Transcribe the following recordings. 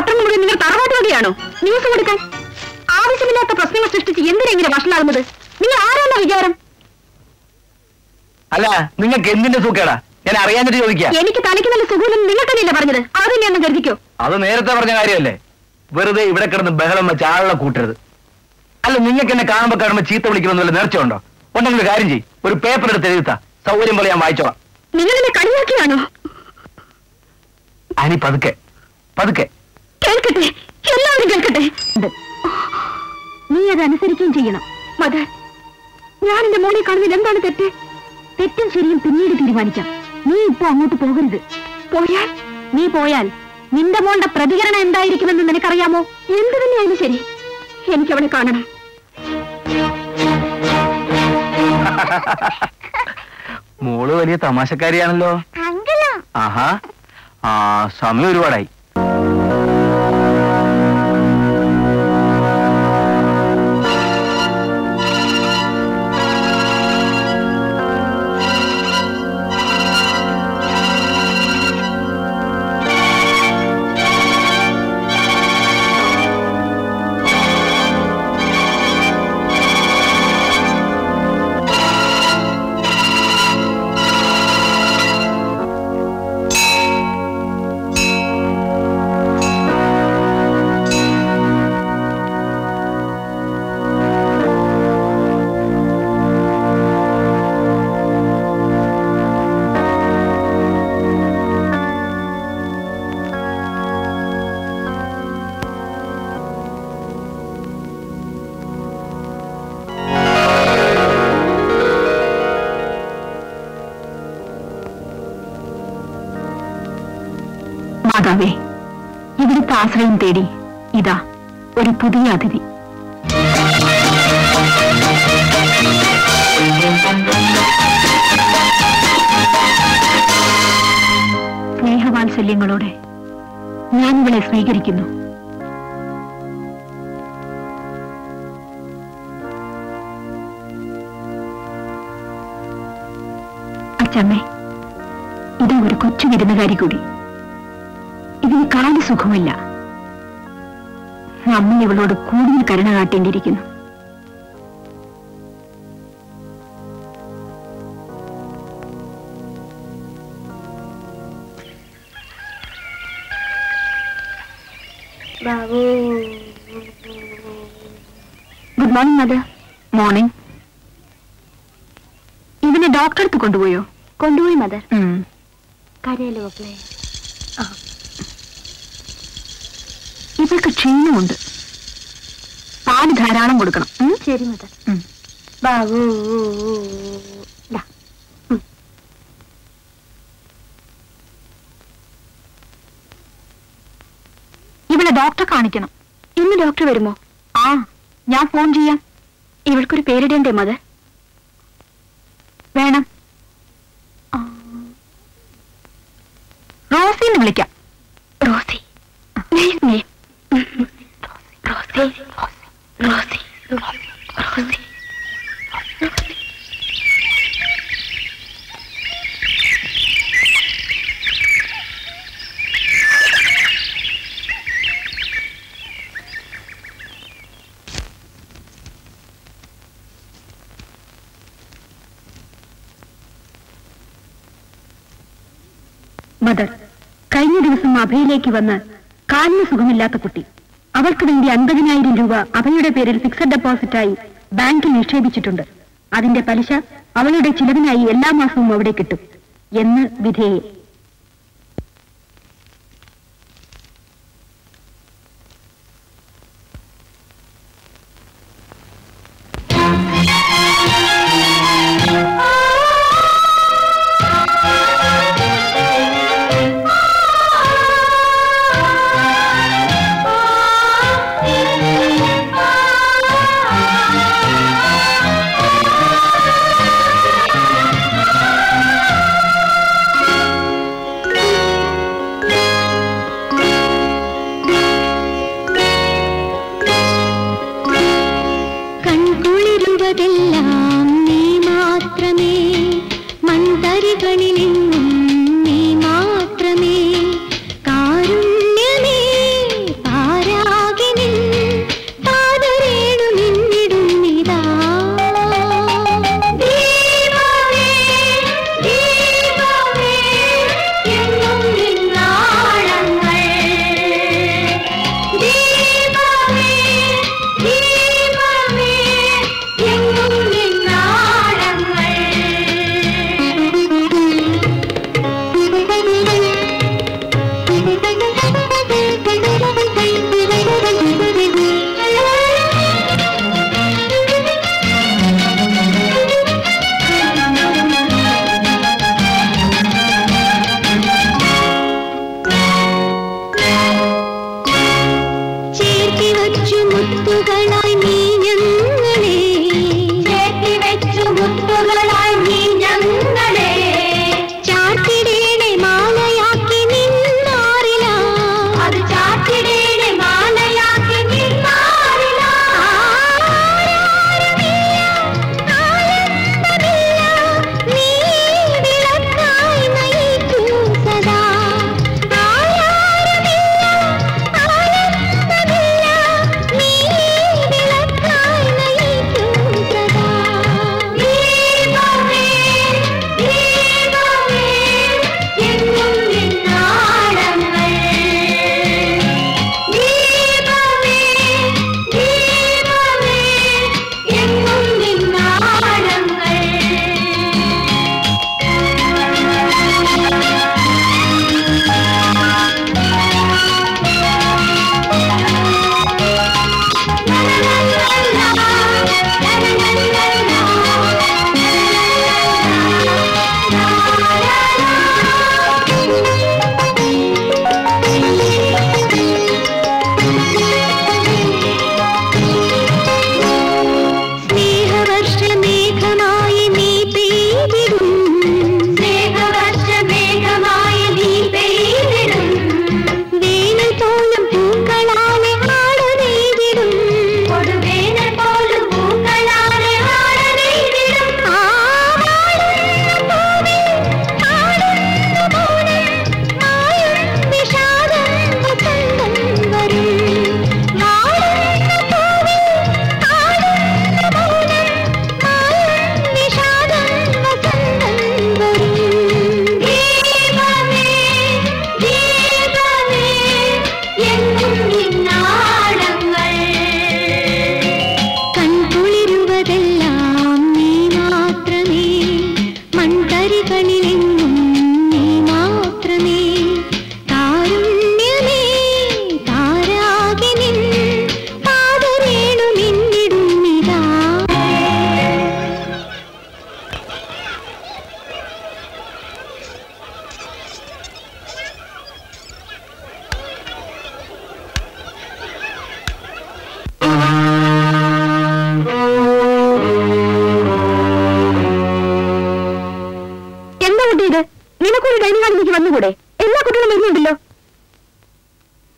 പത്രം മുഴുവൻ നിങ്ങൾ തറവാട്ട് വകയാണോ ന്യൂസ് കൊടുക്കാൻ ആവശ്യമില്ലാത്ത പ്രശ്നങ്ങൾ സൃഷ്ടിച്ച് എന്തിനെങ്ങനെ വഷളാകുന്നത് നിങ്ങൾ ആരാണോ വിചാരം അല്ല നിങ്ങൾക്ക് എന്തിന്റെ സുഖേടാ ഞാൻ അറിയാഞ്ഞിട്ട് ചോദിക്കാം എനിക്ക് തലയ്ക്ക് നല്ല സുഖമില്ലെന്ന് നിങ്ങൾ തന്നെയല്ലേ പറഞ്ഞത് അത് തന്നെയാണെന്ന് കരുതിക്കോ അത് നേരത്തെ പറഞ്ഞ കാര്യമല്ലേ വെറുതെ ഇവിടെ കിടന്ന് ബഹളം വെച്ച് ആളെ കൂട്ടരുത് അല്ല നിങ്ങൾക്ക് എന്നെ കാണുമ്പോ കാണുമ്പോ ചീത്ത വിളിക്കണമെന്ന് വല്ല നേർച്ച ഉണ്ടോ ഉണ്ടെങ്കിൽ ഒരു കാര്യം ചെയ്യ് ഒരു പേപ്പർ എടുത്ത് എഴുതാ സൗകര്യം പോലെ ഞാൻ വായിച്ചോളാം നിങ്ങൾ എന്നെ കളിയാക്കിയാണോ അനി പതുക്കെ പതുക്കെ കേൾക്കട്ടെ എല്ലാവരും കേൾക്കട്ടെ നീ അത് അനുസരിക്കുകയും ചെയ്യണം മത ഞാൻ എന്റെ മോനെ കാണുന്നതിൽ എന്താണ് തെറ്റ് തെറ്റും ശരിയും പിന്നീട് തീരുമാനിക്കാം നീ ഇപ്പൊ അങ്ങോട്ട് പോകരുത് പോയാൽ നീ പോയാൽ നിന്റെ മോളുടെ പ്രതികരണം എന്തായിരിക്കുമെന്ന് നിനക്കറിയാമോ എന്ത് തന്നെയായാലും ശരി എനിക്ക് അവളെ കാണണം മോള് വലിയ തമാശക്കാരിയാണല്ലോ ആഹാ ആ സമയം ഒരുപാടായി മാതാവേ ഇവിടുത്തെ ആശ്രയം തേടി ഇതാ ഒരു പുതിയ അതിഥി സ്നേഹവാത്സല്യങ്ങളോടെ ഞാൻ ഇവളെ സ്വീകരിക്കുന്നു അച്ചമ്മേ ഇത് ഒരു കൊച്ചു വിരുന്നുകാരി കൂടി ഇതിന് കാല് സുഖമില്ല നമ്മൾ ഇവളോട് കൂടുതൽ കരുണ കാട്ടേണ്ടിയിരിക്കുന്നു ഗുഡ് മോർണിംഗ് മദർ മോർണിംഗ് ഇവനെ ഡോക്ടറെ അടുത്ത് കൊണ്ടുപോയോ കൊണ്ടുപോയി മദർ കരയല്ലോ മക്കളെ ഇവൾക്ക് ക്ഷീണമുണ്ട് പാല് ധാരാളം കൊടുക്കണം ശരി മദർ ബാബു ഇവളെ ഡോക്ടറെ കാണിക്കണം ഇന്ന് ഡോക്ടർ വരുമോ ആ ഞാൻ ഫോൺ ചെയ്യാം ഇവൾക്കൊരു പേരിടേണ്ടേ മദർ വേണം ആ. റോസിന്ന് വിളിക്കാം Rosie Nice name. Rosie Rosie Rosie mother കഴിഞ്ഞ ദിവസം അഭയിലേക്ക് വന്ന് കാലിന് സുഖമില്ലാത്ത കുട്ടി അവൾക്ക് വേണ്ടി അൻപതിനായിരം രൂപ അഭയുടെ പേരിൽ ഫിക്സഡ് ഡെപ്പോസിറ്റായി ബാങ്കിൽ നിക്ഷേപിച്ചിട്ടുണ്ട് അതിന്റെ പലിശ അവളുടെ ചിലവിനായി എല്ലാ മാസവും അവിടെ കിട്ടും എന്ന് വിധേയെ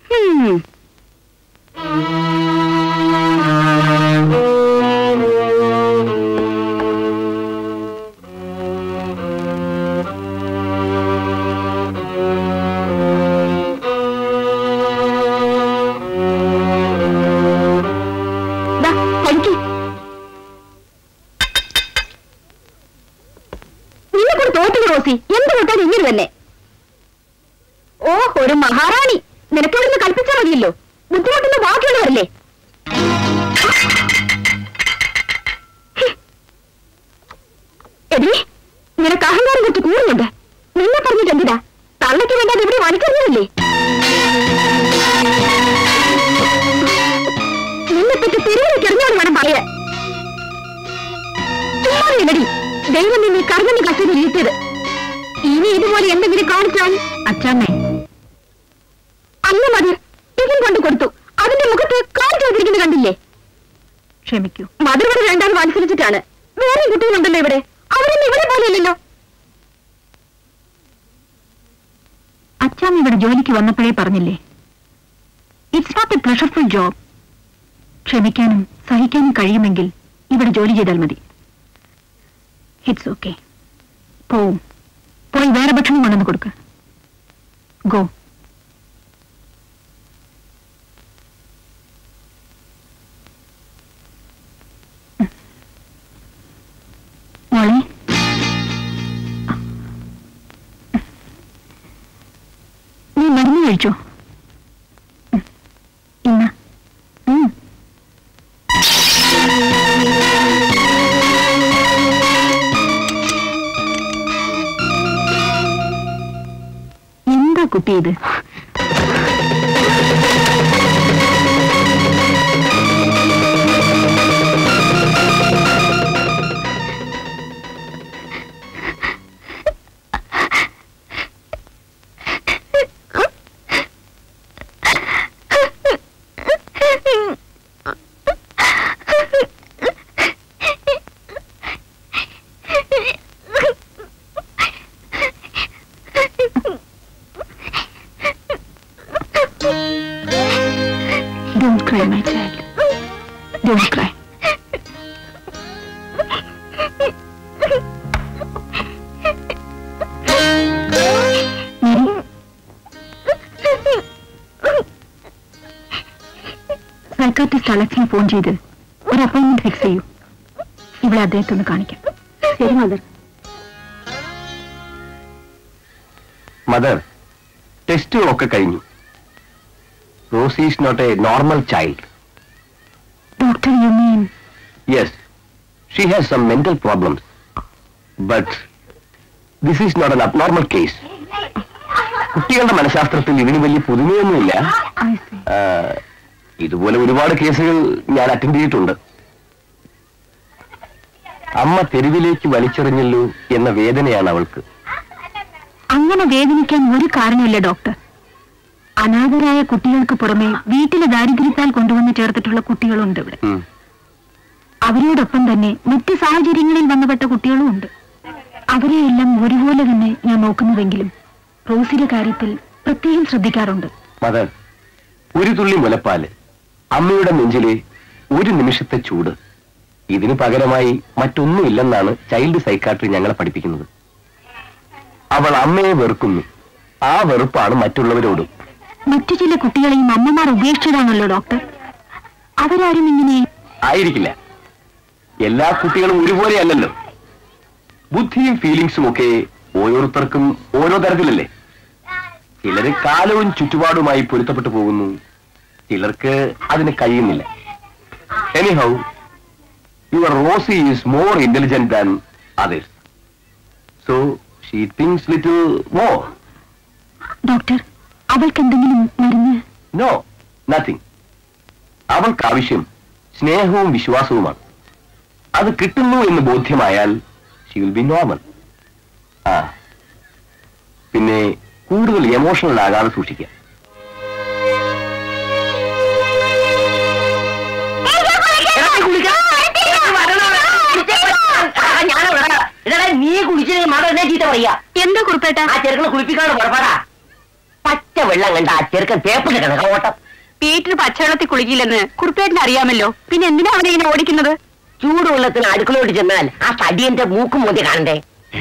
ഹും. ദാ, കഴിക്ക്. നിന്നെ കൂടെ തോറ്റു റോസി എന്ത് കൊട്ടാൻ ഇങ്ങനെ തന്നെ ഓ ഒരു മഹാറാണി നിനക്കവിടുന്ന് കൽപ്പിച്ചാൽ മതിയല്ലോ ബുദ്ധിമുട്ടുന്ന ബാക്കിയുള്ളവരല്ലേ എടി നിനക്ക് അഹങ്കാരം കുറച്ച് കൂടുന്നുണ്ട് നിന്നെ പറഞ്ഞിട്ട് എന്തിനാ തള്ളയ്ക്ക് വേണ്ടാതെ ഇവിടെ വലിച്ചെറിഞ്ഞില്ലേ നിന്നെ പറ്റി തിരികെ എറിഞ്ഞോട് വേണം പറയാൻ ചുമ്മാ നിന്നടി ദൈവം നിന്നെ കറുകഞ്ഞ കസേരയിൽ ഇരുത്തിയത് ഇനി ഇതുപോലെ എന്തെങ്കിലും കാണിച്ചാൽ അച്ഛാമ്മേ അന്ന് മതി ടിഫിൻ കൊണ്ട് കൊടുത്തു അതിന്റെ മുഖത്ത് കാണിച്ചു വെച്ചിരിക്കുന്നത് കണ്ടില്ലേ ക്ഷമിക്കൂ മധുരവരെ രണ്ടാമത് മത്സരിച്ചിട്ടാണ് വേറെ കുട്ടികളുണ്ടല്ലോ ഇവിടെ അവരൊന്നും ഇവിടെ പോലെയല്ലല്ലോ അച്ഛാമ്മ ഇവിടെ ജോലിക്ക് വന്നപ്പോഴേ പറഞ്ഞില്ലേ it's not a pleasureful job ക്ഷമിക്കാനും സഹിക്കാനും കഴിയുമെങ്കിൽ ഇവിടെ ജോലി ചെയ്താൽ മതി ഇറ്റ്സ് ഓക്കെ പോവും പോയി വേറെ ഭക്ഷണം കൊണ്ടുവന്ന് കൊടുക്ക് ഗോ മോളെ നീ മരുന്ന് കഴിച്ചോ ഉം. ഇന്ന ഉം. എന്താ കുട്ടി ഇത് Don't cry, my child. Don't cry. Mary. Psychiatrist അലക്സിനെ ഫോൺ ചെയ്ത് ഒരു അപ്പോയിന്റ്മെന്റ് ഫിക്സ് ചെയ്യൂ ഇവിടെ അദ്ദേഹത്തെ ഒന്ന് കാണിക്കാം ശരി മദർ മദർ ടെസ്റ്റുകളൊക്കെ കഴിഞ്ഞു Rosie is not a normal child doctor you mean yes she has some mental problems but this is not an abnormal case കുട്ടികളുടെ മനഃശാസ്ത്രത്തിൽ ഇതിന് വലിയ പുതുമയൊന്നുമില്ല ഐ സി ആ, ഇതുപോലെ ഒരുപാട് കേസുകൾ ഞാൻ അറ്റൻഡ് ചെയ്തിട്ടുണ്ട് അമ്മ തെരുവിലേക്ക് വലിച്ചെറിഞ്ഞല്ലോ എന്ന വേദനയാണ് അവൾക്ക് അങ്ങനെ വേദനിക്കാൻ ഒരു കാരണമില്ല ഡോക്ടർ അനാഥരായ കുട്ടികൾക്ക് പുറമെ വീട്ടിലെ ദാരിദ്ര്യത്താൽ കൊണ്ടുവന്ന് ചേർത്തിട്ടുള്ള കുട്ടികളുണ്ട് ഇവിടെ ഉം. അവരോടൊപ്പം തന്നെ മറ്റ് സാഹചര്യങ്ങളിൽ വന്നുപെട്ട കുട്ടികളും ഉണ്ട് അവരെയെല്ലാം ഒരുപോലെ തന്നെ ഞാൻ നോക്കുന്നുവെങ്കിലും റോസിയുടെ കാര്യത്തിൽ പ്രത്യേകം ശ്രദ്ധിക്കാറുണ്ട് മദർ ഒരു തുള്ളി മുലപ്പാല് അമ്മയുടെ നെഞ്ചിലെ ഒരു നിമിഷത്തെ ചൂട് ഇതിന് പകരമായി മറ്റൊന്നുമില്ലെന്നാണ് ചൈൽഡ് സൈക്കാട്രി ഞങ്ങളെ പഠിപ്പിക്കുന്നത് അവൾ അമ്മയെ വെറുക്കുന്നു ആ വെറുപ്പാണ് മറ്റുള്ളവരോടും മറ്റു ചില കുട്ടികളെയും അമ്മമാർ ഉപേക്ഷിച്ചതാണല്ലോ ഡോക്ടർ അവരാരും ഇങ്ങനെ ആയിരിക്കില്ല എല്ലാ കുട്ടികളും ഒരുപോലെയല്ലല്ലോ ബുദ്ധിയും ഫീലിങ്സും ഒക്കെ ഓരോരുത്തർക്കും ഓരോ തരത്തിലല്ലേ ചിലര് കാലവും ചുറ്റുപാടുമായി പൊരുത്തപ്പെട്ടു പോകുന്നു ചിലർക്ക് അതിന് കഴിയുന്നില്ല anyhow your Rosie is more intelligent than others so she thinks little more doctor അവൾക്ക് എന്തെങ്കിലും മരുന്ന് നോ നത്തിങ് അവൾക്ക് ആവശ്യം സ്നേഹവും വിശ്വാസവുമാണ് അത് കിട്ടുന്നു എന്ന് ബോധ്യമായാൽ ഷി വിൽ ബി നോർമൽ ആ പിന്നെ കൂടുതൽ എമോഷണൽ ആകാതെ സൂക്ഷിക്കുക നീ കുളിച്ചില്ലെങ്കിൽ മകൾ എന്നെ ചീത്ത പറയാ എന്താ കുറിപ്പേട്ട ആ ചെറുക്കനെ കുളിപ്പിക്കാണ് പുറപ്പാടാ പച്ച വെള്ളം കണ്ട ആ ചെറുക്കൻ തേപ്പിട്ട് കിടക്കാം ഓട്ടം വീട്ടിൽ പച്ചവെള്ളത്തിൽ കുളിക്കില്ലെന്ന് കുറുപ്പേട്ടിന് അറിയാമല്ലോ പിന്നെ എന്തിനാ അവനെ ഇങ്ങനെ ഓടിക്കുന്നത് ചൂടുവെള്ളത്തിന് അടുക്കളോട്ട് ചെന്നാൽ ആ തടിയന്റെ മൂക്കും മുതി കാണണ്ടേ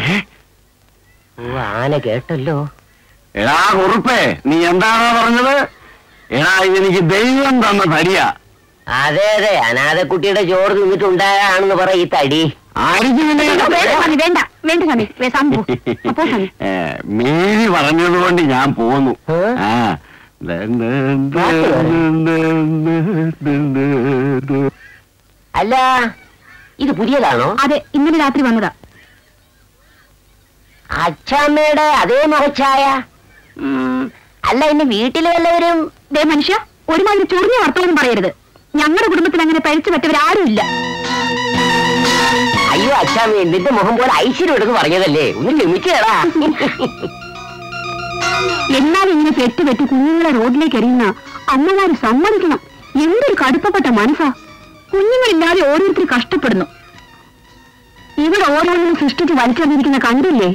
ഓ ആന കേട്ടല്ലോ എടാ കുറുപ്പേ നീ എന്താണോ പറഞ്ഞത് എടാ ഇതെനിക്ക് ദൈവം തന്ന തടിയാ അതെ അതെ അനാഥക്കുട്ടിയുടെ ചോറ് തിന്നിട്ടുണ്ടായാണെന്ന് പറ ഈ തടി ആയിരിക്കും നിന്നെ വേണ്ട സ്വാമി വേണ്ട വേണ്ട സ്വാമി വേ, സ്വാമി പോ. അപ്പോ സ്വാമി ഏ, മേരി പറഞ്ഞത് കൊണ്ട് ഞാൻ പോന്നു ഏ? ആ അല്ല ഇത് പുതിയതാണോ അതെ ഇന്നലെ രാത്രി വന്നതാ അച്ഛമ്മയുടെ അതേ മുഖച്ഛായ ഉം, അല്ല ഇന്ന് വീട്ടിൽ വല്ലവരും ദേ മനുഷ്യ ഒരുമാതിരി ചൊറിഞ്ഞ വർത്തമാനം പറയരുത് ഞങ്ങളുടെ കുടുംബത്തിൽ അങ്ങനെ പഴിച്ചു പറ്റവരാരും ഇല്ല അയ്യോ അച്ഛാമ്മ നിന്റെ മുഖം പോലെ ഐശ്വര്യം എടുന്ന് പറഞ്ഞതല്ലേ ഒന്ന് ക്ഷമിച്ചേടാ എന്നാലും ഇങ്ങനെ പെറ്റ് പെറ്റ് കുഞ്ഞുങ്ങളെ റോഡിലേക്ക് എറിയുന്ന അമ്മമാര് സമ്മതിക്കണം എന്തൊരു കടുപ്പപ്പെട്ട മനസ്സാ കുഞ്ഞുങ്ങളില്ലാതെ ഓരോരുത്തർ കഷ്ടപ്പെടുന്നു ഇവിടെ ഓരോന്നിനും സൃഷ്ടിച്ച് വലിച്ചെറിഞ്ഞിരിക്കുന്ന കണ്ടില്ലേ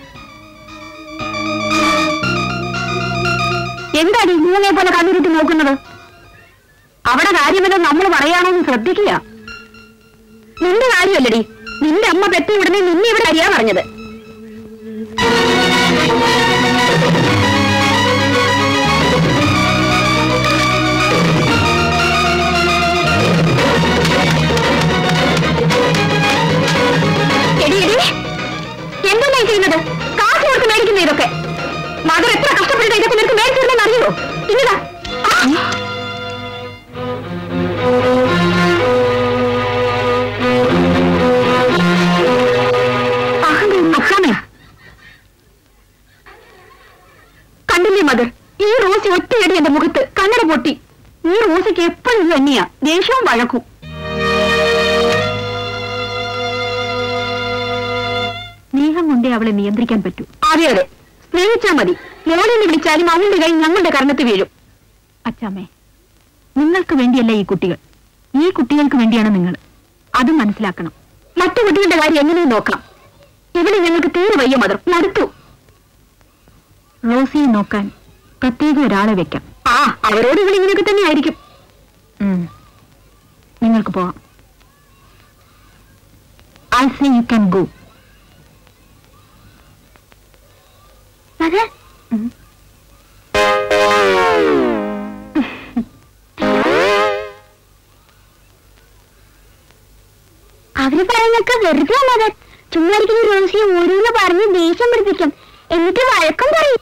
എന്താണ് ഈ മൂങ്ങയെ പോലെ കണ്ണിരിട്ട് നോക്കുന്നത് അവിടെ കാര്യമല്ലോ നമ്മൾ പറയാണോന്ന് ശ്രദ്ധിക്കുക നിന്റെ കാര്യമല്ലടി നിന്റെ അമ്മ പെറ്റ ഉടനെ നിന്നെ ഇവിടെ അറിയാൻ പറഞ്ഞത് എടി എടി എന്താണ് ഈ ചെയ്യുന്നത് കാശ് കൊടുത്ത് മേടിക്കുന്ന ഇതൊക്കെ മകൻ എത്ര കഷ്ടപ്പെട്ടിട്ട് ഇതൊക്കെ നിനക്ക് മേടിച്ചിരുന്നെന്ന് അറിയോ ഇന്നതാ ആ! അഹങ്കാരം അച്ഛാമേ. കണ്ടില്ലേ മദർ ഈ റോസി ഒറ്റയടി എന്റെ മുഖത്ത് കണ്ണട പൊട്ടി ഈ റോസിക്ക് എപ്പോഴും ഇത് തന്നെയാ ദേഷ്യവും വഴക്കും സ്നേഹം കൊണ്ടേ അവളെ നിയന്ത്രിക്കാൻ പറ്റൂ അതെ അതെ സ്നേഹിച്ചാ മതി മോളിന്ന് വിളിച്ചാലും അവളുടെ കൈ ഞങ്ങളുടെ കർണത്ത് വീഴും അച്ചാമ്മേ നിങ്ങൾക്ക് വേണ്ടിയല്ല ഈ കുട്ടികൾ ഈ കുട്ടികൾക്ക് വേണ്ടിയാണ് നിങ്ങൾ അത് മനസ്സിലാക്കണം മറ്റു കുട്ടികളുടെ കാര്യം എങ്ങനെയും നോക്കാം ഇവിടെ ഞങ്ങൾക്ക് തീരെ വയ്യ മദർ മടുത്തു റോസിയെ നോക്കാൻ പ്രത്യേക ഒരാളെ വെക്കാം ആ അവരോട് ഇവിടെ ഇങ്ങനെയൊക്കെ തന്നെ ആയിരിക്കും നിങ്ങൾക്ക് പോവാം I say you can go അതെ അവര് പറയുന്നൊക്കെ വെറുതെ മതൻ ചുമ്മാ ഇരിക്കുന്ന റോസിയെ ഓരോന്ന് പറഞ്ഞ് ദേഷ്യം പിടിപ്പിക്കും എന്നിട്ട് വഴക്കം പറയും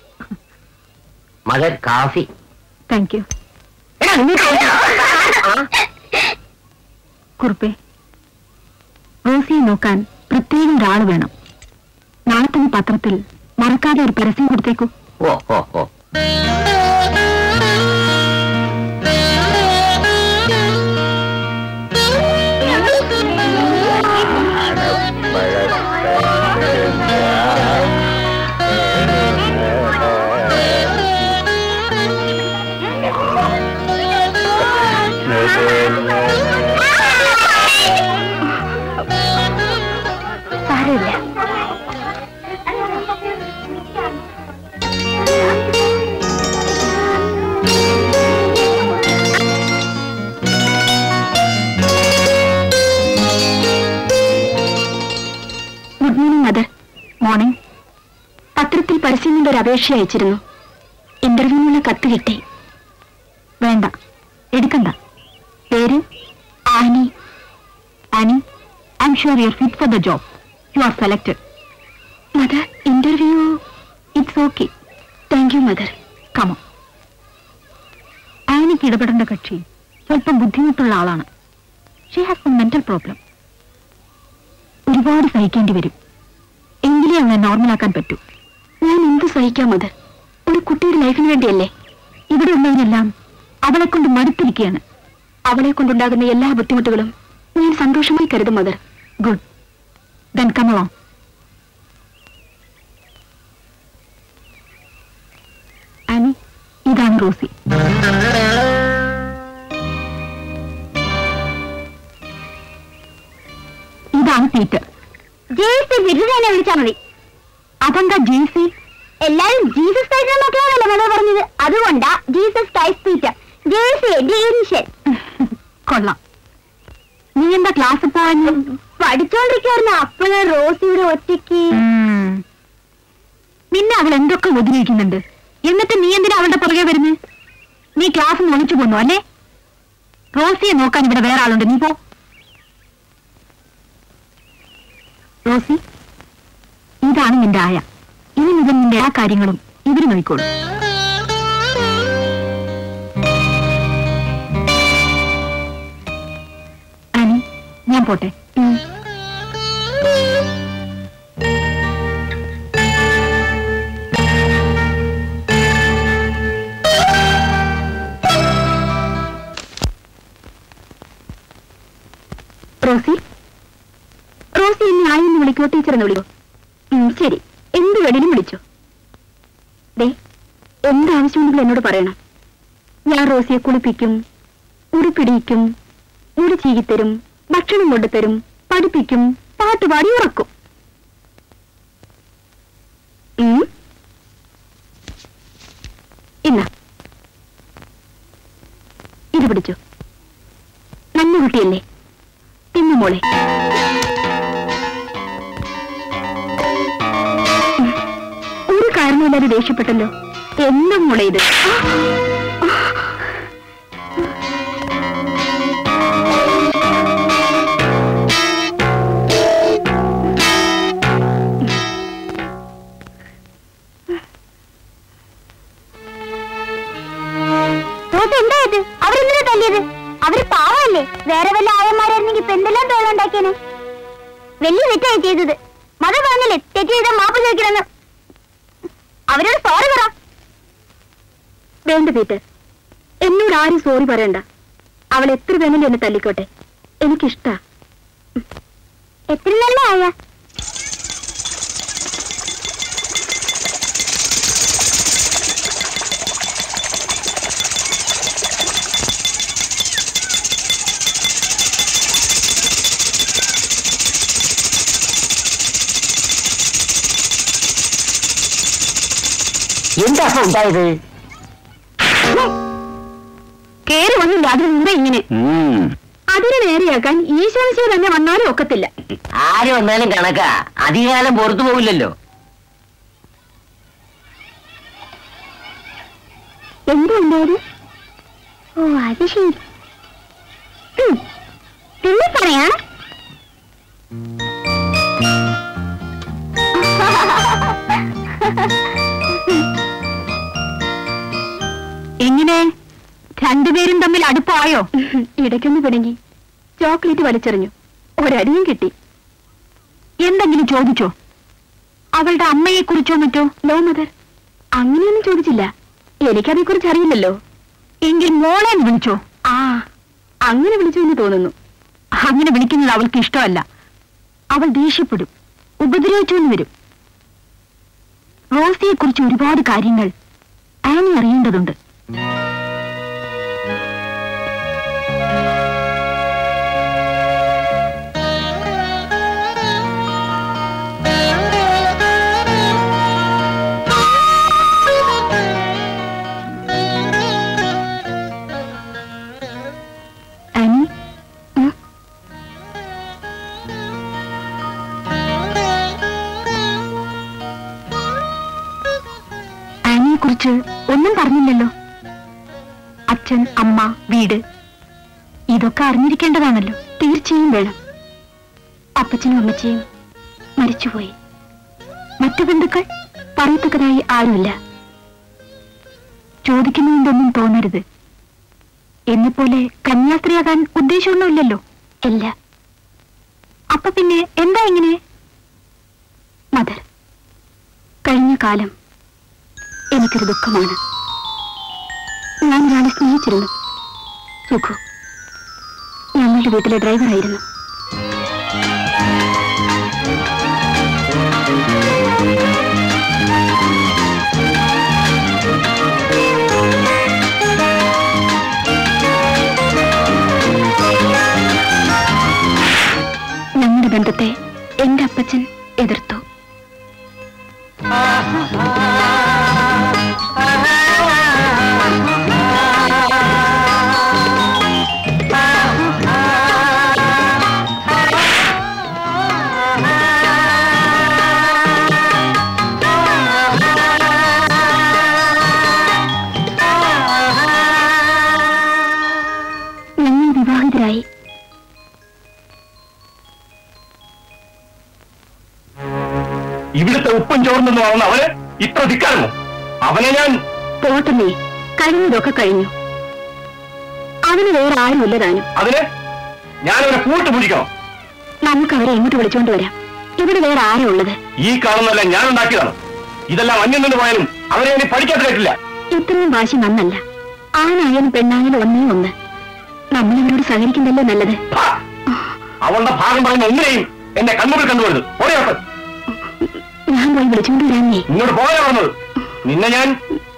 മകൻ കാഫി താങ്ക് യു എടാ, നീ ആ, കുറുപ്പേ റോസിയെ നോക്കാൻ പ്രത്യേക ഒരാൾ വേണം നാളെ തന്നെ പത്രത്തിൽ മറക്കാതെ ഒരു പരസ്യം കൊടുത്തേക്കൂ ഓ ഓ ഓ സാരമില്ല ഗുഡ് മോർണിംഗ് മദർ മോർണിംഗ് പത്രത്തിൽ പരസ്യങ്ങളുടെ ഒരു അപേക്ഷ അയച്ചിരുന്നു ഇന്റർവ്യൂവിനുള്ള കത്ത് കിട്ടി വേണ്ട എടുക്കണ്ട പേര് Annie Annie I am sure you are fit for the job you are selected mother interview it's okay thank you mother come on ആനിക്ക് ഇടപെടേണ്ട കക്ഷി സ്വല്പം ബുദ്ധിമുട്ടുള്ള ആളാണ് she has some mental problem ഒരുപാട് സഹിക്കേണ്ടി വരും എങ്കിലേ അവനെ നോർമലാക്കാൻ പറ്റൂ ഞാൻ എന്ത് സഹിക്കാം മദർ ഒരു കുട്ടിയുടെ ലൈഫിന് വേണ്ടിയല്ലേ ഇവിടെ ഉള്ളവരെല്ലാം അവളെ കൊണ്ട് മടുത്തിരിക്കുകയാണ് അവളെ കൊണ്ടുണ്ടാകുന്ന എല്ലാ ബുദ്ധിമുട്ടുകളും ഞാൻ സന്തോഷമായി കരുതും മദർ ഗുഡ് ദെൻ കമളോ ആനി ഇതാണ് റോസി ഇതാണ് പീറ്റർ ജെയ്സി ബിരുദനെ വിളിച്ചാൽ മതി അതെന്താ ജെയ്സി എല്ലാരും ജീസസ് ക്രൈസ്റ്റിനെ നോക്കിയാണല്ലോ മത പറഞ്ഞത് അതുകൊണ്ടാ Jesus Christ Peter Jersey division കൊള്ളാം നീ എന്താ ക്ലാസ് പോവാൻ പഠിച്ചോണ്ടിരിക്കായിരുന്നു അപ്പോഴേ റോസിയുടെ ഒറ്റയ്ക്ക് നിന്നെ അവൾ എന്തൊക്കെ ഉപദ്രവിക്കുന്നുണ്ട് എന്നിട്ട് നീ എന്തിനാ അവളുടെ പുറകെ വരുന്നത് നീ ക്ലാസ് ഒളിച്ചു പോന്നു അല്ലേ റോസിയെ നോക്കാൻ ഇവിടെ വേറെ ആളുണ്ട് നീ പോ റോസി ഇതാണ് നിന്റെ ആയ ഇനി മുതൽ നിന്റെ എല്ലാ കാര്യങ്ങളും ഇവര് നോക്കിക്കോളും ആനി ഞാൻ പോട്ടെ റോസി റോസി എന്നെ ആയെന്ന് വിളിക്കോ ടീച്ചറെന്ന് വിളിക്കോ ഉം, ശരി എന്ത് വേണേലും വിളിച്ചോ ദേ എന്താവശ്യമുണ്ടെങ്കിലും എന്നോട് പറയണം ഞാൻ റോസിയെ കുളിപ്പിക്കും ഉടുപ്പിടിയിക്കും മുടി ചീകിത്തരും ഭക്ഷണം കൊണ്ടുതരും പഠിപ്പിക്കും പാട്ടുപാടി ഉറക്കും ഉം? ഇന്നാ ഇത് പിടിച്ചോ നല്ല കുട്ടിയല്ലേ തിന്നു മോളെ ഉം. ഒരു കാരണമില്ലാതെ ദേഷ്യപ്പെട്ടല്ലോ എന്താ മോളെ ഇത് എന്തായത് അവരെന്തിനാ തല്ലിയത് അവര് പാവല്ലേ വേറെ വല്ല ആയന്മാരായിരുന്നെങ്കിൽ ഇപ്പൊ എന്തെല്ലാം തോന്നുണ്ടാക്കിയേനെ വലിയ തെറ്റായി ചെയ്തത് മത പറഞ്ഞില്ലേ തെറ്റ് ചെയ്ത മാപ്പ് ചോദിക്കണമെന്ന് അവരോട് സോറി പറ വേണ്ട പീറ്റർ എന്നോട് ആരും സോറി പറയണ്ട അവൾ എത്ര വേണമെങ്കിലും എന്നെ തല്ലിക്കോട്ടെ എനിക്കിഷ്ടാ എത്ര നല്ല ആയ എന്താ അപ്പൊ ഉണ്ടായത് കേറി വന്നില്ല അതിന് മുമ്പേ ഇങ്ങനെ അതിനെ നേരെയാക്കാൻ ഈശോശോ തന്നെ വന്നാലും ഒക്കത്തില്ല ആര് വന്നാലും കണക്കാ അധികകാലം പുറത്തു പോവില്ലല്ലോ എന്താ ഉണ്ടായത് ഓ അത് ശരി ഉം. പിന്നെ പറയാ എങ്ങനെ രണ്ടുപേരും തമ്മിൽ അടുപ്പായോ ഇടയ്ക്കൊന്ന് പിണങ്ങി ചോക്ലേറ്റ് വലിച്ചെറിഞ്ഞു ഒരടിയും കിട്ടി എന്തെങ്കിലും ചോദിച്ചോ അവളുടെ അമ്മയെ കുറിച്ചോ മറ്റോ നോ മദർ അങ്ങനെയൊന്നും ചോദിച്ചില്ല എനിക്കതേ കുറിച്ച് അറിയില്ലല്ലോ എങ്കിൽ മോളെ എന്ന് വിളിച്ചോ ആ അങ്ങനെ വിളിച്ചു എന്ന് തോന്നുന്നു അങ്ങനെ വിളിക്കുന്നത് അവൾക്ക് ഇഷ്ടമല്ല അവൾ ദേഷ്യപ്പെടും ഉപദ്രവിച്ചു എന്ന് വരും റോസിയെ കുറിച്ച് ഒരുപാട് കാര്യങ്ങൾ ആനി അറിയേണ്ടതുണ്ട് ആനി ഉം? ആനിയെ കുറിച്ച് ഒന്നും പറഞ്ഞില്ലല്ലോ അച്ഛൻ അമ്മ വീട് ഇതൊക്കെ അറിഞ്ഞിരിക്കേണ്ടതാണല്ലോ തീർച്ചയായും വേണം അപ്പച്ചനും അമ്മച്ചിയും മരിച്ചുപോയി മറ്റു ബന്ധുക്കൾ പറയത്തക്കതായി ആരുമില്ല ചോദിക്കുന്നതിൻ്റൊന്നും തോന്നരുത് എന്നെപ്പോലെ കന്യാസ്ത്രീയാകാൻ ഉദ്ദേശമൊന്നുമില്ലല്ലോ ഇല്ല അപ്പൊ പിന്നെ എന്താ ഇങ്ങനെ മദർ കഴിഞ്ഞ കാലം എനിക്കൊരു ദുഃഖമാണ് ഞാൻ ഒരാളെ സ്നേഹിച്ചിരുന്നു സുഖു ഞങ്ങളുടെ വീട്ടിലെ ഡ്രൈവറായിരുന്നു ഞങ്ങളുടെ ബന്ധത്തെ എന്റെ അപ്പച്ചൻ എതിർത്തു ആ ചോറുണ്ടെന്ന് വാങ്ങുന്ന അവന് ഇത്ര ധിക്കാരമോ അവനെ ഞാൻ പോട്ടമ്മേ കഴിഞ്ഞതൊക്കെ കഴിഞ്ഞു അവന് വേറെ ആരുമില്ല താനും അതിന് ഞാൻ അവനെ കൂട്ട് പിടിക്കണം നമുക്ക് അവരെ എങ്ങോട്ട് വിളിച്ചോണ്ട് വരാം ഇവിടെ വേറെ ആരാ ഉള്ളത് ഈ കാണുന്നതല്ല ഞാൻ ഉണ്ടാക്കിയതാണ് ഇതെല്ലാം അന്യം നിന്ന് പോയാലും അവനെ ഇനി പഠിക്കാത്തില്ല ഇത്രയും വാശി നന്നല്ല ആണായാലും പെണ്ണായാലും ഒന്നേ ഒന്ന് നമ്മളിവരോട് സഹകരിക്കുന്നതല്ലേ നല്ലത് അവളുടെ ഭാഗം പറയുന്ന ഒന്നിനെയും എന്റെ കണ്ണുകൾ കണ്ടുപോയത് ഓടിയോട്ട് ഞാൻ പോയി വിളിച്ചോണ്ട് വരാന്നേ ഇങ്ങോട്ട് പോയാ പറഞ്ഞത് നിന്നെ ഞാൻ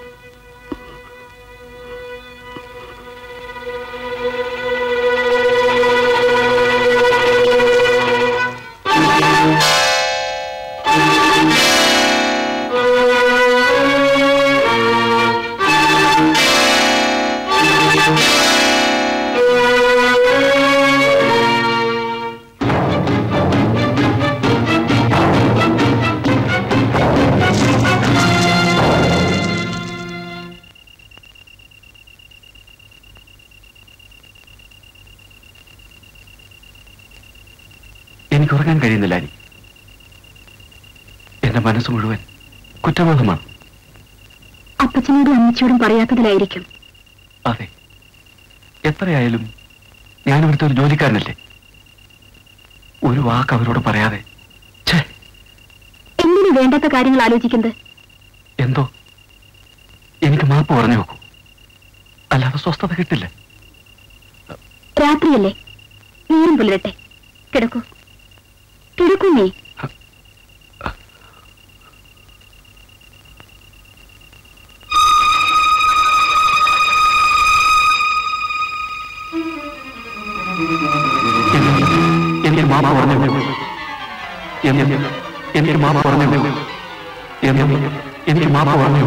എനിക്ക് ഉറങ്ങാൻ കഴിയുന്നില്ല അനി എന്റെ മനസ്സ് മുഴുവൻ കുറ്റബോധമാണ് അപ്പച്ചനോടും അമ്മച്ചിയോടും പറയാത്തതിലായിരിക്കും അതെ എത്രയായാലും ഞാൻ ഇവിടുത്തെ ഒരു ജോലിക്കാരനല്ലേ ഒരു വാക്ക് അവരോട് പറയാതെ ഛേ എന്തിനു വേണ്ടാത്ത കാര്യങ്ങൾ ആലോചിക്കുന്നത് എന്തോ എനിക്ക് മാപ്പ് പറഞ്ഞു നോക്കൂ അല്ലാതെ സ്വസ്ഥത കിട്ടില്ല രാത്രിയല്ലേ നേരം പുലരട്ടെ കിടക്കൂ കിടക്കുന്നേ എനിക്ക് എനിക്ക് മാപ്പ് പറഞ്ഞു എന്ന് എനിക്ക് മാപ്പ് പറഞ്ഞു എന്ന് എനിക്ക് മാപ്പ് പറഞ്ഞു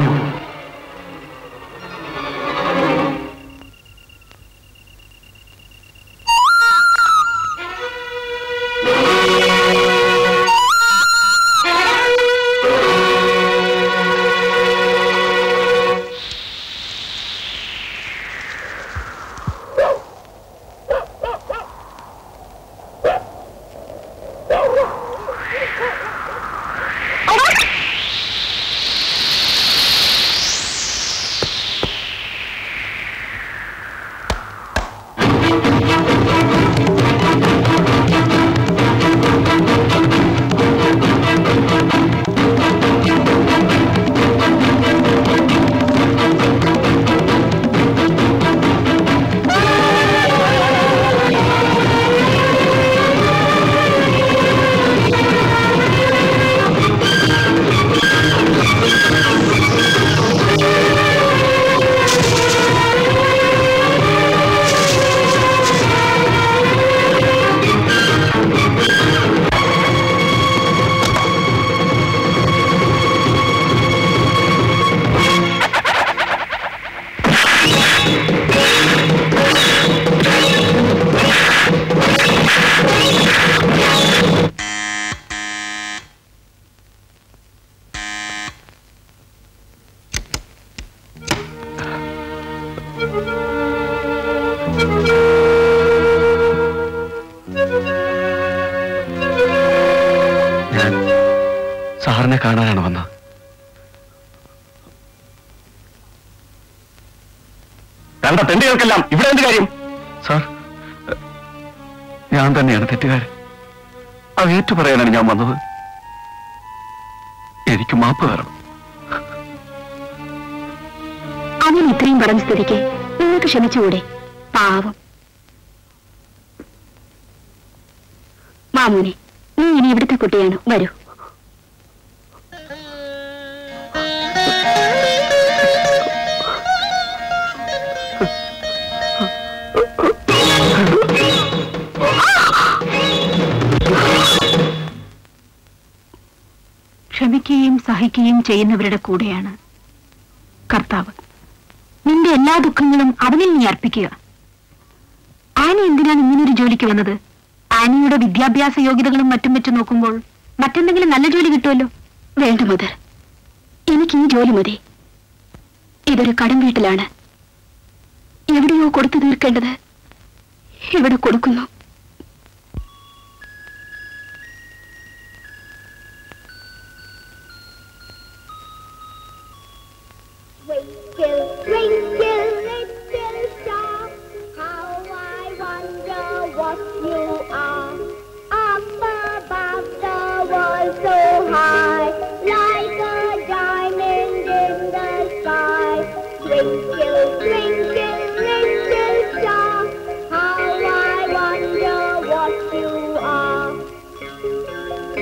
ഞാൻ സാറിനെ കാണാനാണ് വന്നത് കണ്ട തെണ്ടുകൾക്കെല്ലാം ഇവിടെ എന്ത് കാര്യം സാർ ഞാൻ തന്നെയാണ് തെറ്റുകാരൻ അത് ഏറ്റു പറയാനാണ് ഞാൻ വന്നത് എനിക്ക് മാപ്പ് തരണം അവൻ ഇത്രയും പറഞ്ഞ സ്ഥിതിക്ക് നിങ്ങൾക്ക് ക്ഷമിച്ചുകൂടെ പാവം മാമൂനെ നീ ഇനി ഇവിടുത്തെ കുട്ടിയാണ് വരൂ ക്ഷമിക്കുകയും സഹിക്കുകയും ചെയ്യുന്നവരുടെ കൂടെയാണ് കർത്താവ് നിന്റെ എല്ലാ ദുഃഖങ്ങളും അവനിൽ നീ അർപ്പിക്കുക ആനി എന്തിനാണ് ഇങ്ങനൊരു ജോലിക്ക് വന്നത് ആനിയുടെ വിദ്യാഭ്യാസ യോഗ്യതകളും മറ്റും വെച്ച് നോക്കുമ്പോൾ മറ്റെന്തെങ്കിലും നല്ല ജോലി കിട്ടുമല്ലോ വേണ്ട മദർ എനിക്ക് ഈ ജോലി മതി ഇതൊരു കടം വീട്ടിലാണ് എവിടെയോ കൊടുത്തു തീർക്കേണ്ടത് ഇവിടെ കൊടുക്കുന്നു Twinkle, twinkle, little star, how I wonder what you are.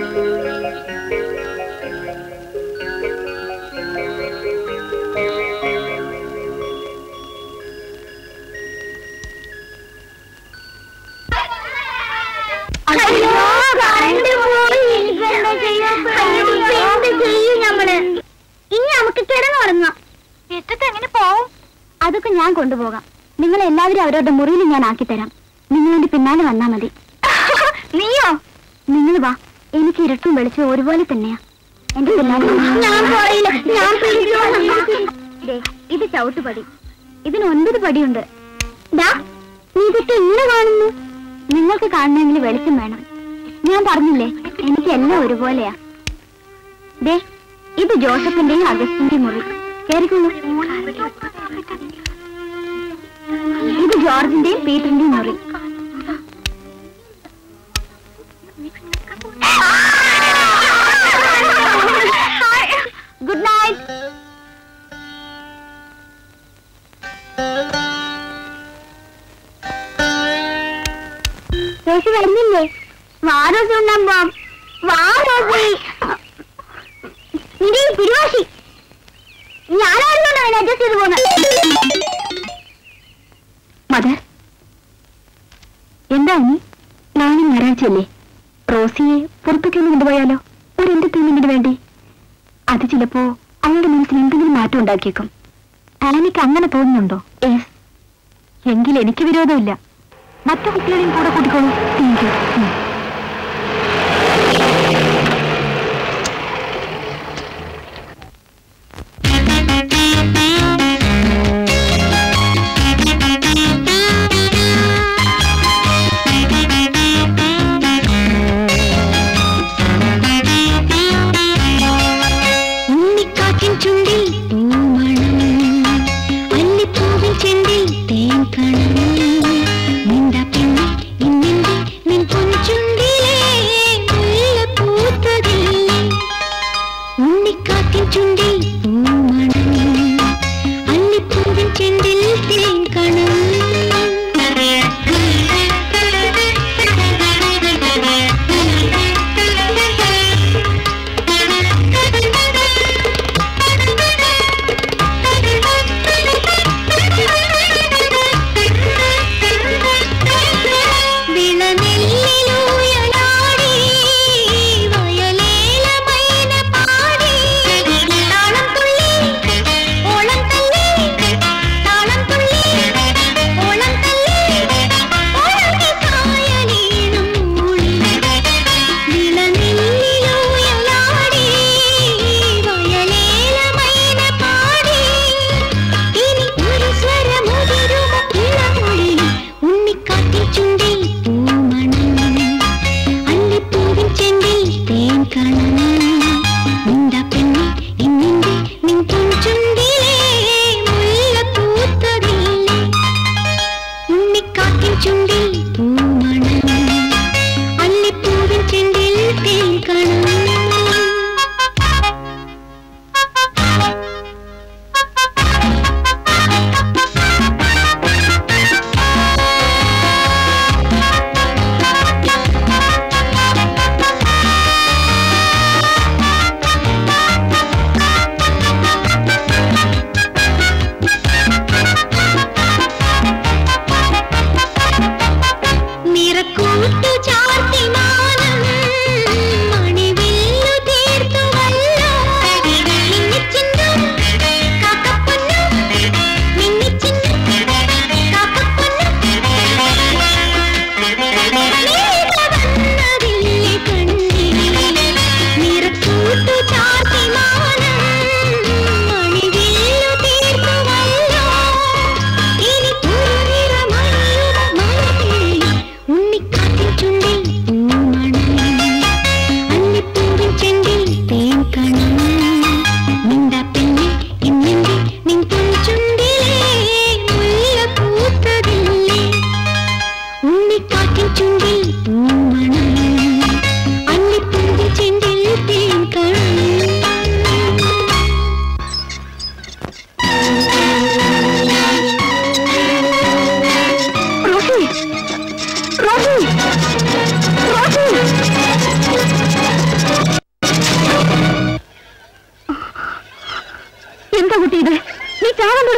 അയ്യോ കറണ്ട് പോയി എന്താ ചെയ്യാ എന്ത് ചെയ്യും നമ്മള് ഇനി നമുക്ക് കിടന്നുറങ്ങാം എത്തത്തെ എങ്ങനെ പോവും അതൊക്കെ ഞാൻ കൊണ്ടുപോകാം നിങ്ങൾ എല്ലാവരും അവരവരുടെ മുറിയിൽ ഞാൻ ആക്കി തരാം നിങ്ങൾ എന്റെ പിന്നാലെ വന്നാ മതി നീയോ നിങ്ങൾ വാ എനിക്ക് ഇരുട്ടും വെളിച്ചവും ഒരുപോലെ തന്നെയാ എന്റെ പിന്നാലെ ഞാൻ പോയില്ല ഞാൻ ദേ, ഇത് ചവിട്ടുപടി ഇതിന് ഒൻപത് പടിയുണ്ട് ദാ, നീ ഇതൊക്കെ ഇങ്ങനെ കാണുന്നു നിങ്ങൾക്ക് കാണണമെങ്കിൽ വെളിച്ചം വേണം ഞാൻ പറഞ്ഞില്ലേ എനിക്ക് എല്ലാം ഒരുപോലെയാ ദേ ഇത് ജോസഫിന്റെയും അഗസ്റ്റിന്റെയും മുറി കേറിക്കോളൂ ഇത് ജോർജിന്റെയും പീറ്ററിന്റെയും മുറി ഗുഡ് നൈറ്റ് റോസി വരുന്നില്ലേ വാ റോസി ഉണ്ണാൻ പോവാം വാ റോസി നിന്റെ ഈ പിരിവാശി ഞാനായിരുന്നോ അഡ്ജസ്റ്റ് ചെയ്ത് പോന്നെ മദർ എന്താ നീ നാളെ ഞായറാഴ്ചയല്ലേ റോസിയെ പുറത്തൊക്കെ ഒന്ന് കൊണ്ടുപോയാലോ ഒരു എന്റർടൈൻമെന്റിന് വേണ്ടി അത് ചിലപ്പോ അവളുടെ മനസ്സിൽ എന്തെങ്കിലും മാറ്റം ഉണ്ടാക്കിയേക്കും ആനിക്ക് അങ്ങനെ തോന്നുന്നുണ്ടോ യെസ് എങ്കിൽ എനിക്ക് വിരോധമില്ല മറ്റു കുട്ടികളെയും കൂടെ കൂട്ടിക്കോളൂ താങ്ക് യു ഉം. ഉണ്ണിക്കാറ്റിൻ ചുണ്ടിൽ പൂമണം അല്ലിപ്പൂവിൻ ചെണ്ടിൽ തേൻ കണം നിന്ദ പെണ്ണെ ഇന്നെന്റെ നിൻ പൊൻചുണ്ടിലേ മുല്ലപ്പൂത്തതില്ലേ ഉണ്ണിക്കാറ്റിൻ ചുണ്ടിൽ പൂമണം അല്ലിപ്പൂവിൻ ചെണ്ടിൽ തേൻ കണം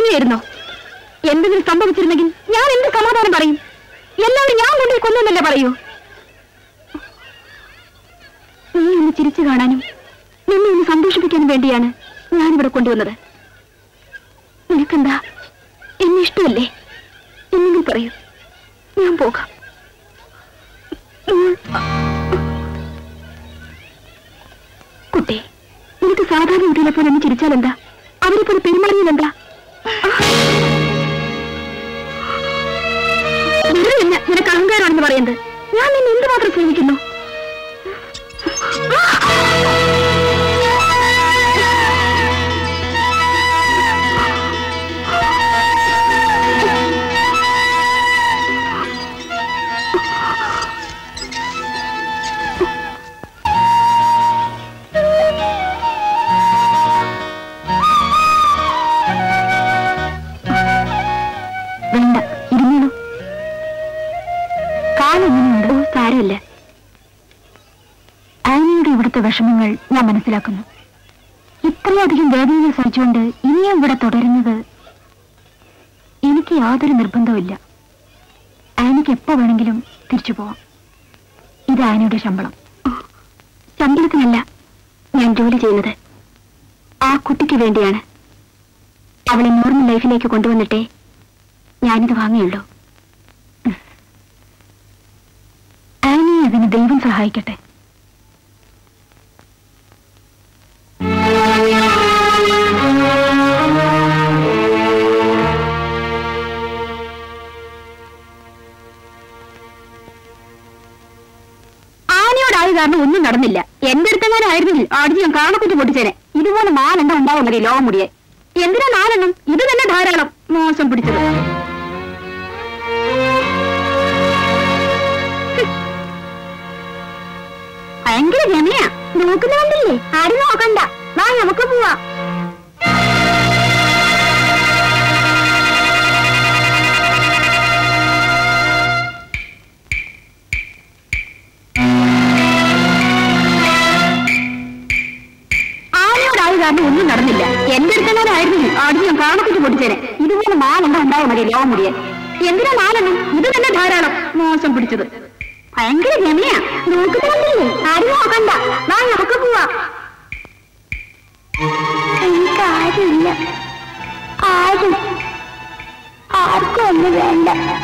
കൊല്ലുകയായിരുന്നോ എന്തെങ്കിലും സംഭവിച്ചിരുന്നെങ്കിൽ ഞാൻ എന്ത് സമാധാനം പറയും എല്ലാവരും ഞാൻ കൊണ്ടുപോയി കൊന്നല്ലേ പറയൂ നീ ഒന്ന് ചിരിച്ചു കാണാനും നിന്നെ ഒന്ന് സന്തോഷിപ്പിക്കാനും വേണ്ടിയാണ് ഞാനിവിടെ കൊണ്ടുവന്നത് നിനക്കെന്താ എന്നെ ഇഷ്ടമല്ലേ എന്നെങ്കിലും പറയൂ ഞാൻ പോകാം മോൾ. കുട്ടി നിനക്ക് സാധാരണ കുട്ടികളെ പോലെ ഒന്ന് ചിരിച്ചാൽ എന്താ അവരെ പോലെ പെരുമാറിയാൽ എന്താ വെറുതെ അല്ല നിനക്ക് അഹങ്കാരമാണെന്ന് പറയുന്നത് ഞാൻ നിന്നെ എന്തുമാത്രം സ്നേഹിക്കുന്നു വേണ്ട ഇരുന്നോളൂ കാലെങ്ങനെയുണ്ട് ഓ സാരമില്ല ആനിയുടെ ഇവിടുത്തെ വിഷമങ്ങൾ ഞാൻ മനസ്സിലാക്കുന്നു ഇത്രയധികം വേദനകൾ സഹിച്ചുകൊണ്ട് ഇനിയും ഇവിടെ തുടരുന്നത് എനിക്ക് യാതൊരു നിർബന്ധവുമില്ല ആനിക്ക് എപ്പോ വേണമെങ്കിലും തിരിച്ചു പോവാം ഇത് ആനയുടെ ശമ്പളം ശമ്പളത്തിനല്ല ഞാൻ ജോലി ചെയ്യുന്നത് ആ കുട്ടിക്ക് വേണ്ടിയാണ് അവളെ നോർമൽ ലൈഫിലേക്ക് കൊണ്ടുവന്നിട്ടേ ഞാനിത് വാങ്ങിയുള്ളൂ ഉം. ആനി അതിന് ദൈവം സഹായിക്കട്ടെ ആനയോടായ കാരണം ഒന്നും നടന്നില്ല എന്റെ അടുത്തെങ്ങാനായിരുന്നെങ്കിൽ ആടിച്ച് ഞാൻ കാണക്കുറ്റി പൊട്ടിച്ചേനെ ഇതുപോലെ നാലെണ്ണം ഉണ്ടാവും മതി ലോകം മുടിയെ എന്തിനാ നാലെണ്ണം ഇത് തന്നെ ധാരാളം മോശം പിടിച്ചത് ഭയങ്കര രമയാ നോക്കുന്നുണ്ടല്ലേ ആരും നോക്കണ്ട വാ നമുക്ക് പോവാ ആനയോടായ കാരണം ഒന്നും നടന്നില്ല എന്റെ അടുത്തെങ്ങാനായിരുന്നെങ്കിൽ ആടിച്ച് ഞാൻ കാണക്കുറ്റി പൊട്ടിച്ചേനെ ഇതുപോലെ നാലെണ്ണം ഉണ്ടാവും മതി ലോകം മുടിയെ എന്തിനാ നാലെണ്ണം ഇത് തന്നെ ധാരാളം മോശം പിടിച്ചത് ഭയങ്കര രമയാ നോക്കുന്നുണ്ടല്ലേ ആരും നോക്കണ്ട വാ നമുക്ക് പോവാ എനിക്ക് ആരുമില്ല ആരും ആർക്കും ഒന്നും വേണ്ട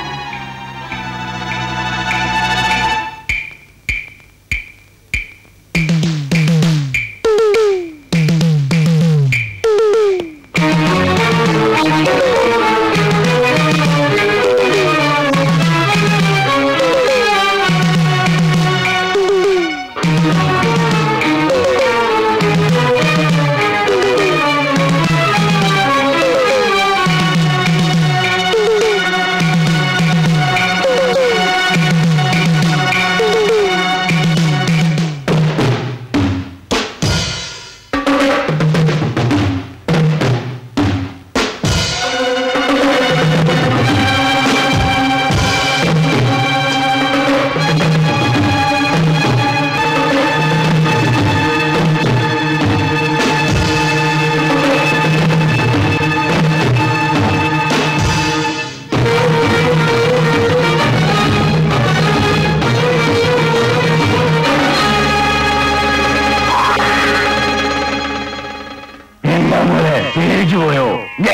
എന്താ മോനെ പേടിച്ചു പോയോ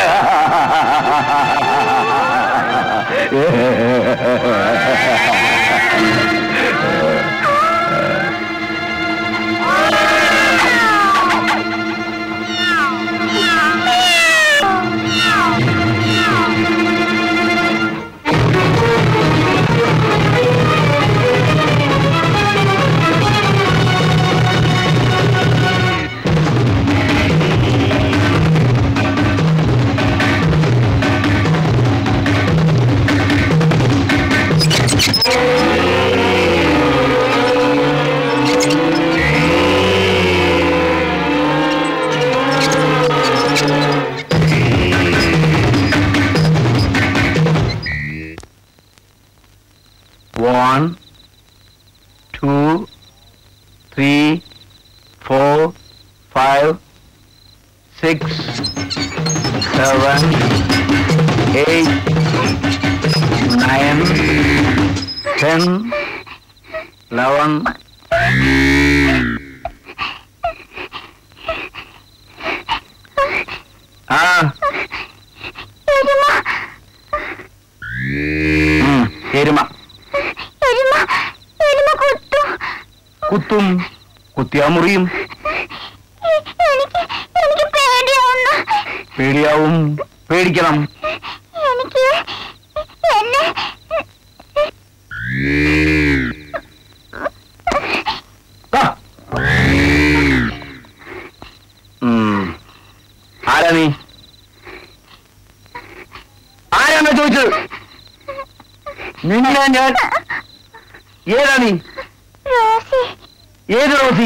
One, two, three, four, five, six, seven, eight, nine, ten, eleven. ആ ഉം, എരുമ എരുമ എരുമ കുത്തു കുത്തും കുത്തിയാ മുറിയും എനിക്ക് എനിക്ക് പേടിയാവുന്നു പേടിയാവും പേടിക്കണം എനിക്ക് എന്നെ ആ. ഉം. ആരാ നീ ആരാന്നാ ചോദിച്ചത് നിന്നെ ഞാൻ ഏതാ നീ റോസി ഏത് റോസി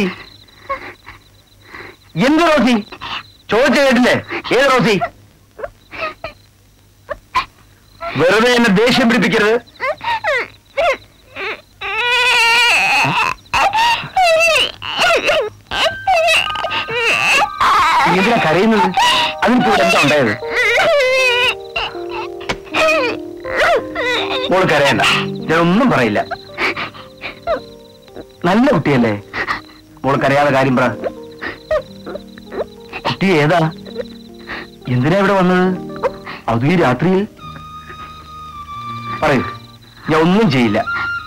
എന്ത് റോസി ചോദിച്ചു കേട്ടില്ലേ ഏത് റോസി വെറുതെ എന്നെ ദേഷ്യം പിടിപ്പിക്കരുത് നീ എന്തിനാ കരയുന്നത് അതിനിപ്പോ ഇവിടെ എന്താ ഉണ്ടായത് മോള് കരയണ്ട ഞാൻ ഒന്നും പറയില്ല നല്ല കുട്ടിയല്ലേ മോള് കരയാതെ കാര്യം പറ കുട്ടി ഏതാ എന്തിനാ ഇവിടെ വന്നത് അതും ഈ രാത്രിയിൽ പറയൂ ഞാൻ ഒന്നും ചെയ്യില്ല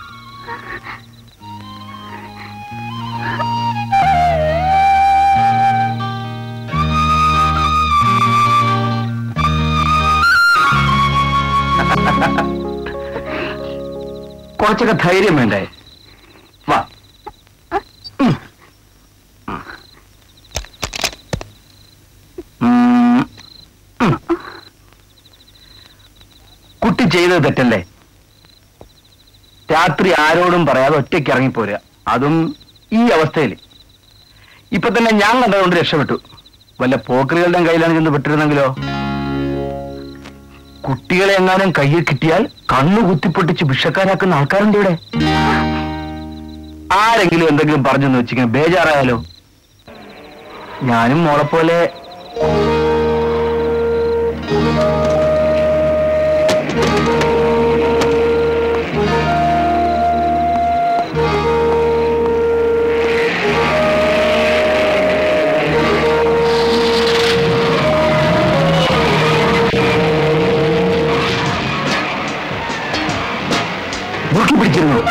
കുറച്ചൊക്കെ ധൈര്യം വേണ്ടേ വാ ഉം. ഉം. ഉം. കുട്ടി ചെയ്തത് തെറ്റല്ലേ രാത്രി ആരോടും പറയാതെ ഒറ്റയ്ക്ക് ഇറങ്ങിപ്പോരുക അതും ഈ അവസ്ഥയിൽ ഇപ്പൊ തന്നെ ഞാൻ കണ്ടതുകൊണ്ട് രക്ഷപ്പെട്ടു വല്ല പോക്കറികളുടെ കയ്യിലാണ് ചെന്ന് പെട്ടിരുന്നെങ്കിലോ കുട്ടികളെ എങ്ങാനും കയ്യിൽ കിട്ടിയാൽ കണ്ണു കുത്തിപ്പൊട്ടിച്ച് ഭിക്ഷക്കാരാക്കുന്ന ആൾക്കാരുണ്ട് ഇവിടെ ആരെങ്കിലും എന്തെങ്കിലും പറഞ്ഞെന്ന് വെച്ചിങ്ങനെ ബേജാറായാലോ ഞാനും മോളെ പോലെ മുറുക്കി പിടിച്ചിരുന്നു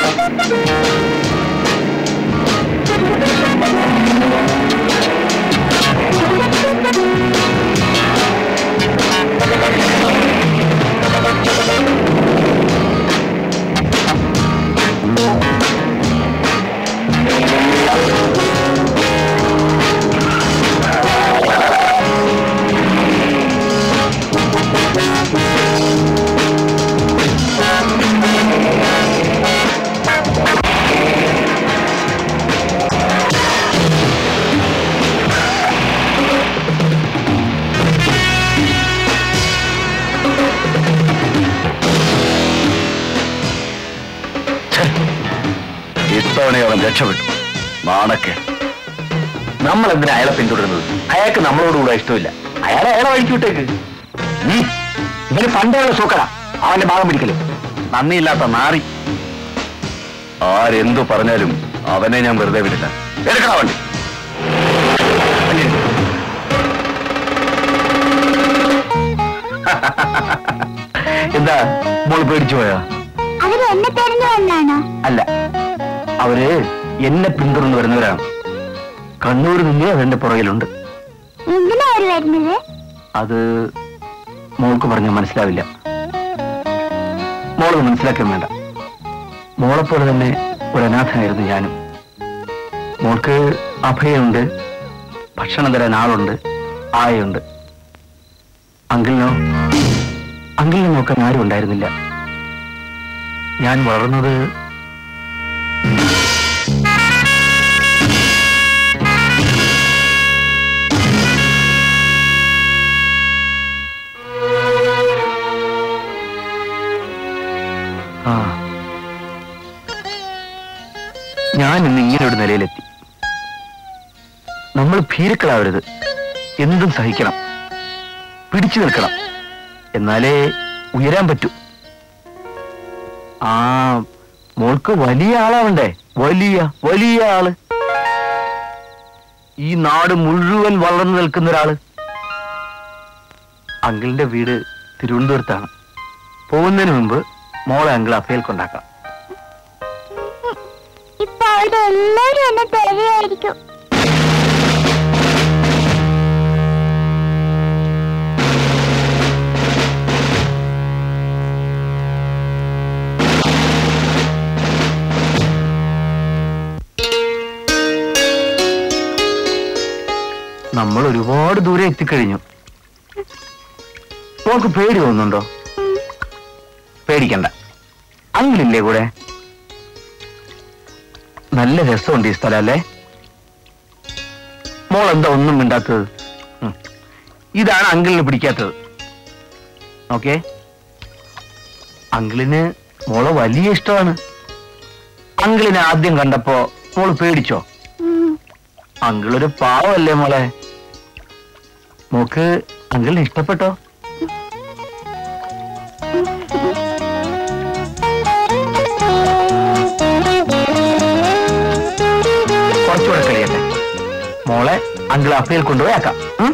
ഇത്തവണ അവൻ രക്ഷപ്പെട്ടു നാണക്കെ നമ്മൾ എന്തിനാ അയാളെ പിന്തുടരുന്നത് അയാൾക്ക് നമ്മളോടുകൂടെ ഇഷ്ടമില്ല അയാളെ അയാളെ വഴിക്ക് വിട്ടേക്ക് ഉം. ഇവന് പണ്ടേയുള്ള സൂക്കട അവന്റെ ഭാഗം പിടിക്കല് നന്ദിയില്ലാത്ത നാറി ആരെന്തു പറഞ്ഞാലും അവനെ ഞാൻ വെറുതെ വിടില്ല എടുക്കണ വണ്ടി വണ്ടി എടുക്ക്. എന്താ മോള് പേടിച്ചു പോയാ അവര് എന്നെ തെരഞ്ഞു വന്നാണോ അല്ല അവര് എന്നെ പിന്തുടർന്ന് വരുന്നവരാണ് കണ്ണൂർ നിന്ന് അവരുടെ പുറകിലുണ്ട് എന്തിനാ അവര് വരുന്നത് അത് മോൾക്ക് പറഞ്ഞാൽ മനസ്സിലാവില്ല മോളത് മനസ്സിലാക്കാൻ വേണ്ട മോളെപ്പോലെ തന്നെ ഒരു അനാഥനായിരുന്നു ഞാനും മോൾക്ക് അഭയമുണ്ട് ഭക്ഷണം തരാൻ ആളുണ്ട് ആയുണ്ട് അങ്കിളിനോ അങ്കിളിനെ നോക്കാൻ ആരും ഉണ്ടായിരുന്നില്ല ഞാൻ വളർന്നത് ആ ഞാൻ ഇന്ന് ഇങ്ങനെ ഒരു നിലയിലെത്തി നമ്മൾ ഭീരുക്കളാവരുത് എന്തും സഹിക്കണം പിടിച്ചു നിൽക്കണം എന്നാലേ ഉയരാൻ പറ്റൂ ആ മോൾക്ക് വലിയ ആളാവണ്ടേ വലിയ വലിയ ആള് ഈ നാട് മുഴുവൻ വളർന്നു നിൽക്കുന്ന ഒരാള് അങ്കിളിന്റെ വീട് തിരുവനന്തപുരത്താണ് പോകുന്നതിന് മുമ്പ് മോളെ അങ്കിൾ അഫയിൽ കൊണ്ടാക്കാം ഇപ്പൊ അവിടെ എല്ലാരും എന്നെ തരുകയായിരിക്കും നമ്മൾ ഒരുപാട് ദൂരെ എത്തിക്കഴിഞ്ഞു മോൾക്ക് പേടി തോന്നുന്നുണ്ടോ പേടിക്കണ്ട അങ്കിളില്ലേ കൂടെ നല്ല രസമുണ്ട് ഈ സ്ഥലം അല്ലേ മോൾ എന്താ ഒന്നും മിണ്ടാത്തത് ഉം. ഇതാണ് അങ്കിളിന് പിടിക്കാത്തത് ഓക്കെ അങ്കിളിന് മോളെ വലിയ ഇഷ്ടമാണ് അങ്കിളിനെ ആദ്യം കണ്ടപ്പോ മോള് പേടിച്ചോ അങ്കിളൊരു പാവല്ലേ മോളെ മോക്ക് അങ്കിളിനെ ഇഷ്ടപ്പെട്ടോ കുറച്ചുകൂടെ കഴിയട്ടെ മോളെ അങ്കിൾ അപ്പയിൽ കൊണ്ടുപോയി ആക്കാം ഉം?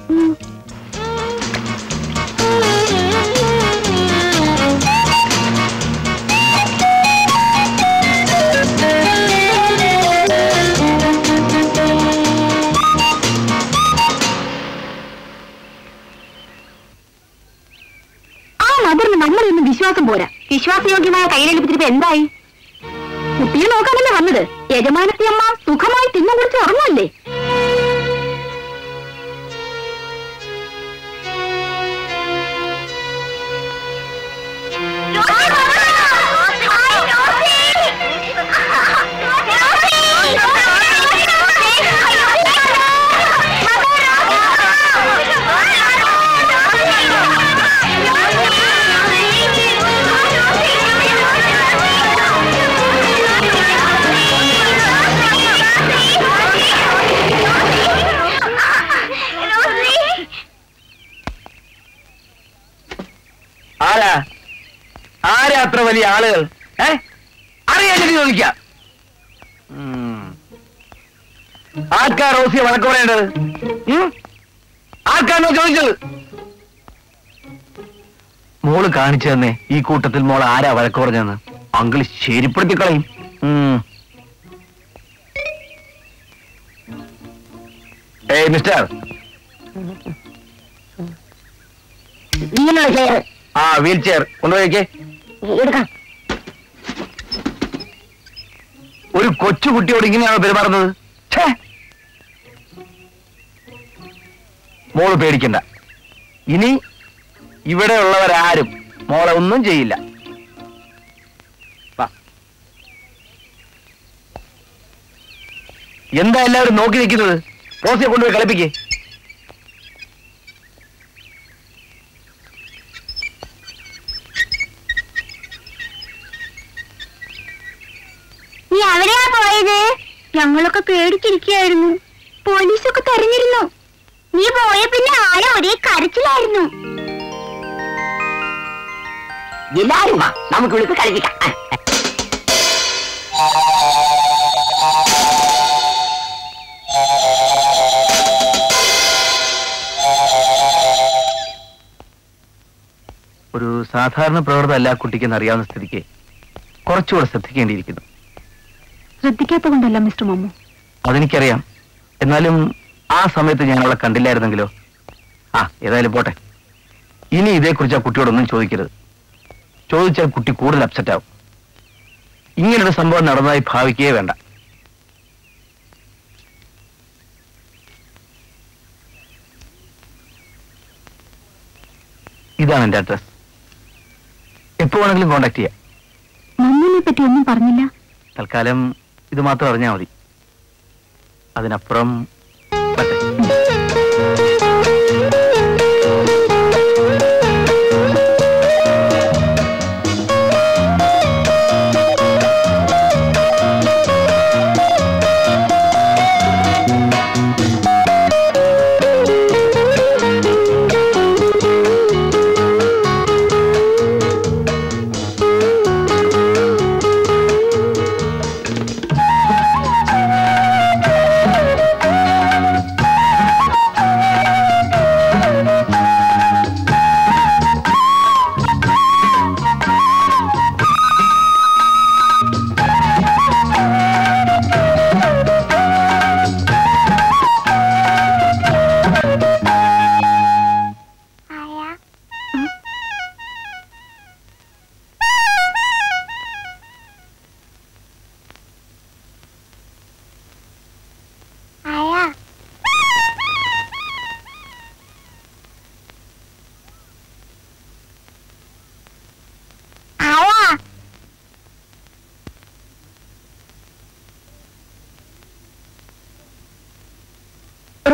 ആ മദറിന് നമ്മളൊന്നും വിശ്വാസം പോരാ വിശ്വാസയോഗ്യമായ കയ്യിലെടുപ്പിച്ചിട്ട് എന്തായി കുട്ടിയെ നോക്കാനല്ലേ വന്നത് യജമാനത്തി അമ്മ സുഖമായി തിന്നു കുടിച്ച് ഉറങ്ങല്ലേ ആരാ ആരാ അത്ര വലിയ ആളുകൾ ഏ അറിയാൻ ചോദിക്കാം ഉം. ആർക്കാ റോസിയെ വഴക്ക് പറയേണ്ടത് ഉം? ആർക്കാണോ ചോദിച്ചത് മോള് കാണിച്ചു തന്നെ ഈ കൂട്ടത്തിൽ മോൾ ആരാ വഴക്ക് പറഞ്ഞെന്ന് അങ്കിൾ ശരിപ്പെടുത്തി കളയും ഉം. ഏയ് മിസ്റ്റർ വീണോ ചെയർ ആ വീൽ ചെയർ കൊണ്ടുപോയിക്കേ എടുക്കാം ഒരു കൊച്ചു കുട്ടിയോട് ഇങ്ങനെയാണോ പെരുമാറുന്നത് ഛേ! മോള് പേടിക്കണ്ട ഇനി ഇവിടെ ഉള്ളവരാരും മോളെ ഒന്നും ചെയ്യില്ല വാ. എന്താ എല്ലാവരും നോക്കി നിൽക്കുന്നത് റോസിയെ കൊണ്ടുപോയി കളിപ്പിക്കേ നീ എവിടെയാ പോയത് ഞങ്ങളൊക്കെ പേടിച്ചിരിക്കുകയായിരുന്നു പോലീസൊക്കെ തെരഞ്ഞിരുന്നു നീ പോയ പിന്നെ ആളെ ഒരേ കരച്ചിലായിരുന്നു എല്ലാരും വാ നമുക്ക് വിളിച്ച് കളിപ്പിക്കാം ആ, ആ. ഒരു സാധാരണ പ്രവൃത്തി അല്ല കുട്ടിക്കെന്ന് അറിയാവുന്ന സ്ഥിതിക്ക് കുറച്ചുകൂടെ ശ്രദ്ധിക്കേണ്ടിയിരിക്കുന്നു ശ്രദ്ധിക്കാത്ത കൊണ്ടല്ല മിസ്റ്റർ മമ്മു അതെനിക്കറിയാം എന്നാലും ആ സമയത്ത് ഞാൻ അവളെ കണ്ടില്ലായിരുന്നെങ്കിലോ ആ ഏതായാലും പോട്ടെ ഇനി ഇതേക്കുറിച്ച് ആ കുട്ടിയോടൊന്നും ചോദിക്കരുത് ചോദിച്ചാൽ കുട്ടി കൂടുതൽ അപ്സെറ്റ് ആവും ഇങ്ങനൊരു സംഭവം നടന്നതായി ഭാവിക്കുകയേ വേണ്ട ഇതാണ് എന്റെ അഡ്രസ് എപ്പോ വേണമെങ്കിലും കോണ്ടാക്ട് ചെയ്യാം മമ്മുവിനെ പറ്റി ഒന്നും പറഞ്ഞില്ല തൽക്കാലം ഇത് മാത്രം അറിഞ്ഞാൽ മതി അതിനപ്പുറം വരട്ടെ.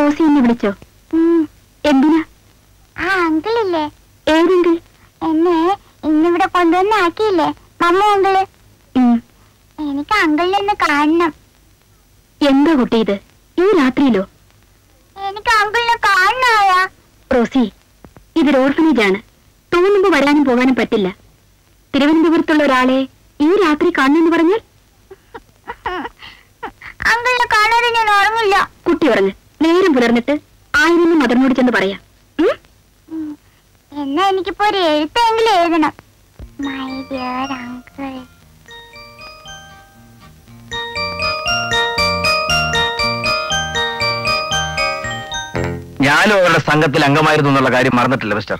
റോസി എന്നെ വിളിച്ചോ എന്തിനാ ആ അങ്കിളില്ലേ ഏതെങ്കിൽ എന്നെ ഇന്നിവിടെ കൊണ്ടുവന്ന് ആക്കിയില്ലേ മമ്മ അങ്കിള് എനിക്ക് അങ്കിളിനെ ഒന്ന് കാണണം എന്താ കുട്ടി ഇത് ഈ രാത്രിയിലോ എനിക്ക് അങ്കിളിനെ കാണണമായാ റോസി ഇതൊരു ഓർഫനേജ് ആണ് തോന്നുമ്പോ വരാനും പോകാനും പറ്റില്ല തിരുവനന്തപുരത്തുള്ള ഒരാളെ ഈ രാത്രി കാണുന്നെന്ന് പറഞ്ഞാൽ അങ്കിളിനെ കാണാതെ ഞാൻ ഉറങ്ങില്ല കുട്ടി പറഞ്ഞ് നേരം പുലർന്നിട്ട് ആയിരം മദറിനോട് ചെന്ന് പറയാം ഉം? എന്നാ എനിക്കിപ്പോ ഒരു എഴുത്തെങ്കിലും എഴുതണം മൈ ഡിയർ അങ്കിൾ ഞാനും അവരുടെ സംഘത്തിൽ അംഗമായിരുന്നു എന്നുള്ള കാര്യം മറന്നിട്ടില്ല മിസ്റ്റർ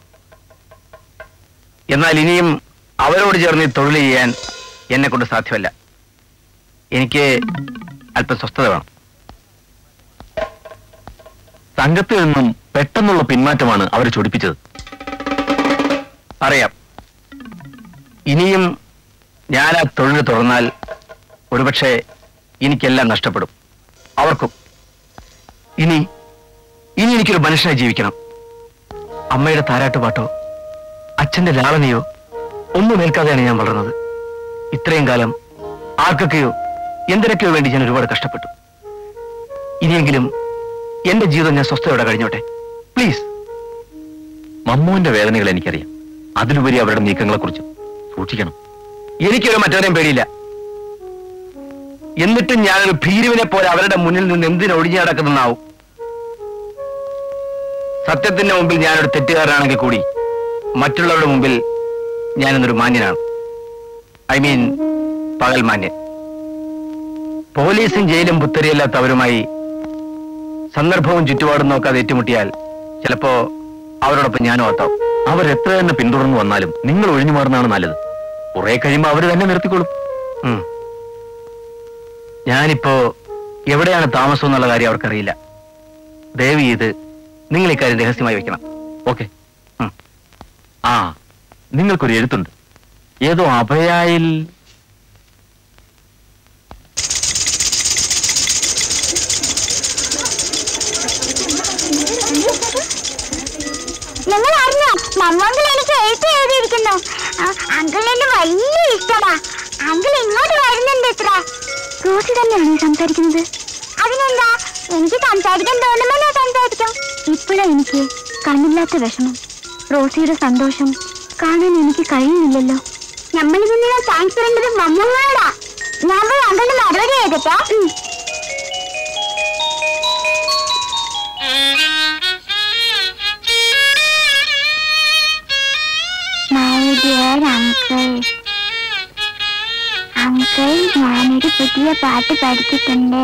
എന്നാൽ ഇനിയും അവരോട് ചേർന്ന് ഈ തൊഴിൽ ചെയ്യാൻ എന്നെ കൊണ്ട് സാധ്യമല്ല എനിക്ക് അല്പം സ്വസ്ഥത വേണം സംഘത്തിൽ നിന്നും പെട്ടെന്നുള്ള പിന്മാറ്റമാണ് അവർ ചൊടിപ്പിച്ചത് അറിയാം ഇനിയും ഞാൻ ആ തൊഴിൽ തുറന്നാൽ ഒരുപക്ഷെ എനിക്കെല്ലാം നഷ്ടപ്പെടും അവർക്കും ഇനി ഇനി എനിക്കൊരു മനുഷ്യനായി ജീവിക്കണം അമ്മയുടെ താരാട്ടുപാട്ടോ അച്ഛന്റെ ലാളനയോ ഒന്നും ഏൽക്കാതെയാണ് ഞാൻ വളർന്നത് ഇത്രയും കാലം ആർക്കൊക്കെയോ എന്തിനൊക്കെയോ വേണ്ടി ഞാൻ ഒരുപാട് കഷ്ടപ്പെട്ടു ഇനിയെങ്കിലും എന്റെ ജീവിതം ഞാൻ സ്വസ്ഥയോടെ കഴിഞ്ഞോട്ടെ പ്ലീസ് മമ്മുവിന്റെ വേദനകൾ എനിക്കറിയാം അതിലുപരി അവരുടെ നീക്കങ്ങളെ കുറിച്ച് സൂക്ഷിക്കണം എനിക്കൊരു മറ്റവരെയും പേടിയില്ല എന്നിട്ടും ഞാനൊരു ഭീരുവിനെ പോലെ അവരുടെ മുന്നിൽ നിന്ന് എന്തിനു ഒഴിഞ്ഞു നടക്കുന്നതാവും സത്യത്തിന്റെ മുമ്പിൽ ഞാനൊരു തെറ്റുകാരനാണെങ്കിൽ കൂടി മറ്റുള്ളവരുടെ മുമ്പിൽ ഞാനിന്നൊരു മാന്യനാണ് ഐ മീൻ പകൽ മാന്യൻ പോലീസും ജയിലും പുത്തരിയല്ലാത്തവരുമായി സന്ദർഭവും ചുറ്റുപാടും നോക്കാതെ ഏറ്റുമുട്ടിയാൽ ചിലപ്പോ അവരോടൊപ്പം ഞാനും ആത്താവും അവരെത്ര തന്നെ പിന്തുടർന്നു വന്നാലും നിങ്ങൾ ഒഴിഞ്ഞു മാറുന്നതാണ് നല്ലത് കുറെ കഴിയുമ്പോൾ അവർ തന്നെ നിർത്തിക്കൊള്ളും ഉം. ഞാനിപ്പോ എവിടെയാണ് താമസം എന്നുള്ള കാര്യം അവർക്കറിയില്ല ദയവ് ചെയ്ത് നിങ്ങൾ ഇക്കാര്യം രഹസ്യമായി വെക്കണം ഓക്കെ ആ നിങ്ങൾക്കൊരു എഴുത്തുണ്ട് ഏതോ അഭയായിൽ നിങ്ങൾ അറിഞ്ഞോ മമ്മങ്കിൾ എനിക്ക് എഴുത്ത് എഴുതിയിരിക്കുന്നു അങ്കിളിന് വലിയ ഇഷ്ടമാ അങ്കിൾ ഇങ്ങോട്ട് വരുന്നുണ്ട് ഇത്ര റോസി തന്നെയാണ് സംസാരിക്കുന്നത് അതിനെന്താ എനിക്ക് സംസാരിക്കാൻ തോന്നുമ്പോ ഞാൻ സംസാരിക്കും ഇപ്പോഴാ എനിക്ക് കണ്ണില്ലാത്ത വിഷമം റോസിയുടെ സന്തോഷം കാണാൻ എനിക്ക് കഴിയുന്നില്ലല്ലോ നമ്മൾ ഇതിനുള്ള താങ്ക്സ് പറയേണ്ടത് മമ്മങ്ങളോടാ ഞാൻ പോയി അങ്കിളിന് മറുപടി എഴുതട്ടെ മൈ ഡിയർ അങ്കിൾ അങ്കിൾ ഞാനൊരു പുതിയ പാട്ട് പഠിച്ചിട്ടുണ്ട്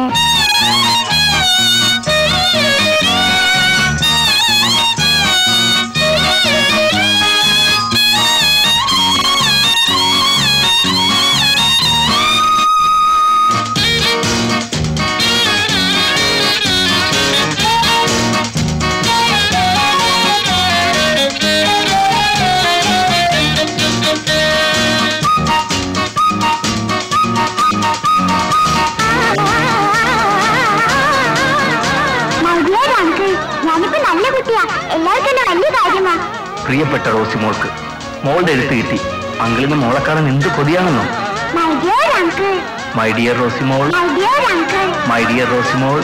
മൈ ഡിയർ അങ്കിൾ ഞാനിപ്പോ നല്ല കുട്ടിയാ എല്ലാവർക്കും എന്നെ വലിയ കാര്യമാ പ്രിയപ്പെട്ട റോസി മോൾക്ക് മോളുടെ എഴുത്ത് കിട്ടി അങ്കിളിന് മോളെ കാണാൻ എന്ത് കൊതിയാണെന്നോ my dear uncle my dear Rosie മോൾ my dear uncle my dear Rosie മോൾ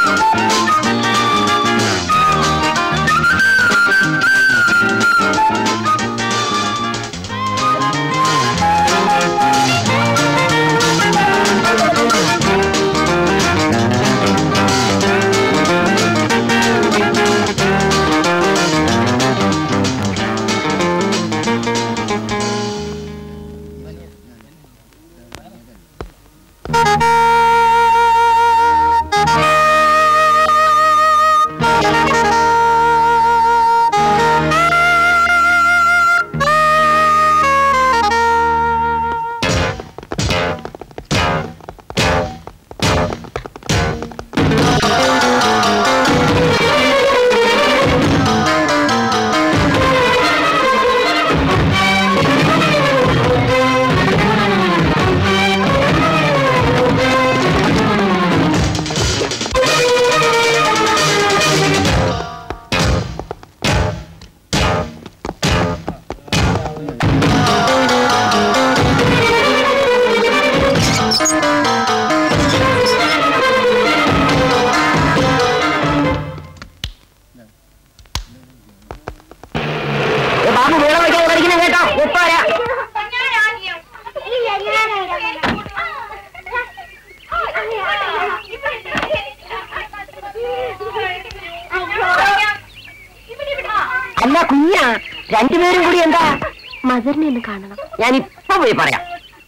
മൈ അല്ല കുഞ്ഞ രണ്ടുപേരും കൂടി എന്താ മദറിനെ ഒന്ന് കാണണം ഞാൻ ഇപ്പൊ പോയി പറയാം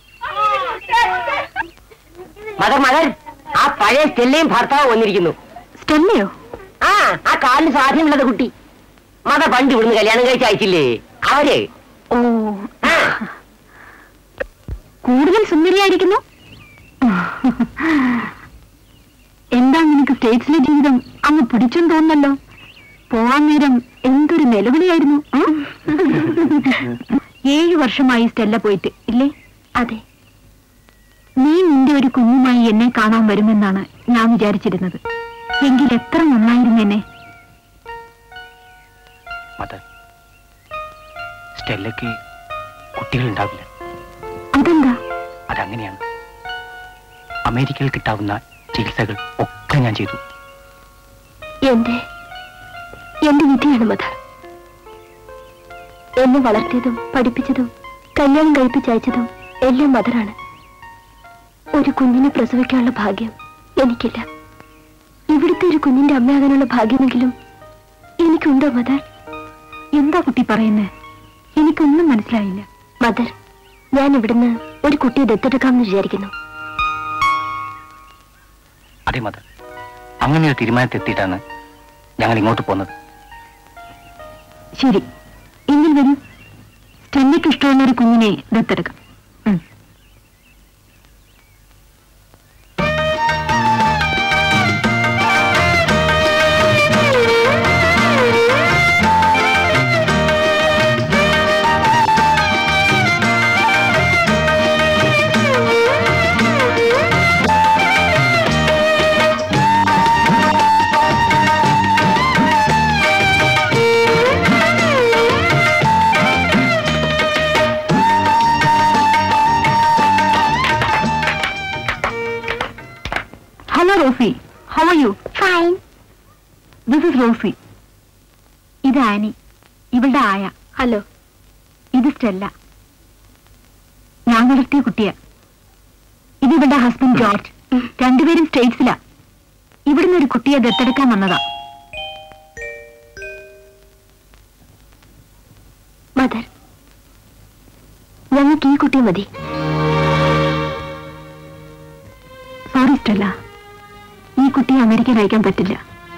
മദർ മദർ ആ പഴയ സ്റ്റെല്ലയും ഭർത്താവ് വന്നിരിക്കുന്നു സ്റ്റെല്ലയോ ആ ആ കാലിന് സ്വാധീനമുള്ളത് കുട്ടി മദർ പണ്ട് ഇവിടുന്ന് കല്യാണം കഴിച്ച് അയച്ചില്ലേ അവര് ഓ ആ കൂടുതൽ സുന്ദരിയായിരിക്കുന്നു എന്താ നിനക്ക് സ്റ്റേറ്റ്സിലെ ജീവിതം അങ്ങ് പിടിച്ചെന്ന് തോന്നല്ലോ പോവാൻ നേരം എന്തൊരു നിലവിളിയായിരുന്നു ആ? ഏഴു വർഷമായി സ്റ്റെല്ല പോയിട്ട് ഇല്ലേ അതെ നീ നിന്റെ ഒരു കുഞ്ഞുമായി എന്നെ കാണാൻ വരുമെന്നാണ് ഞാൻ വിചാരിച്ചിരുന്നത് എങ്കിൽ എത്ര നന്നായിരുന്നു എന്നെ മദർ സ്റ്റെല്ലയ്ക്ക് കുട്ടികൾ ഉണ്ടാവില്ല അതെന്താ അതങ്ങനെയാണ് അമേരിക്കയിൽ കിട്ടാവുന്ന ചികിത്സകൾ ഒക്കെ ഞാൻ ചെയ്തു എന്റെ എന്റെ വിധിയാണ് മദർ എന്നെ വളർത്തിയതും പഠിപ്പിച്ചതും കല്യാണം കഴിപ്പിച്ചയച്ചതും എല്ലാം മദറാണ് ഒരു കുഞ്ഞിനെ പ്രസവിക്കാനുള്ള ഭാഗ്യം എനിക്കില്ല ഇവിടുത്തെ ഒരു കുഞ്ഞിന്റെ അമ്മയാകാനുള്ള ഭാഗ്യമെങ്കിലും എനിക്കുണ്ടോ മദർ എന്താ കുട്ടി പറയുന്നേ എനിക്കൊന്നും മനസ്സിലായില്ല മദർ ഞാൻ ഇവിടുന്ന് ഒരു കുട്ടിയെ ദത്തെടുക്കാമെന്ന് വിചാരിക്കുന്നു അതെ മദർ അങ്ങനെ ഒരു തീരുമാനത്തെത്തിയിട്ടാണ് ഞങ്ങൾ ഇങ്ങോട്ട് പോകുന്നത് ശരി എങ്കിൽ വരൂ സ്റ്റെല്ലയ്ക്ക് ഇഷ്ടമുള്ള ഒരു കുഞ്ഞിനെ ദത്തെടുക്കാം ഉം. Hello Rosie how are you fine this is Rosie ഇത് ആനി ഇവളുടെ ആയ ഹലോ ഇത് സ്റ്റെല്ല ഞാൻ വളർത്തിയ കുട്ടിയാ ഇത് ഇവളുടെ ഹസ്ബൻഡ് ജോർജ് രണ്ടുപേരും സ്റ്റേറ്റ്സിലാ ഇവിടുന്ന് ഒരു കുട്ടിയെ ദത്തെടുക്കാൻ വന്നതാ മദർ ഞങ്ങൾക്ക് ഈ കുട്ടിയെ മതി സോറി സ്റ്റെല്ല ഈ കുട്ടിയെ അമേരിക്കയിൽ അയക്കാൻ പറ്റില്ല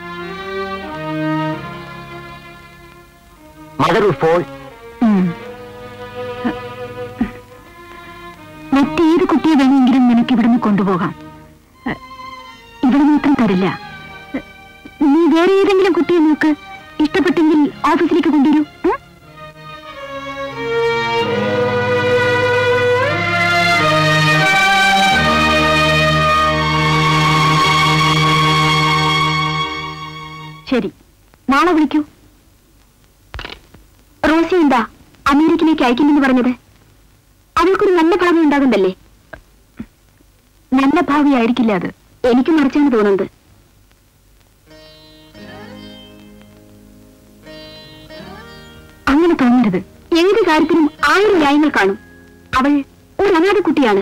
മദർ ഫോൺ ഉം. മറ്റേത് കുട്ടിയെ വേണമെങ്കിലും നിനക്ക് ഇവിടുന്ന് കൊണ്ടുപോകാം എ, ഇവിടെ മാത്രം തരില്ല എ, നീ വേറെ ഏതെങ്കിലും കുട്ടിയെ നോക്ക് ഇഷ്ടപ്പെട്ടെങ്കിൽ ഓഫീസിലേക്ക് കൊണ്ടുവരൂ ഉം? ശരി നാളെ വിളിക്കൂ റോസി എന്താ അമേരിക്കയിലേക്ക് അയക്കില്ലെന്ന് പറഞ്ഞത് അവൾക്കൊരു നല്ല ഭാവി ഉണ്ടാകുന്നല്ലേ നല്ല ഭാവിയായിരിക്കില്ല അത് എനിക്ക് മറിച്ചാണ് തോന്നുന്നത് അങ്ങനെ തോന്നരുത് ഏത് കാര്യത്തിനും ആയിരം ന്യായങ്ങൾ കാണും അവൾ ഒരു അനാഥ കുട്ടിയാണ്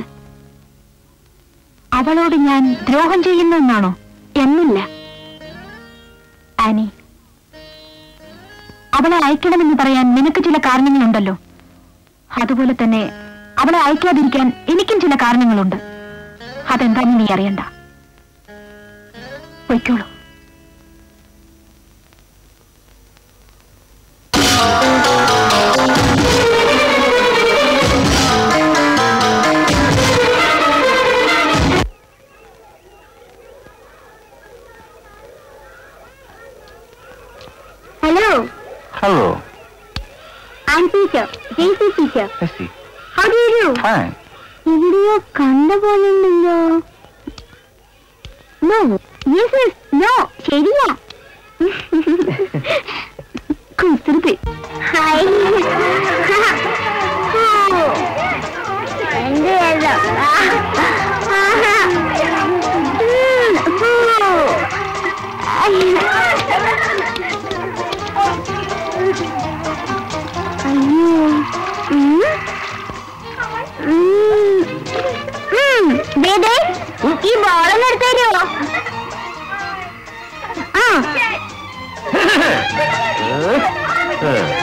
അവളോട് ഞാൻ ദ്രോഹം ചെയ്യുന്നെന്നാണോ എന്നില്ല ആനി അവളെ അയക്കണമെന്ന് പറയാൻ നിനക്ക് ചില കാരണങ്ങളുണ്ടല്ലോ അതുപോലെ തന്നെ അവളെ അയക്കാതിരിക്കാൻ എനിക്കും ചില കാരണങ്ങളുണ്ട് അതെന്താന്ന് നീ അറിയണ്ട പൊയ്ക്കോളൂ hello hello I teacher Jaisy teacher ലെസ്സി ഹൗ ഡു യു ഫൈൻ എവിടെയോ കണ്ട പോലുണ്ടല്ലോ നോ യെസ് യെസ് നോ ശരിയാ കുസൃതി ഹായ് എന്ത് അയ്യോ ഉം. ഉം. ഉം. ദേ, ദേ, ഈ ബോളൊന്ന് എടുത്തു തരുമോ ആ ഏ?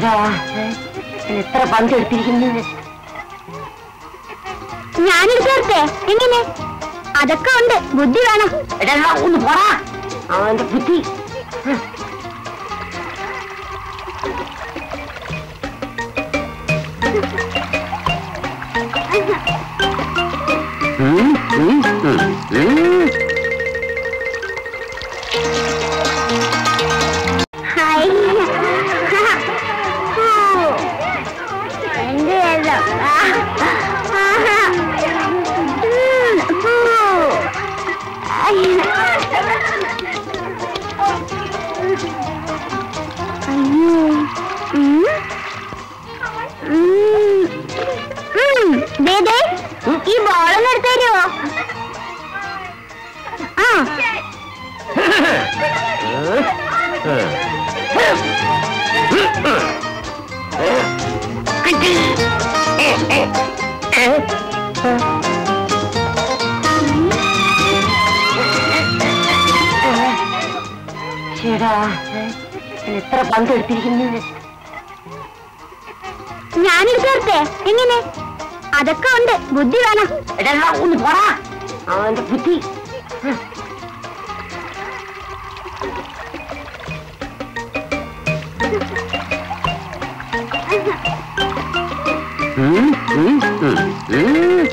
ചേടാ എത്ര പങ്ക് എടുത്തിരിക്കുന്നു ഞാനെടുത്ത് തരട്ടെ എങ്ങനെ അതൊക്കെ ഉണ്ട് ബുദ്ധി വേണം എടാ എടാ, ഒന്ന് പോടാ അവന്റെ ബുദ്ധി ഉം, ഉം, ഉം, ഉം. ഹായ് എന്ത് രസം. ആ. ആഹാ. ഉം, ഹൂ. അയ്യോ. ഉം. ഉം. ഉം. ദേ, ദേ. ഈ ബോളൊന്ന് എടുത്തു തരുമോ ആ ചേടാ എത്ര പങ്ക് എടുത്തിരിക്കുന്നു ഞാനെടുത്ത് തരട്ടെ എങ്ങനെ അതൊക്കെ ഉണ്ട് ബുദ്ധി വേണം എടാ എടാ, ഒന്ന് പോടാ അവന്റെ ബുദ്ധി ഉം, ഉം, ഉം, ഉം.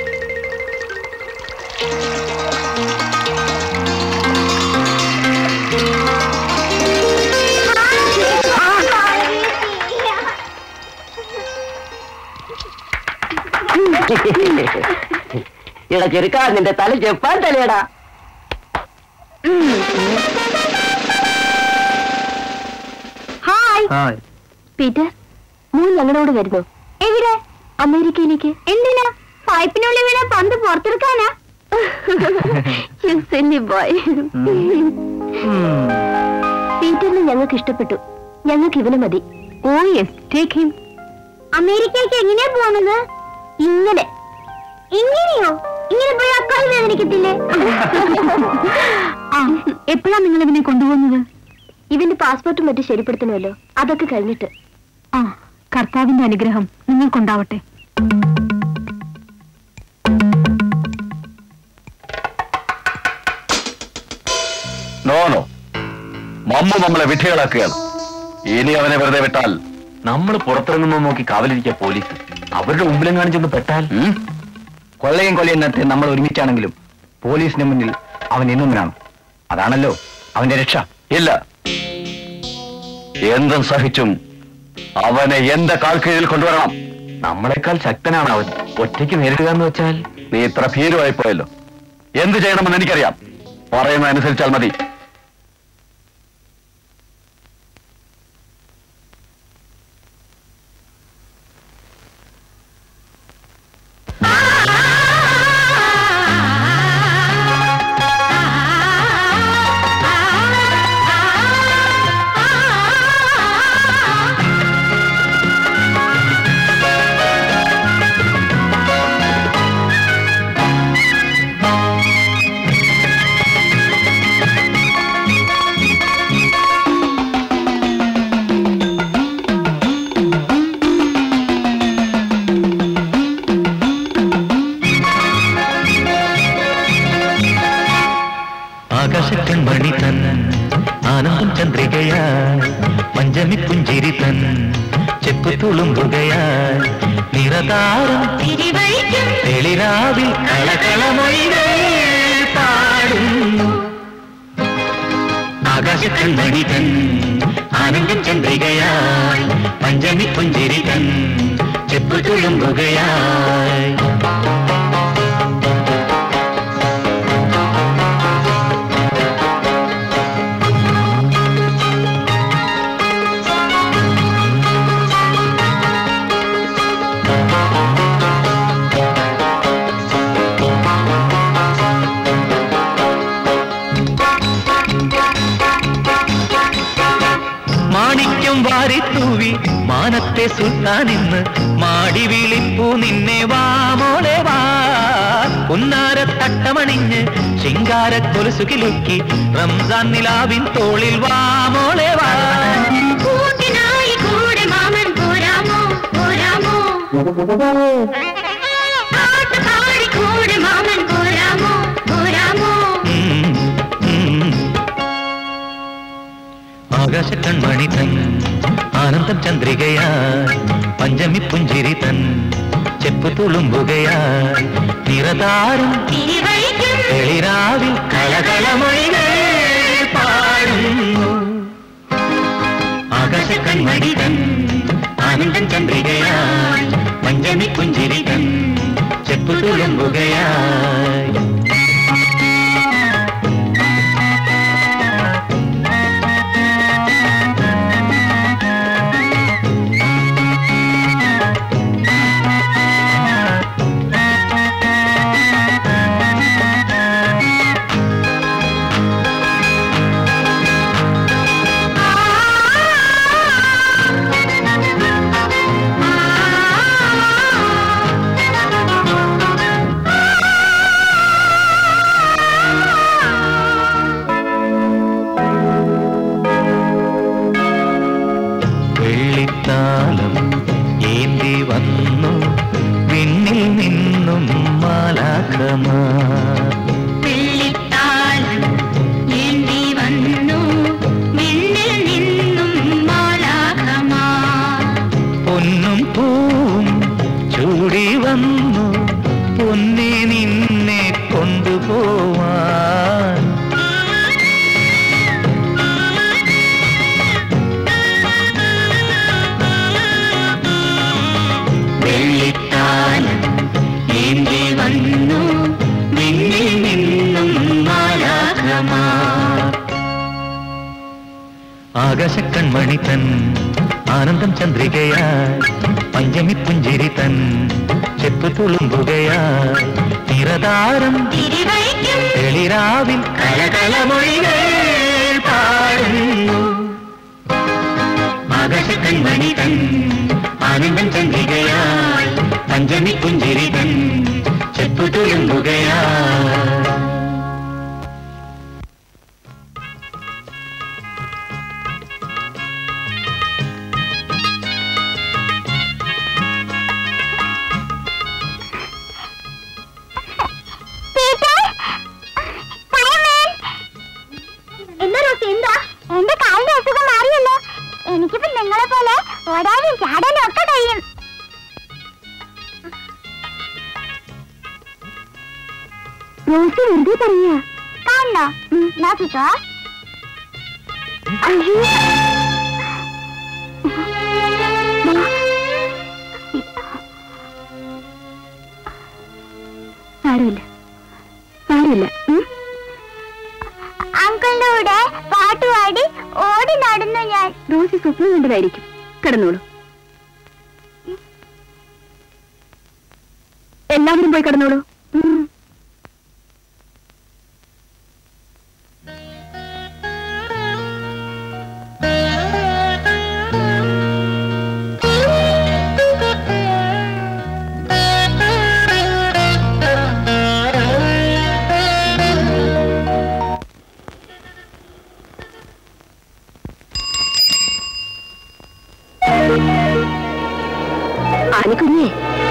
എടാ ചെറുക്കാ നിന്റെ തല ജപ്പാൻ തലയടാ ഹായ് പീറ്റർ മോൻ ഞങ്ങളോട് വരുന്നു എവിടെ അമേരിക്കയിലേക്ക് എന്തിനാ പൈപ്പിനുള്ളിൽ വീണ പന്ത് പുറത്തെടുക്കാനാ ബോയ് പീറ്ററിനെ ഞങ്ങൾക്ക് ഇഷ്ടപ്പെട്ടു ഞങ്ങൾക്ക് ഇവനെ മതി ഓ യെസ് ടേക്ക് ഹിം അമേരിക്കയ്ക്ക് എങ്ങനെയാ പോകുന്നത് ഇങ്ങനെ ഇങ്ങനെയോ ഇങ്ങനെ പോയി അക്കാൽ വേദനിക്കത്തില്ലേ ആ എപ്പോഴാ നിങ്ങൾ ഇവനെ കൊണ്ടുപോകുന്നത് ഇവന്റെ പാസ്പോർട്ടും മറ്റും ശരിപ്പെടുത്തണമല്ലോ അതൊക്കെ കഴിഞ്ഞിട്ട് ആ കർത്താവിന്റെ അനുഗ്രഹം നിങ്ങൾക്കുണ്ടാവട്ടെ നോ നോ മമ്മ നമ്മളെ വിധികളാക്കുകയാണ് ഇനി അവനെ വെറുതെ വിട്ടാൽ നമ്മൾ പുറത്തിറങ്ങുന്നു നോക്കി കാവലിരിക്കുക പോലീസ് അവരുടെ മുമ്പിലും കാണിച്ചൊന്ന് പെട്ടാൽ ഉം? കൊള്ളയും കൊലയും നടത്തി നമ്മൾ ഒരുമിച്ചാണെങ്കിലും പോലീസിന് മുന്നിൽ അവൻ ഇന്നുമിനാണ് അതാണല്ലോ അവന്റെ രക്ഷ ഇല്ല എന്തും സഹിച്ചും അവനെ എന്റെ കാൽ കീഴിൽ കൊണ്ടുവരണം നമ്മളെക്കാൾ ശക്തനാണ് അവൻ ഒറ്റയ്ക്ക് നേരിടുക എന്ന് വെച്ചാൽ നീ ഇത്ര ഭീരുവായി പോയല്ലോ എന്ത് ചെയ്യണമെന്ന് എനിക്കറിയാം പറയുന്ന അനുസരിച്ചാൽ മതി ആകാശക്കൺമണി തൻ ആനന്ദം ചന്ദ്രികയായി പഞ്ചമി പുഞ്ചിരി തൻ ചെപ്പ് തുളുമ്പുകയായി നിറതാരം തെളിരാവിൽ കളകളമൊഴികൾ പാടുന്നു ആകാശക്കൺമണി തൻ ആനന്ദം ചന്ദ്രികയായി പഞ്ചമി പുഞ്ചിരി തൻ ചെപ്പ് തുളുമ്പുകയായി മാണിക്യം വാരിത്തൂവി മാനത്തെ സുൽത്താൻ ഇന്ന് മാടി വിളിപ്പൂ നിന്നെ വാ മോളെ വാ ഉന്നാര തട്ടമണിഞ്ഞ് ശിങ്കാര കൊലുസു കിലുക്കി റംസാൻ നിലാവിൻ തോളിൽ വാ മോളെ വാ കൂട്ടിനായി കൂടെ മാമ കൂടെ മാമൻ പോരാമോ പോരാമോ ആകാശ കൺമണി തൻ ആനന്ദം ചന്ദ്രികയായി പഞ്ചമി പുഞ്ചിരി തൻ ചെപ്പു തുളുമ്പുകയായി നിറതാരും തിരിവഴിക്കും എളിരാവിൽ കളകളമൊഴികൾ പാടുന്നു ആകാശ കൺമണി തൻ ആനന്ദം ചന്ദ്രികയായി പഞ്ചമി പുഞ്ചിരി തൻ ചെപ്പു തുളുമ്പുകയായി വെള്ളിത്താലം ഏന്തി വന്നു വിണ്ണിൽ നിന്നും മാലാഖമാ വെള്ളിത്താലം ഏന്തി വന്നു മിന്നിൽ നിന്നും മാലാഖമാ പൊന്നും പൂവും ചൂടി വന്നു പൊന്നെ നിന്നെ കൊണ്ടുപോവാൻ വെള്ളിത്താലം ഏന്തി വന്നു വിണ്ണിൽ നിന്നും മാലാഖമാ ആകാശക്കൺമണി തൻ ആനന്ദം ചന്ദ്രികയായി പഞ്ചമി പുഞ്ചിരി തൻ ചെപ്പു തുളുമ്പുകയായി നിറതാരം തിരിവഴിക്കും എളിരാവിൽ കലകളമൊഴികൾ പാടുന്നു ആകാശക്കൺമണി തൻ ആനന്ദം ചന്ദ്രികയായി പഞ്ചമി പുഞ്ചിരി തൻ ചെപ്പു തുളുമ്പുകയായി എന്താ റോസി എന്താ എന്റെ കാലിന്റെ അസുഖം മാറിയല്ലോ എനിക്കിപ്പോ നിങ്ങളെ പോലെ ഓടാനും ചാടാനും ഒക്കെ കഴിയും റോസി വെറുതെ പറയാ കാണണോ നോക്കിക്കോ അയ്യോ സാരമില്ല സാരമില്ല ഉം? അങ്കിളിന്റെ കൂടെ പാട്ടുപാടി ഓടി നടന്നു ഞാൻ റോസി സ്വപ്നം കണ്ടതായിരിക്കും കിടന്നോളൂ എല്ലാവരും പോയി കിടന്നോളൂ ഉം. ആനക്കുഞ്ഞേ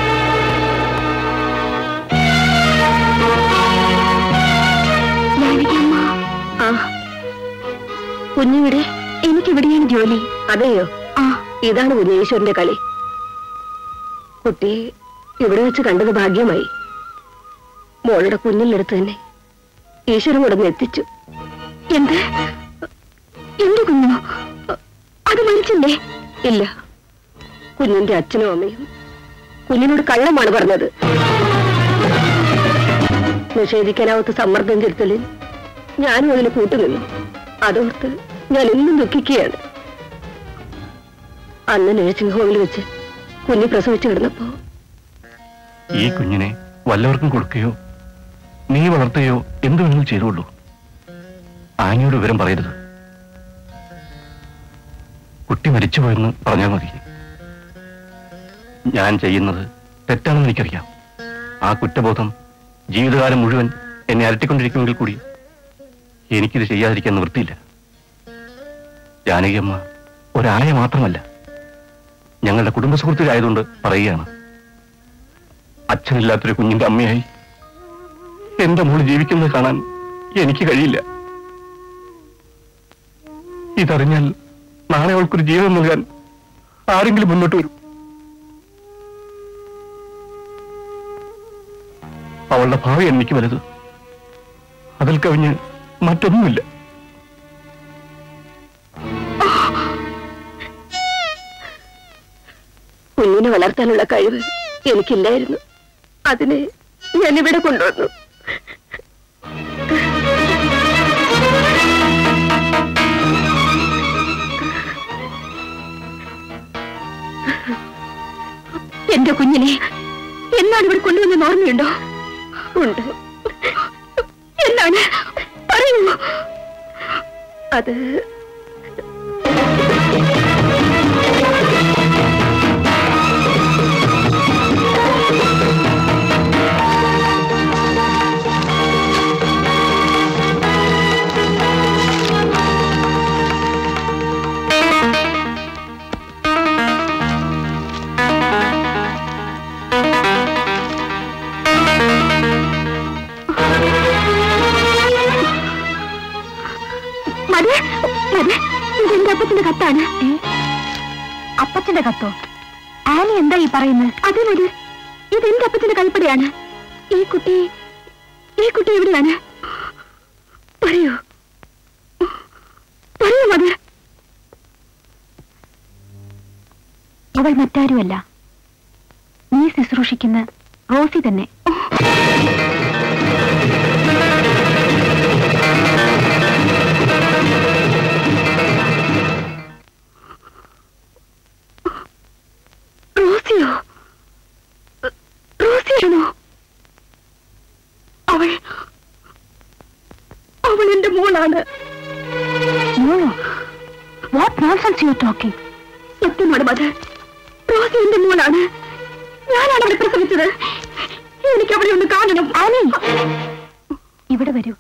ജാനകിയമ്മ. ആ കുഞ്ഞിവിടെ എനിക്കിവിടെയാണ് ജോലി അതെയോ ആ ഇതാണ് കുഞ്ഞേശ്വരന്റെ കളി കുട്ടിയെ ഇവിടെ വെച്ച് കണ്ടത് ഭാഗ്യമായി മോളുടെ കുഞ്ഞിലെടുത്ത് തന്നെ ഈശ്വരൻ കൊണ്ടു എത്തിച്ചു എന്ത് എന്റെ കുഞ്ഞോ അത് മരിച്ചില്ലേ ഇല്ല കുഞ്ഞിന്റെ അച്ഛനും അമ്മയും കുഞ്ഞിനോട് കള്ളമാണ് പറഞ്ഞത് നിഷേധിക്കാനാവാത്ത സമ്മർദ്ദം ചെലുത്തലിൽ ഞാനും അതിന് കൂട്ടുനിന്നു അതോർത്ത് ഞാൻ ഇന്നും ദുഃഖിക്കുകയാണ് അന്ന് നഴ്സിംഗ് ഹോമിൽ വെച്ച് കുഞ്ഞ് പ്രസവിച്ചു കിടന്നപ്പോ ഈ കുഞ്ഞിനെ വല്ലവർക്കും കൊടുക്കുകയോ നീ വളർത്തുകയോ എന്തു വേണമെങ്കിലും ചെയ്തോളൂ ആനയോട് വിവരം പറയരുത് കുട്ടി മരിച്ചുപോയെന്ന് പറഞ്ഞാൽ മതി ഞാൻ ചെയ്യുന്നത് തെറ്റാണെന്ന് എനിക്കറിയാം ആ കുറ്റബോധം ജീവിതകാലം മുഴുവൻ എന്നെ അലട്ടിക്കൊണ്ടിരിക്കുമെങ്കിൽ കൂടി എനിക്കിത് ചെയ്യാതിരിക്കാൻ നിവൃത്തിയില്ല ജാനകിയമ്മ ഒരായ മാത്രമല്ല ഞങ്ങളുടെ കുടുംബ സുഹൃത്തുക്കളായതുകൊണ്ട് പറയുകയാണ് അച്ഛനില്ലാത്തൊരു കുഞ്ഞിന്റെ അമ്മയായി എന്റെ മോള് ജീവിക്കുന്നത് കാണാൻ എനിക്ക് കഴിയില്ല ഇതറിഞ്ഞാൽ നാളെ അവൾക്കൊരു ജീവിതം നൽകാൻ ആരെങ്കിലും മുന്നോട്ട് വരും അവളുടെ ഭാവി എനിക്ക് വലുത് അതിൽ കവിഞ്ഞ് മറ്റൊന്നുമില്ല കുഞ്ഞിനെ വളർത്താനുള്ള കഴിവ് എനിക്കില്ലായിരുന്നു അതിനെ ഞാൻ ഇവിടെ കൊണ്ടുവന്നു എന്റെ കുഞ്ഞിനെ എന്നാണ് ഇവിടെ കൊണ്ടുവന്നെന്ന് ഓർമ്മയുണ്ടോ ഉണ്ട് എന്നാണ് പറയൂ അത് മതി മതി ഇതെന്റെ അപ്പച്ചന്റെ കത്താണ് അപ്പച്ചന്റെ കത്തോ ആനി എന്താ ഈ പറയുന്നത് അതെ മതി ഇതെന്റെ അപ്പച്ചന്റെ കൽപ്പടയാണ് ഈ കുട്ടി ഈ കുട്ടി എവിടെയാണ് പറയൂ പറയൂ മതി അവൾ മറ്റാരുമല്ല നീ ശുശ്രൂഷിക്കുന്ന റോസി തന്നെ റോസിയോ റോസിയാണോ അവൾ അവൾ എന്റെ മോളാണ് മോളോ വാട്ട് നോൺസെൻസ് യു ടോക്കിംഗ് സത്യമാണ് മത് റോസി എന്റെ മോളാണ് ഞാനാണ് അവളെ പ്രസവിച്ചത് എനിക്ക് അവളെ ഒന്ന് കാണണം ആനി ഇവിടെ വരൂ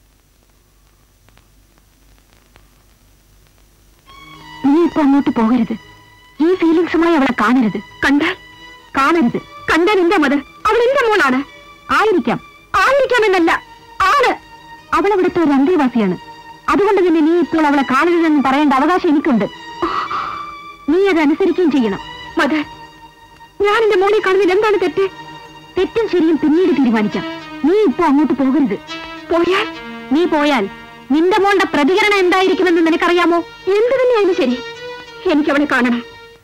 നീ ഇപ്പൊ അങ്ങോട്ട് പോകരുത് ഈ ഫീലിങ്സുമായി അവളെ കാണരുത് കണ്ടാൽ കാണരുത് കണ്ടാൽ എന്താ മത് അവൾ എന്റെ മോളാണ് ആയിരിക്കാം ആയിരിക്കാമെന്നല്ല ആണ് അവൾ അവിടുത്തെ ഒരു അന്തേവാസിയാണ് അതുകൊണ്ട് തന്നെ നീ ഇപ്പോൾ അവളെ കാണരുതെന്ന് പറയേണ്ട അവകാശം എനിക്കുണ്ട് നീ അത് അനുസരിക്കുകയും ചെയ്യണം മത് ഞാൻ എന്റെ മോളെ കാണുന്നതിൽ എന്താണ് തെറ്റ് തെറ്റും ശരിയും പിന്നീട് തീരുമാനിക്കാം നീ ഇപ്പൊ അങ്ങോട്ട് പോകരുത് പോയാൽ നീ പോയാൽ നിന്റെ മോളുടെ പ്രതികരണം എന്തായിരിക്കുമെന്ന് നിനക്കറിയാമോ എന്ത് തന്നെയായാലും ശരി എനിക്ക് അവളെ കാണണം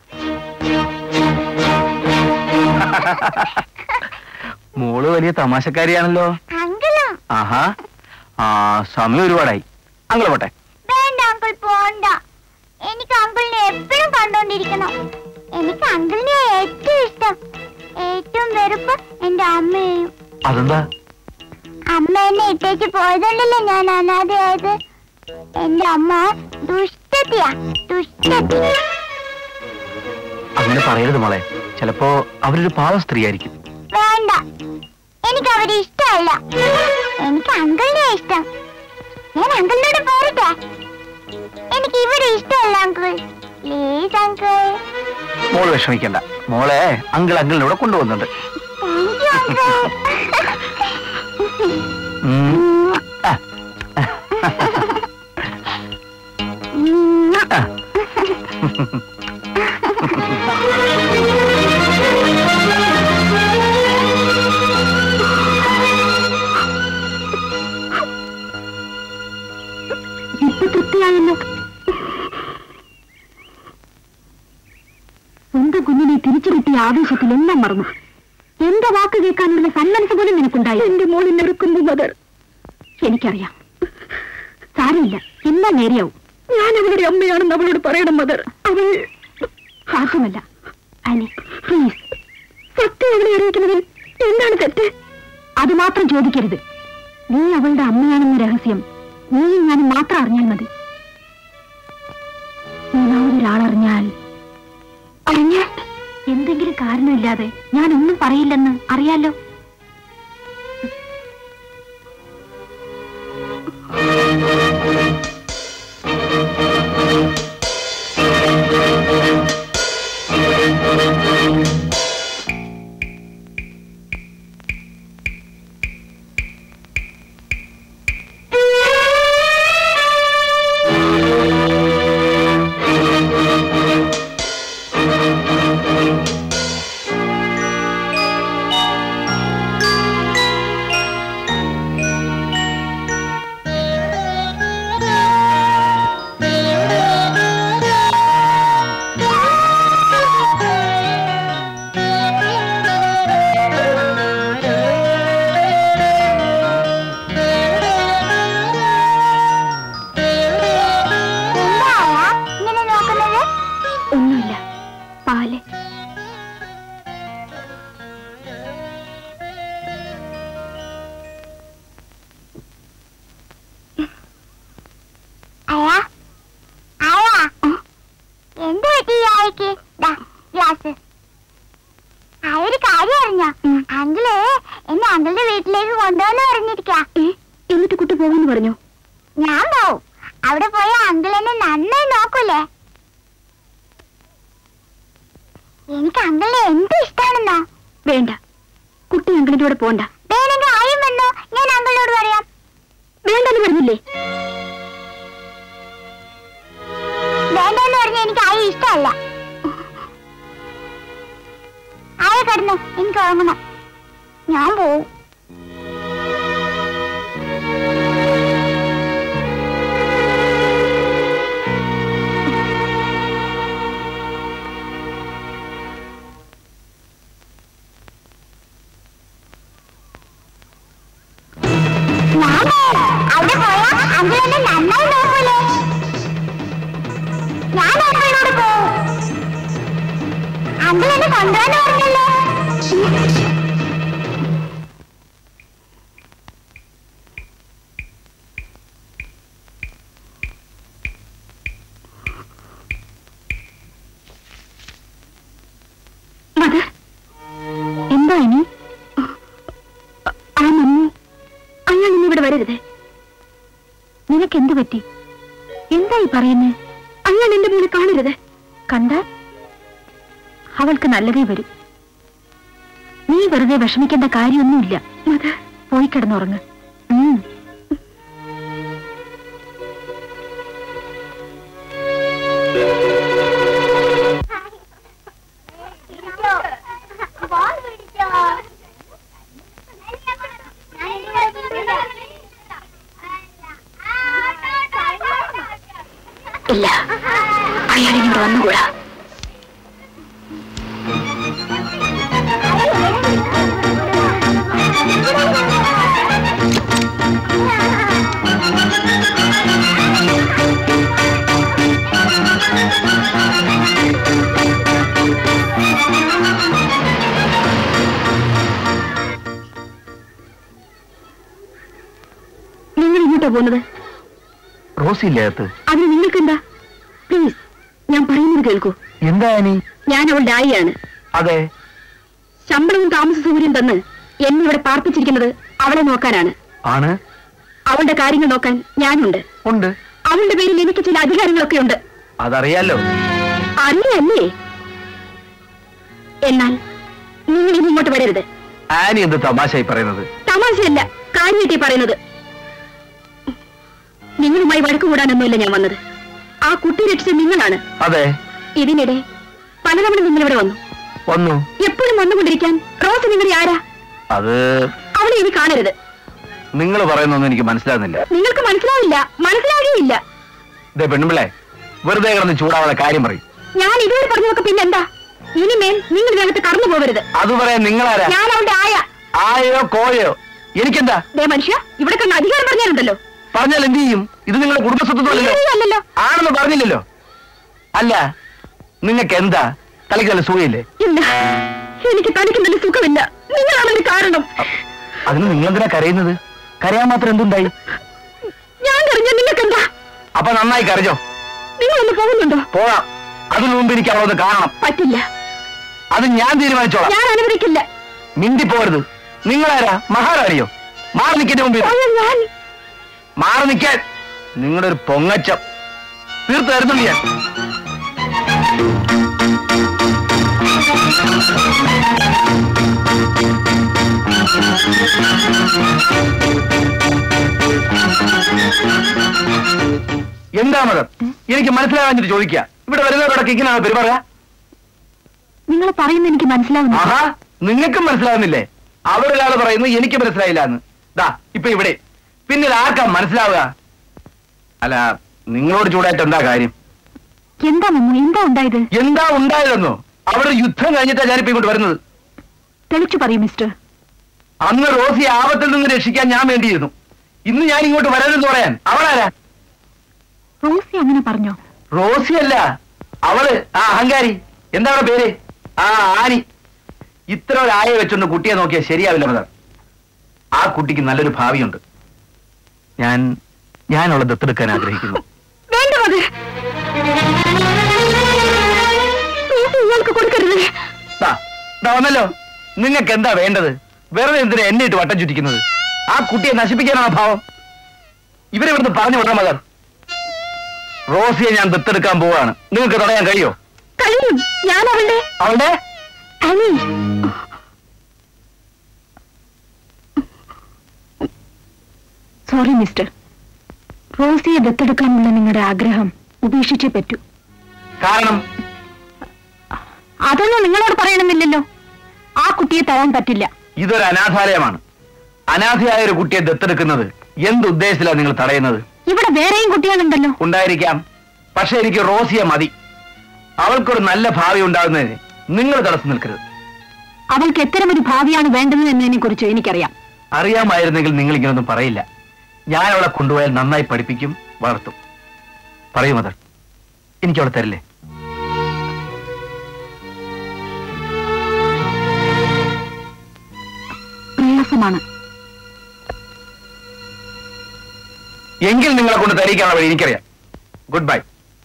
മോള് വലിയ തമാശക്കാരിയാണല്ലോ അങ്കിളും ആഹാ ആ സമയം ഒരുപാടായി അങ്ങനെ പോട്ടെ വേണ്ട അങ്കിൾ പോണ്ട എനിക്ക് അങ്കിളിനെ എപ്പോഴും കണ്ടോണ്ടിരിക്കണം എനിക്ക് അങ്കിളിനെ ഏറ്റവും ഇഷ്ടം ഏറ്റവും വെറുപ്പ് എന്റെ അമ്മയെയും അതെന്താ അമ്മ എന്നെ ഇട്ടേക്ക് പോയതുകൊണ്ടല്ലേ ഞാൻ അനാഥയായത് എന്റെ അമ്മ ദുഷ്ടത്തിയാ ദുഷ്ടത്തി അങ്ങനെ പറയരുത് മോളെ ചിലപ്പോ അവരൊരു പാവ സ്ത്രീ ആയിരിക്കും വേണ്ട എനിക്ക് അവരെ ഇഷ്ടമല്ല എനിക്ക് അങ്കിളിനെ ഇഷ്ടം ഞാൻ അങ്കിളിനോട് പോരട്ടെ എനിക്ക് ഇവിടെ ഇഷ്ടമല്ല അങ്കിൾ പ്ലീസ് അങ്കിൾ മോള് വിഷമിക്കണ്ട മോളെ അങ്കിൾ അങ്കിളിനൂടെ കൊണ്ടുവന്നുണ്ട് താങ്ക് യു അങ്കിൾ ഉം. ആ, ആ. ഇപ്പൊ തൃപ്തിയായല്ലോ സ്വന്തം കുഞ്ഞിനെ തിരിച്ചു കിട്ടിയ ആവേശത്തിൽ എല്ലാം മറന്നു എന്റെ വാക്ക് കേൾക്കാനുള്ള സന്മനസ് പോലും നിനക്കുണ്ടായി എന്റെ മോളിൽ നെറുക്കുന്നു മദർ എനിക്കറിയാം സാരമില്ല എല്ലാം നേരെയാവും ഞാൻ അവളുടെ അമ്മയാണെന്ന് അവളോട് പറയണം മദർ അവൾ സാധ്യമല്ല അനി പ്ലീസ് സത്യം അവളെ അറിയിക്കുന്നതിൽ എന്താണ് തെറ്റ് അത് മാത്രം ചോദിക്കരുത് നീ അവളുടെ അമ്മയാണെന്ന രഹസ്യം നീയും ഞാനും മാത്രം അറിഞ്ഞാൽ മതി മൂന്നാമതൊരാളറിഞ്ഞാൽ അറിഞ്ഞാൽ എന്തെങ്കിലും കാരണമില്ലാതെ ഞാൻ ഒന്നും പറയില്ലെന്ന് അറിയാലോ എടുത്തേക്ക് ദാ ഗ്ലാസ് ആ ഒരു കാര്യം അറിഞ്ഞ അങ്കിള് എന്നെ അങ്കിളുടെ വീട്ടിലേക്ക് കൊണ്ടുവന്ന് പറഞ്ഞിരിക്ക എന്നിട്ട് കുട്ടി പോകുമെന്ന് പറഞ്ഞു ഞാൻ പോവും അവിടെ പോയ അങ്കിൾ എന്നെ നന്നായി നോക്കൂലേ എനിക്ക് അങ്കിളിനെ എന്ത് ഇഷ്ടാണെന്നോ വേണ്ട കുട്ടി അങ്കിളിന്റെ കൂടെ പോണ്ട വേണമെങ്കിൽ ആയും വന്നോ ഞാൻ അങ്കിളിനോട് പറയാം വേണ്ടെന്ന് പറഞ്ഞില്ലേ വേണ്ടെന്ന് പറഞ്ഞ എനിക്ക് ആയി ഇഷ്ടമല്ല ആയ കിടന്നു എനിക്ക് ഉറങ്ങണം ഞാൻ പോവും ഞാൻ പോവും. അവിടെ പോയാ അങ്കിൾ എന്നെ നന്നായി നോക്കൂലേ ഞാൻ അങ്കിളിനോട് പോവും അങ്കിൾ എന്നെ കൊണ്ടുപോകാൻ പറഞ്ഞല്ലോ മദർ എന്താ ഇനി ആ മമ്മി അയാൾ ഇന്നിവിടെ വരരുത് നിനക്ക് എന്ത് പറ്റി എന്തായി പറയുന്നേ അയാൾ എന്റെ മോളെ കാണരുത് കണ്ടാൽ അവൾക്ക് നല്ലതേ വരും നീ വെറുതെ വിഷമിക്കേണ്ട കാര്യമൊന്നുമില്ല മദർ പോയി കിടന്നുറങ്ങ് ഉം. ഇല്ല അയാൾ ഇങ്ങോട്ട് വന്നുകൂടാ നിങ്ങൾ ഇങ്ങോട്ടാ പോകുന്നത് റോസി ഇല്ലാത്ത അതിന് നിങ്ങൾക്കെന്താ പ്ലീസ് ഞാൻ പറയുന്നത് കേൾക്കൂ എന്താ നീ ഞാൻ അവളുടെ ആയിയാണ് അതെ ശമ്പളവും താമസ സൗകര്യം തന്ന് എന്നെ ഇവിടെ പാർപ്പിച്ചിരിക്കുന്നത് അവളെ നോക്കാനാണ് ആണ് അവളുടെ കാര്യങ്ങൾ നോക്കാൻ ഞാനുണ്ട് ഉണ്ട് അവളുടെ പേരിൽ എനിക്ക് ചില അധികാരങ്ങളൊക്കെ ഉണ്ട് അതറിയാലോ അറിയല്ലേ എന്നാൽ നിങ്ങൾ ഇനി ഇങ്ങോട്ട് വരരുത് ആനി എന്ത് തമാശയായി പറയുന്നത് തമാശയല്ല കാര്യമായിട്ടേ പറയുന്നത് നിങ്ങളുമായി വഴക്ക് കൂടാനൊന്നുമില്ല ഞാൻ വന്നത് ആ കുട്ടി രക്ഷിച്ച നിങ്ങളാണ് അതെ ഇതിനിടെ പലതവണ നിങ്ങളിവിടെ വന്നു വന്നു എപ്പോഴും വന്നുകൊണ്ടിരിക്കാൻ റോസ് നിങ്ങളുടെ ആരാ അത് അവളെ ഇനി കാണരുത് നിങ്ങൾ പറയുന്നൊന്നും എനിക്ക് മനസ്സിലാകുന്നില്ല നിങ്ങൾക്ക് മനസ്സിലാവില്ല മനസ്സിലാകുകയില്ല ഇതേ പെണ്ണുമ്പിള്ളെ വെറുതെ കിടന്ന് ചൂടാവാതെ കാര്യം പറയും ഞാൻ ഇതുവരെ പറഞ്ഞതൊക്കെ പിന്നെന്താ ഇനിമേൽ നിങ്ങൾ ഇതിനകത്ത് കടന്നു പോകരുത് അത് പറയാൻ നിങ്ങളാരാ ഞാൻ അവളുടെ ആയ ആയോ കോയോ എനിക്കെന്താ ദേ മനുഷ്യ ഇവിടെ കണ്ട് അധികാരം പറഞ്ഞാലുണ്ടല്ലോ പറഞ്ഞാൽ എന്ത് ചെയ്യും ഇത് നിങ്ങളുടെ കുടുംബസ്വത്വമല്ലല്ലോ അല്ലല്ലോ ആണെന്ന് പറഞ്ഞില്ലല്ലോ അല്ല നിങ്ങൾക്ക് എന്താ തലയ്ക്ക് നല്ല സുഖയില്ലേ ഇല്ല എനിക്ക് തനിക്ക് നല്ല സുഖമില്ല നിങ്ങളാണ് അതിന് കാരണം അതിന് നിങ്ങളെന്തിനാ കരയുന്നത് കരയാൻ മാത്രം എന്തുണ്ടായി ഞാൻ കറിഞ്ഞ നിങ്ങൾക്ക് എന്താ അപ്പൊ നന്നായി കരഞ്ഞോ നിങ്ങളൊന്ന് പോകുന്നുണ്ടോ പോകാം അതിനു മുമ്പ് എനിക്ക് അവളൊന്ന് കാണണം പറ്റില്ല അത് ഞാൻ തീരുമാനിച്ചോളാം ഞാൻ അനുവദിക്കില്ല മിണ്ടി പോരുത് നിങ്ങളാരാ മഹാറാണിയോ മാറി നിൽക്കിന്റെ മുമ്പിൽ അയ്യോ, ഞാൻ മാറി നിൽക്കാൻ നിങ്ങളുടെ ഒരു പൊങ്ങച്ചം തീർത്ത് തരുന്നുണ്ട് ഞാൻ എന്താ മതം എനിക്ക് മനസ്സിലാകാഞ്ഞിട്ട് ചോദിക്കുക ഇവിടെ വരുന്നവരോടൊക്കെ ഇങ്ങനെയാണ് പെരുമാറുക നിങ്ങൾ പറയുന്ന എനിക്ക് മനസ്സിലാവുന്നു ആഹാ നിങ്ങൾക്കും മനസ്സിലാകുന്നില്ലേ അവിടെ ഒരാൾ പറയുന്നു എനിക്ക് മനസ്സിലായില്ല എന്ന് ദാ ഇപ്പൊ ഇവിടെ പിന്നെ ഇത് ആർക്കാ മനസ്സിലാവുക അല്ല നിങ്ങളോട് ചൂടായിട്ട് എന്താ കാര്യം എന്താ മമ്മു എന്താ ഉണ്ടായത് എന്താ ഉണ്ടായതെന്നോ അവിടെ ഒരു യുദ്ധം കഴിഞ്ഞിട്ടാ ഞാനിപ്പോ ഇങ്ങോട്ട് വരുന്നത് തെളിച്ചു പറയൂ മിസ്റ്റർ അന്ന് റോസി ആപത്തിൽ നിന്ന് രക്ഷിക്കാൻ ഞാൻ വേണ്ടിയിരുന്നു ഇന്ന് ഞാൻ ഇങ്ങോട്ട് വരരുതെന്ന് പറയാൻ അവളാരാ റോസി അങ്ങനെ പറഞ്ഞോ റോസി അല്ല അവള് ആ അഹങ്കാരി എന്താ അവളുടെ പേര് ആ ആനി ഇത്ര ഒരു ആയ വെച്ചൊന്ന് കുട്ടിയെ നോക്കിയാൽ ശരിയാവില്ല മദർ ആ കുട്ടിക്ക് നല്ലൊരു ഭാവിയുണ്ട് ഞാൻ ഞാൻ അവളെ ദത്തെടുക്കാൻ ആഗ്രഹിക്കുന്നു വേണ്ട മതി അവൾക്ക് കൊടുക്കരുത് ദാ, ദാ വന്നല്ലോ നിങ്ങൾക്ക് എന്താ വേണ്ടത് വെറുതെ എന്തിനാ എന്നെ ഇട്ട് വട്ടം ചുറ്റിക്കുന്നത് ആ കുട്ടിയെ നശിപ്പിക്കാനാണ് ഭാവം ഇവരെ ഇവിടുന്ന് പറഞ്ഞു വിടണം മകൻ റോസിയെ ഞാൻ ദത്തെടുക്കാൻ പോവാണ് നിങ്ങൾക്ക് തടയാൻ കഴിയോ കഴിയും ഞാൻ അവളുടെ അവളുടെ അനി സോറി മിസ്റ്റർ റോസിയെ ദത്തെടുക്കാനുള്ള നിങ്ങളുടെ ആഗ്രഹം ഉപേക്ഷിച്ചേ പറ്റൂ കാരണം അതൊന്നും നിങ്ങളോട് പറയണമെന്നില്ലല്ലോ ആ കുട്ടിയെ തരാൻ പറ്റില്ല ഇതൊരു അനാഥാലയമാണ് അനാഥയായ ഒരു കുട്ടിയെ ദത്തെടുക്കുന്നത് എന്ത് ഉദ്ദേശത്തിലാണ് നിങ്ങൾ തടയുന്നത് ഇവിടെ വേറെയും കുട്ടികളുണ്ടല്ലോ ഉണ്ടായിരിക്കാം പക്ഷെ എനിക്ക് റോസിയെ മതി അവൾക്കൊരു നല്ല ഭാവി ഉണ്ടാകുന്നതിന് നിങ്ങൾ തടസ്സം നിൽക്കരുത് അവൾക്ക് എത്തരമൊരു ഭാവിയാണ് വേണ്ടത് എന്നതിനെ കുറിച്ച് എനിക്കറിയാം അറിയാമായിരുന്നെങ്കിൽ നിങ്ങൾ ഇങ്ങനൊന്നും പറയില്ല ഞാൻ അവളെ കൊണ്ടുപോയാൽ നന്നായി പഠിപ്പിക്കും വളർത്തും പറയൂ മദർ എനിക്ക് അവളെ തരില്ലേ പ്രയാസമാണ് എങ്കിൽ നിങ്ങളെ കൊണ്ട് തരിക്കാനുള്ള വഴി എനിക്കറിയാം ഗുഡ് ബൈ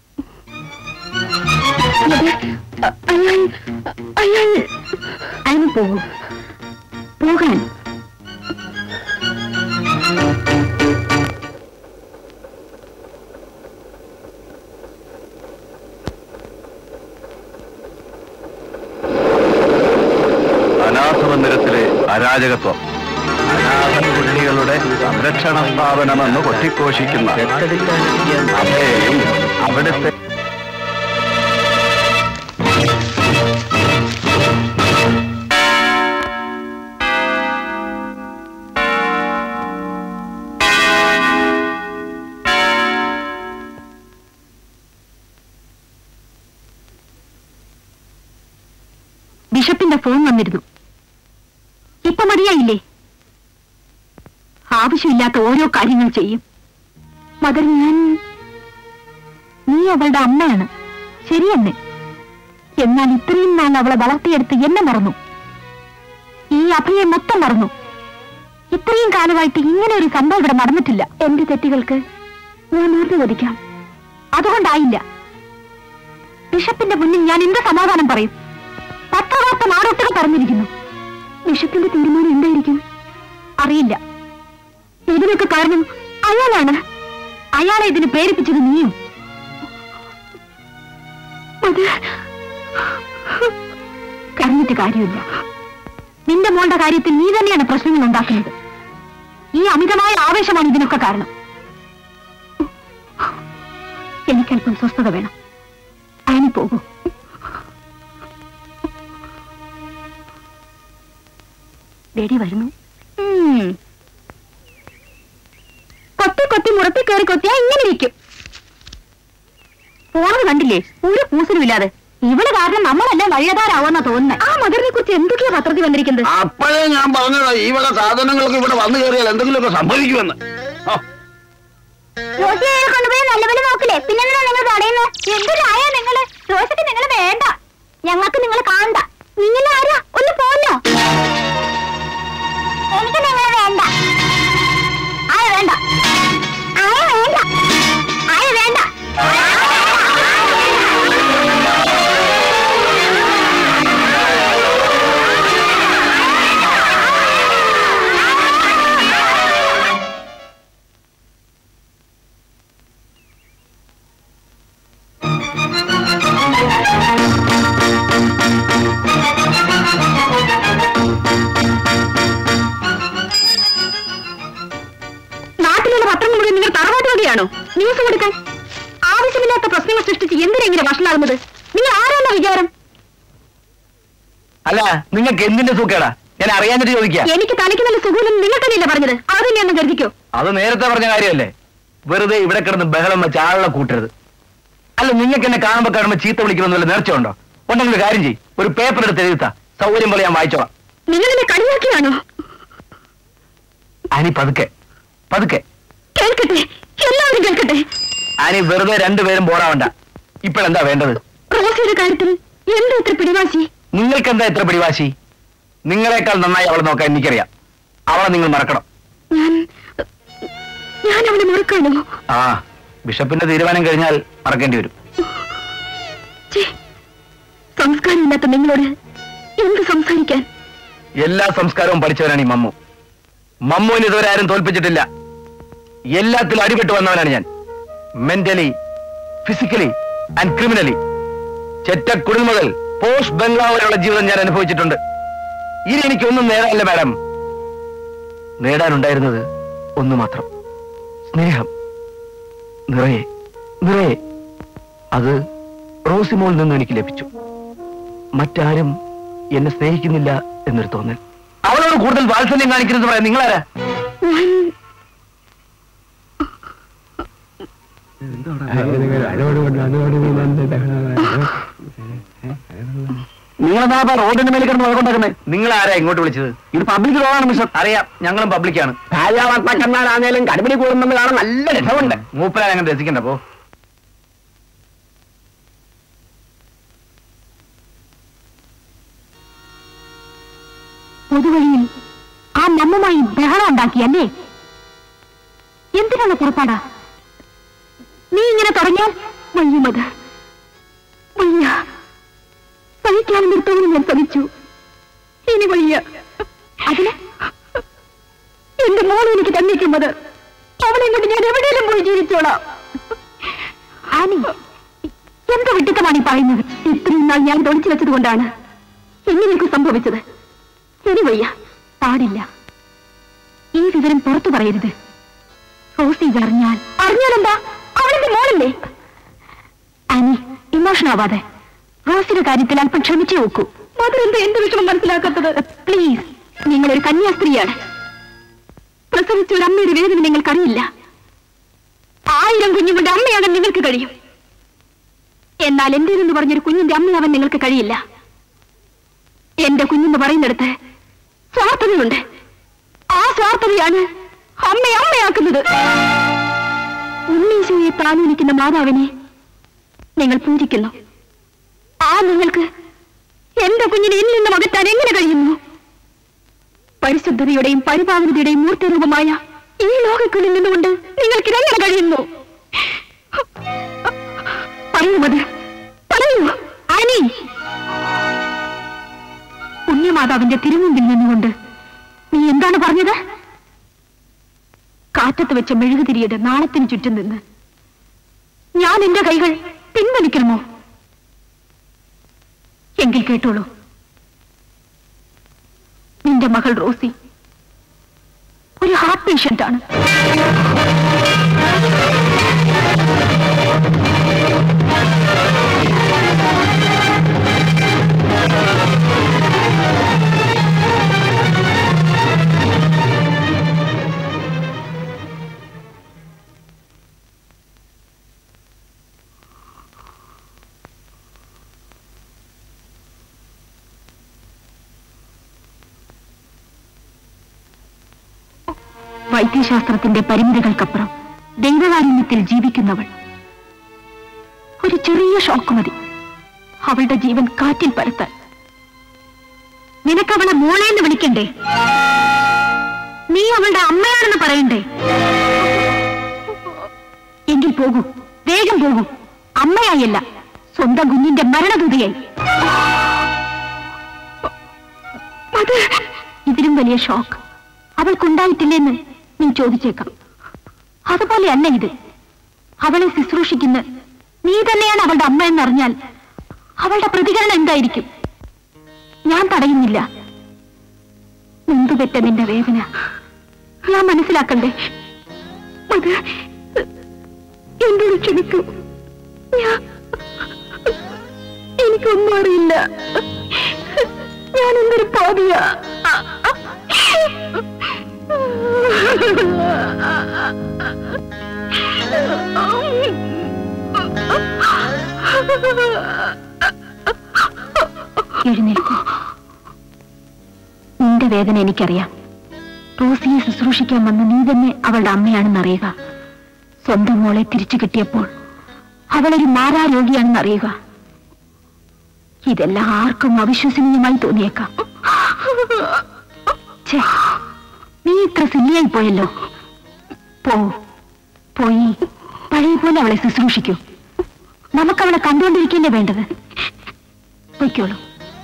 അയാൾ അയാൾ അതിന് പോകൂ പോകാൻ അനാഥമന്ദിരത്തിലെ അരാജകത്വം അനാഥ കുട്ടികളുടെ സംരക്ഷണ സ്ഥാപനമെന്ന് കൊട്ടിഘോഷിക്കുന്ന അമ്മയെയും അവിടുത്തെ ബിഷപ്പിന്റെ ഫോൺ വന്നിരുന്നു ഇപ്പൊ മതിയായില്ലേ ആവശ്യമില്ലാത്ത ഓരോ കാര്യങ്ങൾ ചെയ്യും മദർ ഞാൻ നീ അവളുടെ അമ്മയാണ് ശരിയെന്നെ എന്നാൽ ഇത്രയും നാൾ അവളെ വളർത്തിയെടുത്ത് എന്നെ മറന്നു ഈ അഭയെ മൊത്തം മറന്നു ഇത്രയും കാലമായിട്ട് ഇങ്ങനെ ഒരു സംഭവം ഇവിടെ നടന്നിട്ടില്ല എന്റെ തെറ്റുകൾക്ക് ഞാൻ ഓർമ്മ വധിക്കാം അതുകൊണ്ടായില്ല ബിഷപ്പിന്റെ മുന്നിൽ ഞാൻ എന്ത് സമാധാനം പറയും പത്രവാർത്ത നാടൊട്ടുകൾ പറഞ്ഞിരിക്കുന്നു ബിഷപ്പിന്റെ തീരുമാനം എന്തായിരിക്കും അറിയില്ല ഇതിനൊക്കെ കാരണം അയാളാണ് അയാളെ ഇതിന് പ്രേരിപ്പിച്ചത് നീയും അത് കരഞ്ഞിട്ട് കാര്യമില്ല നിന്റെ മോളുടെ കാര്യത്തിൽ നീ തന്നെയാണ് പ്രശ്നങ്ങൾ ഉണ്ടാക്കുന്നത് ഈ അമിതമായ ആവേശമാണ് ഇതിനൊക്കെ കാരണം എനിക്കല്പം സ്വസ്ഥത വേണം അതിന് പോകൂ ഡേഡി വരുന്നു കൊത്തി കൊത്തി മുറത്തി കയറി കൊത്തിയാ ഇങ്ങനെ ഇരിക്കും പോണത് കണ്ടില്ലേ ഒരു കൂസലുമില്ലാതെ ഇവള് കാരണം നമ്മളെല്ലാം വഴിയതാരാവുന്ന തോന്നുന്നത് ആ മദറിനെ കുറിച്ച് എന്തൊക്കെയാ പത്രത്തിൽ വന്നിരിക്കുന്നത് അപ്പോഴേ ഞാൻ പറഞ്ഞതാ ഈ വക സാധനങ്ങൾക്ക് ഇവിടെ വന്നു കയറിയാൽ എന്തെങ്കിലുമൊക്കെ സംഭവിക്കുമെന്ന് ആ, റോസിയെ കൊണ്ടുപോയി നല്ലപോലെ നോക്കില്ലേ പിന്നെ നിങ്ങൾ തടയുന്നത് എന്തൊരായ നിങ്ങള് റോസിക്ക് നിങ്ങൾ വേണ്ട ഞങ്ങൾക്ക് നിങ്ങൾ കാണണ്ട നിങ്ങൾ ആരാ ഒന്ന് പോന്നോ എനിക്ക് നിങ്ങൾ വേണ്ട ആയ വേണ്ട ആയ വേണ്ട ആയ വേണ്ട നാട്ടിലുള്ള പത്രം മുഴുവൻ നിങ്ങൾ തറവാട്ട് വകയാണോ ന്യൂസ് കൊടുക്കാൻ ആവശ്യമില്ലാത്ത പ്രശ്നങ്ങൾ സൃഷ്ടിച്ച് എന്തിനാ ഇങ്ങനെ വഷളാകുന്നത് നിങ്ങൾ ആരാണോ വിചാരം അല്ല നിങ്ങൾക്ക് എന്തിന്റെ സൂക്കേടാ ഞാൻ അറിയാഞ്ഞിട്ട് ചോദിക്കാം എനിക്ക് തലയ്ക്ക് നല്ല സുഖമില്ലെന്ന് നിങ്ങൾ തന്നെയല്ലേ പറഞ്ഞത് അത് തന്നെയാണെന്ന് കരുതിക്കോ അത് നേരത്തെ പറഞ്ഞ കാര്യമല്ലേ വെറുതെ ഇവിടെ കിടന്ന് ബഹളം വെച്ച് ആളെ കൂട്ടരുത് അല്ല നിങ്ങൾക്ക് എന്നെ കാണുമ്പോ കാണുമ്പോ ചീത്ത വിളിക്കണമെന്ന് വല്ല നേർച്ച ഉണ്ടോ ഉണ്ടെങ്കിൽ ഒരു കാര്യം ചെയ്യും ഒരു പേപ്പർ എടുത്ത് എഴുതാ സൗകര്യം പോലെ ഞാൻ വായിച്ചോളാം നിങ്ങൾ എന്നെ കളിയാക്കിയാണോ അനി പതുക്കെ പതുക്കെ കേൾക്കട്ടെ എല്ലാവരും കേൾക്കട്ടെ അനി വെറുതെ രണ്ടുപേരും പോരാവണ്ട ഇപ്പോഴെന്താ വേണ്ടത് റോസിയുടെ കാര്യത്തിൽ എന്താ ഇത്ര പിടിവാശി നിങ്ങൾക്ക് എന്താ ഇത്ര പിടിവാശി നിങ്ങളെക്കാൾ നന്നായി അവളെ നോക്കാൻ എനിക്കറിയാം അവളെ നിങ്ങൾ മറക്കണം ഞാൻ ഞാൻ അവളെ മറക്കാണോ ആ ബിഷപ്പിന്റെ തീരുമാനം കഴിഞ്ഞാൽ മറക്കേണ്ടി വരും ഛേ, സംസ്കാരമില്ലാത്ത നിങ്ങളോട് എന്ത് സംസാരിക്കാൻ എല്ലാ സംസ്കാരവും പഠിച്ചവനാണ് ഈ മമ്മു മമ്മുവിന് ഇതുവരെ ആരും തോൽപ്പിച്ചിട്ടില്ല എല്ലാത്തിലും അടിപെട്ട് വന്നവനാണ് ഞാൻ മെന്റലി ഫിസിക്കലി ആൻഡ് ക്രിമിനലി ചെറ്റക്കുടിൽ മുതൽ പോസ്റ്റ് ബംഗ്ലാവ് വരെയുള്ള ജീവിതം ഞാൻ അനുഭവിച്ചിട്ടുണ്ട് ഇനി എനിക്കൊന്നും നേടാനില്ല മാഡം നേടാനുണ്ടായിരുന്നത് ഒന്ന് മാത്രം സ്നേഹം നിറയെ നിറയെ അത് റോസിമോളിൽ നിന്നും എനിക്ക് ലഭിച്ചു മറ്റാരും എന്നെ സ്നേഹിക്കുന്നില്ല എന്നൊരു തോന്നൽ അവളോട് കൂടുതൽ വാത്സല്യം കാണിക്കുന്നത് പറയാം നിങ്ങളാരാ നിങ്ങളെന്താ റോഡിന്റെ മേലെ കിടന്ന് വഴക്കുണ്ടാക്കുന്നത് നിങ്ങൾ ആരാ ഇങ്ങോട്ട് വിളിച്ചത് ഇത് പബ്ലിക് റോഡാണ് മിസ്റ്റർ അറിയാം ഞങ്ങളും പബ്ലിക്കാണ് ഭാര്യാഭർത്താക്കന്മാരാണേലും കടുപിടി കൂടുമെന്ന് കാണാൻ നല്ല രസമുണ്ട് മൂപ്പരാൻ അങ്ങനെ രസിക്കണ്ട പോ പൊതുവഴിയിൽ ആ മമ്മുമായി ബഹളം ഉണ്ടാക്കിയല്ലേ എന്തിനുള്ള പുറപ്പാടാ നീ ഇങ്ങനെ തുടങ്ങിയാൽ വയ്യമത് വയ്യ സഹിക്കാൻ നിർത്തവും ഞാൻ സഹിച്ചു ഇനി വയ്യ അതിന് എന്റെ മോൾ എനിക്ക് തന്നിരിക്കുന്നത് അവളെ കൊണ്ട് ഞാൻ എവിടെയെങ്കിലും പോയി ജീവിച്ചോളാം ആനി എന്ത് വിട്ടിത്തമാണ് ഈ പറയുന്നത് ഇത്രയും നാൾ ഞാൻ ഒളിച്ചു വെച്ചത് കൊണ്ടാണ് എങ്ങനെയൊക്കെ സംഭവിച്ചത് ശരി വയ്യ പാടില്ല ഈ വിവരം പുറത്തു പറയരുത് റോസി ഇത് അറിഞ്ഞാൽ അറിഞ്ഞാലെന്താ അവളിന്റെ മോളല്ലേ ആനി ഇമോഷൻ ആവാതെ റോസിയുടെ കാര്യത്തിൽ അല്പം ക്ഷമിച്ചു നോക്കൂ മധുരെന്താ എന്റെ വിഷമം മനസ്സിലാക്കാത്തത് പ്ലീസ് നിങ്ങളൊരു കന്യാസ്ത്രീയാണ് പ്രസവിച്ച ഒരു അമ്മയുടെ വേദന നിങ്ങൾക്കറിയില്ല ആയിരം കുഞ്ഞുങ്ങളുടെ അമ്മയാകാൻ നിങ്ങൾക്ക് കഴിയും എന്നാൽ എന്റേതെന്ന് പറഞ്ഞൊരു കുഞ്ഞിന്റെ അമ്മയാവാൻ നിങ്ങൾക്ക് കഴിയില്ല എന്റെ കുഞ്ഞെന്ന് പറയുന്നിടത്ത് സ്വാർത്ഥതയുണ്ട് ആ സ്വാർത്ഥതയാണ് അമ്മയെ അമ്മയാക്കുന്നത് ഉണ്ണീശോയെ താനൂലിക്കുന്ന മാതാവിനെ നിങ്ങൾ പൂജിക്കുന്നു ആ നിങ്ങൾക്ക് എന്റെ കുഞ്ഞിനെ എന്നിൽ നിന്നും അകറ്റാൻ എങ്ങനെ കഴിയുന്നു പരിശുദ്ധതയുടെയും പരിപാവനതയുടെയും മൂർത്തിരൂപമായ ഈ ലോകക്കുള്ളിൽ നിന്നുകൊണ്ട് നിങ്ങൾക്ക് ഇതെങ്ങനെ കഴിയുന്നു പറയൂ മത് പറയൂ അനി പുണ്യമാതാവിന്റെ തിരുമുമ്പിൽ നിന്നുകൊണ്ട് നീ എന്താണ് പറഞ്ഞത് കാറ്റത്ത് വെച്ച മെഴുകുതിരിയുടെ നാളത്തിന് ചുറ്റും നിന്ന് ഞാൻ എന്റെ കൈകൾ പിൻവലിക്കണമോ എങ്കിൽ കേട്ടോളൂ നിന്റെ മകൾ റോസി ഒരു ഹാർട്ട് പേഷ്യന്റ് ആണ് വൈദ്യശാസ്ത്രത്തിന്റെ പരിമിതികൾക്കപ്പുറം ദൈവകാരുണ്യത്തിൽ ജീവിക്കുന്നവൾ ഒരു ചെറിയ ഷോക്ക് മതി അവളുടെ ജീവൻ കാറ്റിൽ പരത്താൻ നിനക്കവളെ മോളേന്ന് വിളിക്കണ്ടേ നീ അവളുടെ അമ്മയാണെന്ന് പറയണ്ടേ എങ്കിൽ പോകൂ വേഗം പോകൂ അമ്മയായല്ല സ്വന്തം കുഞ്ഞിന്റെ മരണദൂതയായി അത് ഇതിലും വലിയ ഷോക്ക് അവൾക്കുണ്ടായിട്ടില്ലെന്ന് നീ ചോദിച്ചേക്കാം അതുപോലെയല്ല ഇത് അവളെ ശുശ്രൂഷിക്കുന്ന നീ തന്നെയാണ് അവളുടെ അമ്മ എന്നറിഞ്ഞാൽ അവളുടെ പ്രതികരണം എന്തായിരിക്കും ഞാൻ തടയുന്നില്ല മുമ്പ് പെറ്റ നിന്റെ വേദന ഞാൻ മനസ്സിലാക്കണ്ടേ അത് എന്നോട് ക്ഷമിക്കൂ ഞാൻ എനിക്കൊന്നും അറിയില്ല ഞാൻ എന്തൊരു പാതിയാ എഴുന്നേൽക്കൂ നിന്റെ വേദന എനിക്കറിയാം റോസിയെ ശുശ്രൂഷിക്കാൻ വന്ന നീ തന്നെ അവളുടെ അമ്മയാണെന്ന് അറിയുക സ്വന്തം മോളെ തിരിച്ചു കിട്ടിയപ്പോൾ അവളൊരു മാറാരോഗിയാണെന്ന് അറിയുക ഇതെല്ലാം ആർക്കും അവിശ്വസനീയമായി തോന്നിയേക്കാം ഛേ, നീ ഇത്ര സില്ലിയായി പോയല്ലോ പോ പോയി പഴയ പോലെ അവളെ ശുശ്രൂഷിക്കൂ നമുക്കവളെ കണ്ടുകൊണ്ടിരിക്കല്ലേ വേണ്ടത് പൊയ്ക്കോളൂ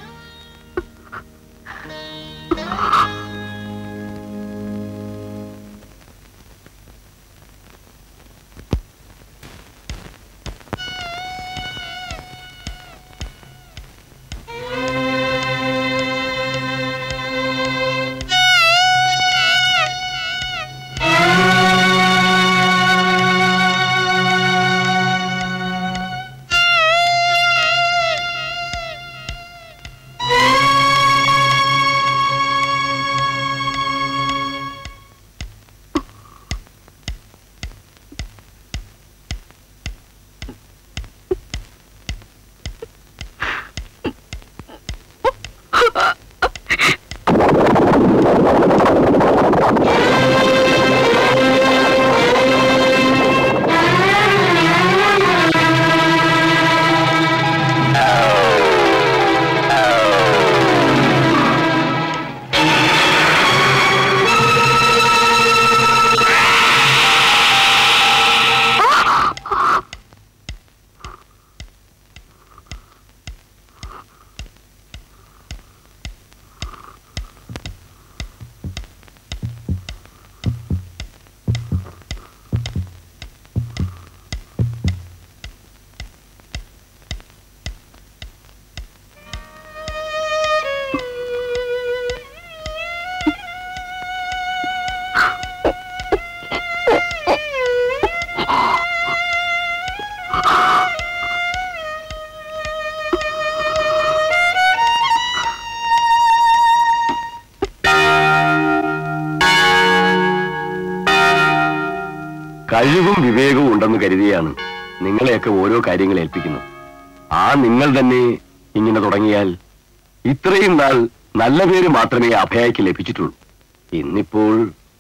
കഴിവും വിവേകവും ഉണ്ടെന്ന് കരുതിയാണ് നിങ്ങളെയൊക്കെ ഓരോ കാര്യങ്ങൾ ഏൽപ്പിക്കുന്നത് ആ നിങ്ങൾ തന്നെ ഇങ്ങനെ തുടങ്ങിയാൽ ഇത്രയും നാൾ നല്ല പേര് മാത്രമേ അഭയയ്ക്ക് ലഭിച്ചിട്ടുള്ളൂ ഇന്നിപ്പോൾ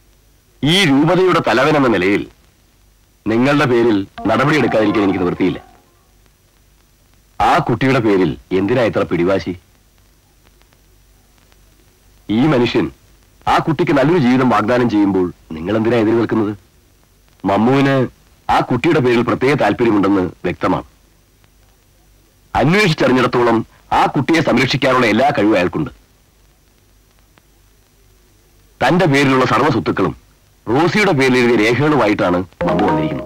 ഈ രൂപതയുടെ തലവൻ എന്ന നിലയിൽ നിങ്ങളുടെ പേരിൽ നടപടിയെടുക്കാതിരിക്കാൻ എനിക്ക് നിവൃത്തിയില്ല ആ കുട്ടിയുടെ പേരിൽ എന്തിനാ ഇത്ര പിടിവാശി ഈ മനുഷ്യൻ ആ കുട്ടിക്ക് നല്ലൊരു ജീവിതം വാഗ്ദാനം ചെയ്യുമ്പോൾ നിങ്ങൾ എന്തിനാ എതിര് നിൽക്കുന്നത് മമ്മുവിന് ആ കുട്ടിയുടെ പേരിൽ പ്രത്യേക താല്പര്യമുണ്ടെന്ന് വ്യക്തമാണ് അന്വേഷിച്ചറിഞ്ഞിടത്തോളം ആ കുട്ടിയെ സംരക്ഷിക്കാനുള്ള എല്ലാ കഴിവും അയാൾക്കുണ്ട് തന്റെ പേരിലുള്ള സർവ്വ സ്വത്തുക്കളും റോസിയുടെ പേരിൽ എഴുതിയ രേഖകളുമായിട്ടാണ് മമ്മു വന്നിരിക്കുന്നത്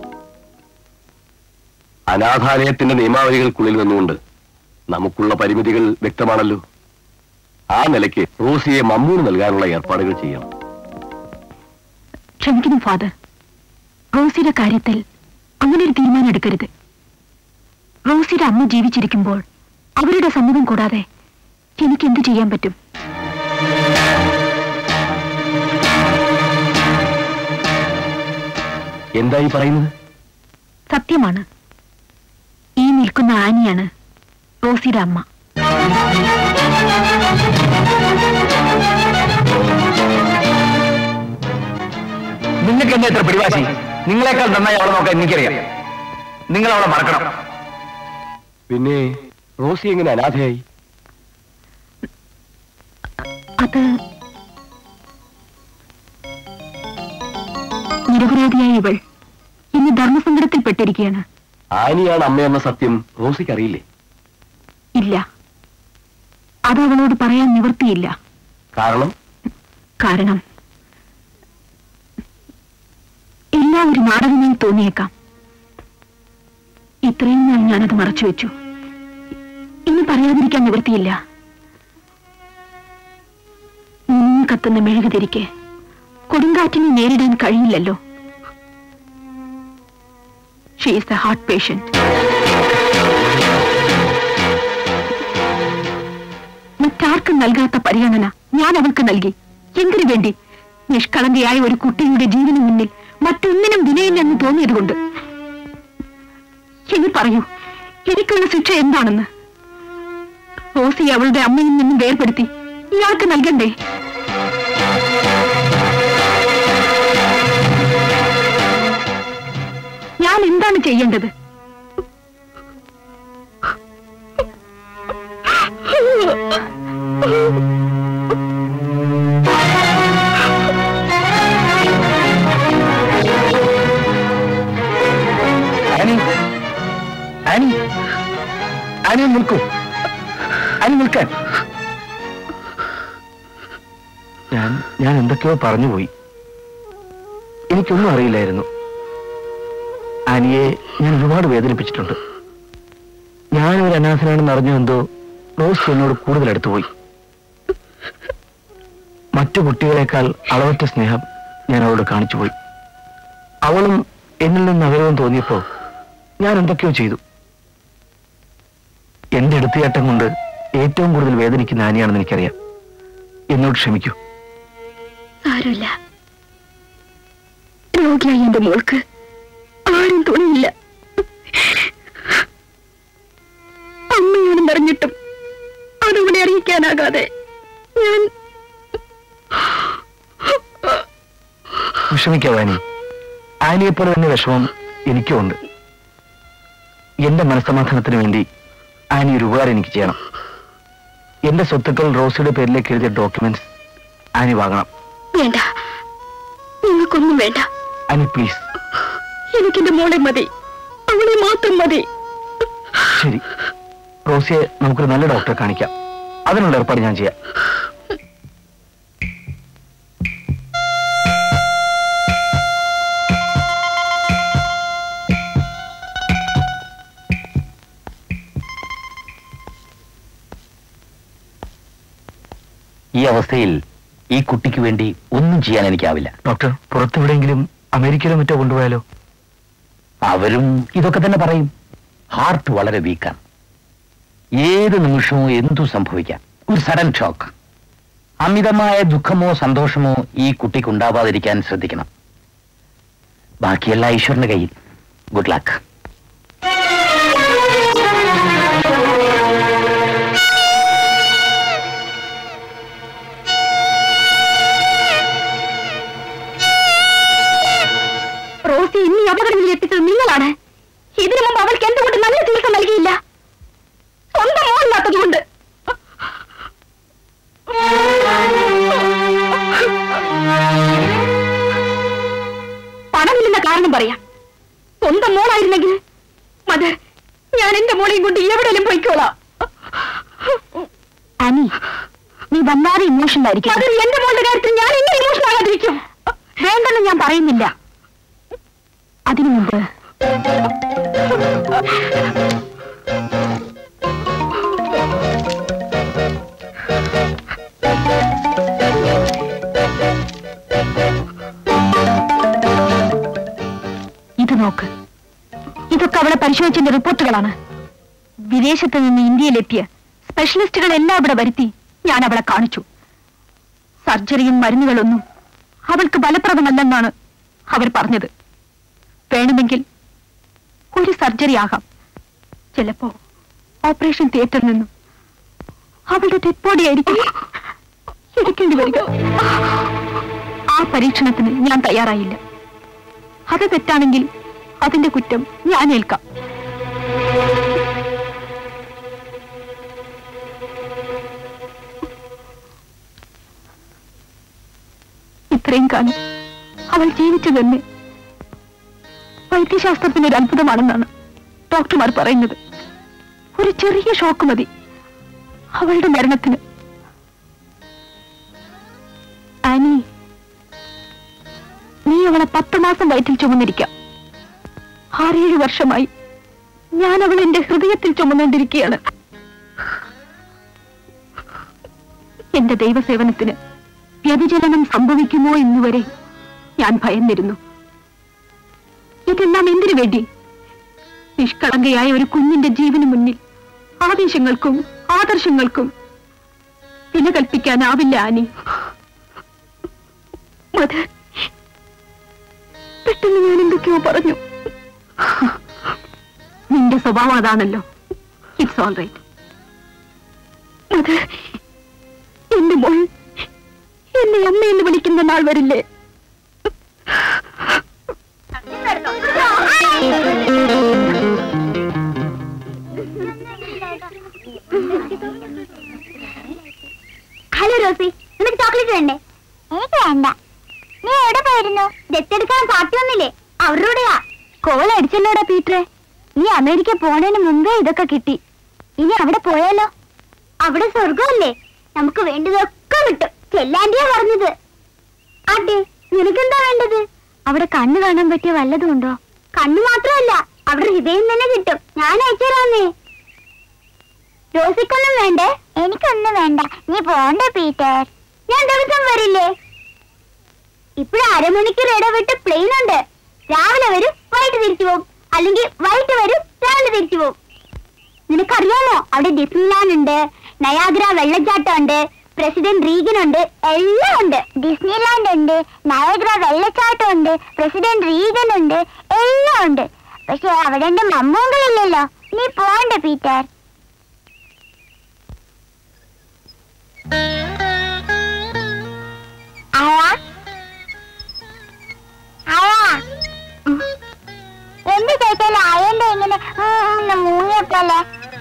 അനാഥാലയത്തിന്റെ നിയമാവലികൾക്കുള്ളിൽ നിന്നുകൊണ്ട് നമുക്കുള്ള പരിമിതികൾ വ്യക്തമാണല്ലോ ആ നിലയ്ക്ക് റോസിയെ മമ്മൂന് നൽകാനുള്ള ഏർപ്പാടുകൾ ചെയ്യണം ക്ഷമിക്കണം ഫാദർ റോസിയുടെ കാര്യത്തിൽ അങ്ങനെ ഒരു തീരുമാനം എടുക്കരുത് റോസിയുടെ അമ്മ ജീവിച്ചിരിക്കുമ്പോൾ അവരുടെ സമ്മതം കൂടാതെ എനിക്ക് എന്ത് ചെയ്യാൻ പറ്റും എന്തായി പറയുന്നത് സത്യമാണ് ഈ നിൽക്കുന്ന ആനിയാണ് റോസിയുടെ അമ്മ നിങ്ങൾക്ക് എന്താ ഇത്ര പിടിവാശി നിങ്ങളെക്കാൾ നന്നായി അവളെ നോക്കാൻ എനിക്കറിയാം നിങ്ങൾ അവളെ മറക്കണം പിന്നെ റോസി എങ്ങനെ അനാഥയായി അത് നിരപരാധിയായ ഇവൾ ഇന്ന് ധർമ്മസങ്കടത്തിൽപ്പെട്ടിരിക്കുകയാണ് ആനിയാണ് അമ്മയെന്ന സത്യം റോസിക്ക് അറിയില്ലേ ഇല്ല അത് അവളോട് പറയാൻ നിവൃത്തിയില്ല കാരണം കാരണം എല്ലാം ഒരു നാടകമായി തോന്നിയേക്കാം ഇത്രയും നാൾ ഞാനത് മറച്ചുവെച്ചു ഇനി പറയാതിരിക്കാൻ നിവൃത്തിയില്ല മുങ്ങി കത്തുന്ന മെഴുകുതിരിക്ക് കൊടുങ്കാറ്റിനെ നേരിടാൻ കഴിയില്ലല്ലോ she is a heart patient മറ്റാർക്കും നൽകാത്ത പരിഗണന ഞാൻ അവൾക്ക് നൽകി എന്തിനു വേണ്ടി നിഷ്കളങ്കയായ ഒരു കുട്ടിയുടെ ജീവന് മുന്നിൽ മറ്റൊന്നിനും വിലയില്ലെന്ന് തോന്നിയതുകൊണ്ട് ഇനി പറയൂ എനിക്കുള്ള ശിക്ഷ എന്താണെന്ന് റോസി അവളുടെ അമ്മയിൽ നിന്നും വേർപെടുത്തി ഇയാൾക്ക് നൽകണ്ടേ ഞാൻ എന്താണ് ചെയ്യേണ്ടത് ആനി ആനി ആനി നിൽക്കൂ അതിന് നിൽക്കാൻ ഞാൻ ഞാൻ എന്തൊക്കെയോ പറഞ്ഞുപോയി എനിക്കൊന്നും അറിയില്ലായിരുന്നു ആനിയെ ഞാൻ ഒരുപാട് വേദനിപ്പിച്ചിട്ടുണ്ട് ഞാൻ ഒരു അനാഥനാണെന്ന് അറിഞ്ഞെന്തോ റോസ് എന്നോട് കൂടുതൽ അടുത്തുപോയി മറ്റു കുട്ടികളെക്കാൾ അളവറ്റ സ്നേഹം ഞാൻ അവളോട് കാണിച്ചുപോയി അവളും എന്നിൽ നിന്ന് അകലവും തോന്നിയപ്പോ ഞാൻ എന്തൊക്കെയോ ചെയ്തു എന്റെ എടുത്തുചാട്ടം കൊണ്ട് ഏറ്റവും കൂടുതൽ വേദനിക്കുന്ന ആനിയാണെന്ന് എനിക്കറിയാം എന്നോട് ക്ഷമിക്കൂ സാരമില്ല രോഗിയായി എന്റെ മോൾക്ക് ആരും തുണിയില്ല അമ്മയാണെന്നറിഞ്ഞിട്ടും അതവളെ അറിയിക്കാനാകാതെ ഞാൻ വിഷമിക്കാവൂ ആനി ആനിയെപ്പോലെ തന്നെ വിഷമം എനിക്കും ഉണ്ട് എന്റെ മനസ്സമാധാനത്തിന് വേണ്ടി ആനി ഒരു ഉപകാരം എനിക്ക് ചെയ്യണം എന്റെ സ്വത്തുക്കൾ റോസിയുടെ പേരിലേക്ക് എഴുതിയ ഡോക്യുമെന്റ്സ് ആനി വാങ്ങണം വേണ്ട നിങ്ങൾക്കൊന്നും വേണ്ട ആനി പ്ലീസ് എനിക്കെന്റെ മോളെ മതി അവളെ മാത്രം മതി ശരി റോസിയെ നമുക്കൊരു നല്ല ഡോക്ടറെ കാണിക്കാം അതിനുള്ള ഏർപ്പാട് ഞാൻ ചെയ്യാം ഈ അവസ്ഥയിൽ ഈ കുട്ടിക്ക് വേണ്ടി ഒന്നും ചെയ്യാൻ എനിക്കാവില്ല ഡോക്ടർ പുറത്തെവിടെയെങ്കിലും അമേരിക്കയിലോ മറ്റോ കൊണ്ടുപോയാലോ അവരും ഇതൊക്കെ തന്നെ പറയും ഹാർട്ട് വളരെ വീക്കാണ് ഏത് നിമിഷവും എന്തു സംഭവിക്കാം ഒരു സഡൻ ഷോക്ക് അമിതമായ ദുഃഖമോ സന്തോഷമോ ഈ കുട്ടിക്ക് ഉണ്ടാവാതിരിക്കാൻ ശ്രദ്ധിക്കണം ബാക്കിയെല്ലാം ഈശ്വരന്റെ കയ്യിൽ ഗുഡ് ലക്ക് റോസി ഇന്ന് ഈ അപകടങ്ങളിൽ എത്തിച്ചത് നിങ്ങളാണ് ഇതിനു മുമ്പ് അവൾക്ക് എന്തുകൊണ്ട് നല്ല ചികിത്സ നൽകിയില്ല സ്വന്തം മോളില്ലാത്തതുകൊണ്ട് പണമില്ലെന്ന കാരണം പറയാം സ്വന്തം മോളായിരുന്നെങ്കിൽ മത് ഞാൻ എന്റെ മോളെയും കൊണ്ട് എവിടെയും പോയിക്കോളാം അനി നീ വല്ലാതെ ഇമോഷണൽ ആയിരിക്കും അത് എന്റെ മോളുടെ കാര്യത്തിൽ ഞാൻ എങ്ങനെ ഇമോഷണൽ ആകാതിരിക്കും വേണ്ടെന്ന് ഞാൻ പറയുന്നില്ല അതിനു മുമ്പ് ഇത് നോക്ക് ഇതൊക്കെ അവളെ പരിശോധിച്ചതിന്റെ റിപ്പോർട്ടുകളാണ് വിദേശത്ത് നിന്ന് ഇന്ത്യയിലെത്തിയ സ്പെഷ്യലിസ്റ്റുകൾ എല്ലാം ഇവിടെ വരുത്തി ഞാൻ അവളെ കാണിച്ചു സർജറിയും മരുന്നുകളൊന്നും അവൾക്ക് ഫലപ്രദമല്ലെന്നാണ് അവർ പറഞ്ഞത് വേണമെങ്കിൽ ഒരു സർജറി ആകാം ചിലപ്പോ ഓപ്പറേഷൻ തിയേറ്ററിൽ നിന്നും അവളുടെ ഡെഡ് ബോഡി ആയിരിക്കും എടുക്കേണ്ടി വരിക ആ പരീക്ഷണത്തിന് ഞാൻ തയ്യാറായില്ല അത് തെറ്റാണെങ്കിൽ അതിന്റെ കുറ്റം ഞാൻ ഏൽക്കാം ഇത്രയും കാലം അവൾ ജീവിച്ചു തന്നെ വൈദ്യശാസ്ത്രത്തിന് ഒരു അത്ഭുതമാണെന്നാണ് ഡോക്ടർമാർ പറയുന്നത് ഒരു ചെറിയ ഷോക്ക് മതി അവളുടെ മരണത്തിന് ആനി നീ അവളെ പത്ത് മാസം വയറ്റിൽ ചുമന്നിരിക്കാം ആറേഴ് വർഷമായി ഞാൻ അവൾ എന്റെ ഹൃദയത്തിൽ ചുമന്നുകൊണ്ടിരിക്കുകയാണ് എന്റെ ദൈവസേവനത്തിന് വ്യതിചലനം സംഭവിക്കുമോ എന്നുവരെ ഞാൻ ഭയന്നിരുന്നു ഇതെല്ലാം എന്തിനു വേണ്ടി നിഷ്കളങ്കയായ ഒരു കുഞ്ഞിന്റെ ജീവന് മുന്നിൽ ആവേശങ്ങൾക്കും ആദർശങ്ങൾക്കും വില കൽപ്പിക്കാനാവില്ല ആനി മദർ പെട്ടെന്ന് ഞാൻ എന്തൊക്കെയോ പറഞ്ഞു നിന്റെ സ്വഭാവം അതാണല്ലോ ഇറ്റ്സ് ഓൾ റൈറ്റ് മദർ എന്റെ മോൾ എന്നെ അമ്മ എന്ന് വിളിക്കുന്ന നാൾ വരില്ലേ ഹലോ റോസി നിനക്ക് ചോക്ലേറ്റ് വേണ്ടേ എനിക്ക് വേണ്ട നീ എവിടെ പോയിരുന്നു ദത്തെടുക്കാൻ പാർട്ടി വന്നില്ലേ അവരുടെ കൂടെയാ കോൾ അടിച്ചല്ലോടാ പീറ്ററെ നീ അമേരിക്ക പോണതിന് മുമ്പേ ഇതൊക്കെ കിട്ടി ഇനി അവിടെ പോയാലോ അവിടെ സ്വർഗമല്ലേ നമുക്ക് വേണ്ടതൊക്കെ കിട്ടും ചെല്ലാണ്ടിയാ പറഞ്ഞത് അതെ നിനക്കെന്താ വേണ്ടത് അവിടെ കണ്ണ് കാണാൻ പറ്റിയ വല്ലതും ഉണ്ടോ കണ്ണ് മാത്രമല്ല അവിടെ ഹൃദയം തന്നെ കിട്ടും ഞാൻ അയച്ചുതരാന്നേ റോസിക്കൊന്നും വേണ്ടേ എനിക്കൊന്നും വേണ്ട നീ പോണ്ട പീറ്റർ ഞാൻ ദിവസം വരില്ലേ ഇപ്പോഴും അരമണിക്കൂർ ഇടവിട്ട് പ്ലെയിൻ ഉണ്ട് രാവിലെ വരും വൈകിട്ട് തിരിച്ചു പോകും അല്ലെങ്കിൽ വൈകിട്ട് വരും രാവിലെ തിരിച്ചു പോകും നിനക്കറിയാമോ അവിടെ ഡിസ്നിലാൻഡ് ഉണ്ട് നയാഗ്ര വെള്ളച്ചാട്ടം ഉണ്ട് പ്രസിഡന്റ് റീഗൻ ഉണ്ട് എല്ലാം ഉണ്ട് ഡിസ്നിലാൻഡ് ഉണ്ട് നയാഗ്ര വെള്ളച്ചാട്ടം ഉണ്ട് പ്രസിഡന്റ് റീഗൻ ഉണ്ട് എല്ലാം ഉണ്ട് പക്ഷെ അവിടെ എന്റെ മമ്മൂങ്കളില്ലല്ലോ നീ പോണ്ട പീറ്റർ അയാ അയാ എന്ത് ചോദിച്ചാലും അയന്റെ ഇങ്ങനെ മൂങ്ങിയപ്പോലെ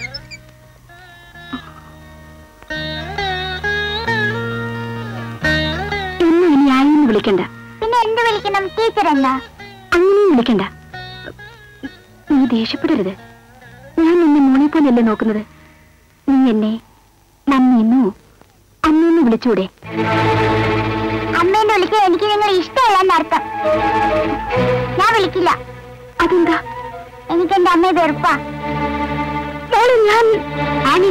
എന്നും ഇനി ആയെന്ന് വിളിക്കണ്ട പിന്നെ എന്ത് വിളിക്കണം ടീച്ചർ എന്നാ അങ്ങനെയും വിളിക്കണ്ട നീ ദേഷ്യപ്പെടരുത് ഞാൻ നിന്നെ മോനെ പോലെയല്ലേ നോക്കുന്നത് നീ എന്നെ നന്ദിന്നോ അമ്മയെന്ന് വിളിച്ചൂടെ അമ്മേന്റെ വിളിക്കാൻ എനിക്ക് നിങ്ങൾ ഇഷ്ടമല്ലെന്ന് അർത്ഥം ഞാൻ വിളിക്കില്ല അതെന്താ എനിക്ക് എന്റെ അമ്മയെ വെറുപ്പാ മോളെ ഞാൻ ആനി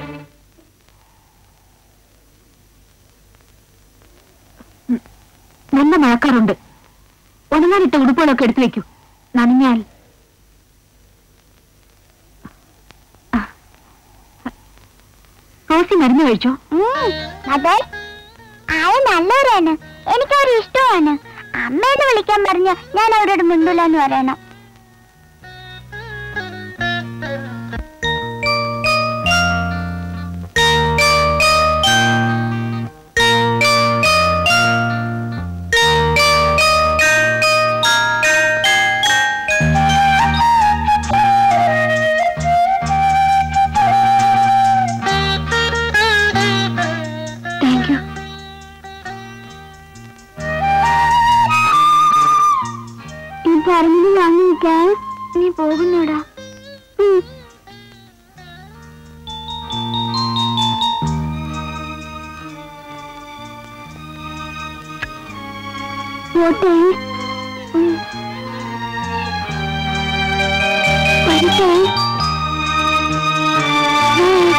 ഉം. നല്ല മഴക്കാറുണ്ട് ഉണങ്ങാനിട്ട ഉടുപ്പുകളൊക്കെ എടുത്തു വെക്കൂ നനഞ്ഞാൽ ആ. റോസി മരുന്ന് കഴിച്ചോ ഉം, അതെ ആയ നല്ലവരാണ് എനിക്ക് അവരെ ഇഷ്ടമാണ് അമ്മേന്ന് വിളിക്കാൻ പറഞ്ഞ ഞാൻ അവരോട് മിണ്ടൂല എന്ന് പറയണം താങ്ക് യു ഈ പറഞ്ഞത് വാങ്ങിക്കാൻ നീ പോകുന്നോടാ ഉം. പോട്ടെ ഉം. വരട്ടെ ഉം.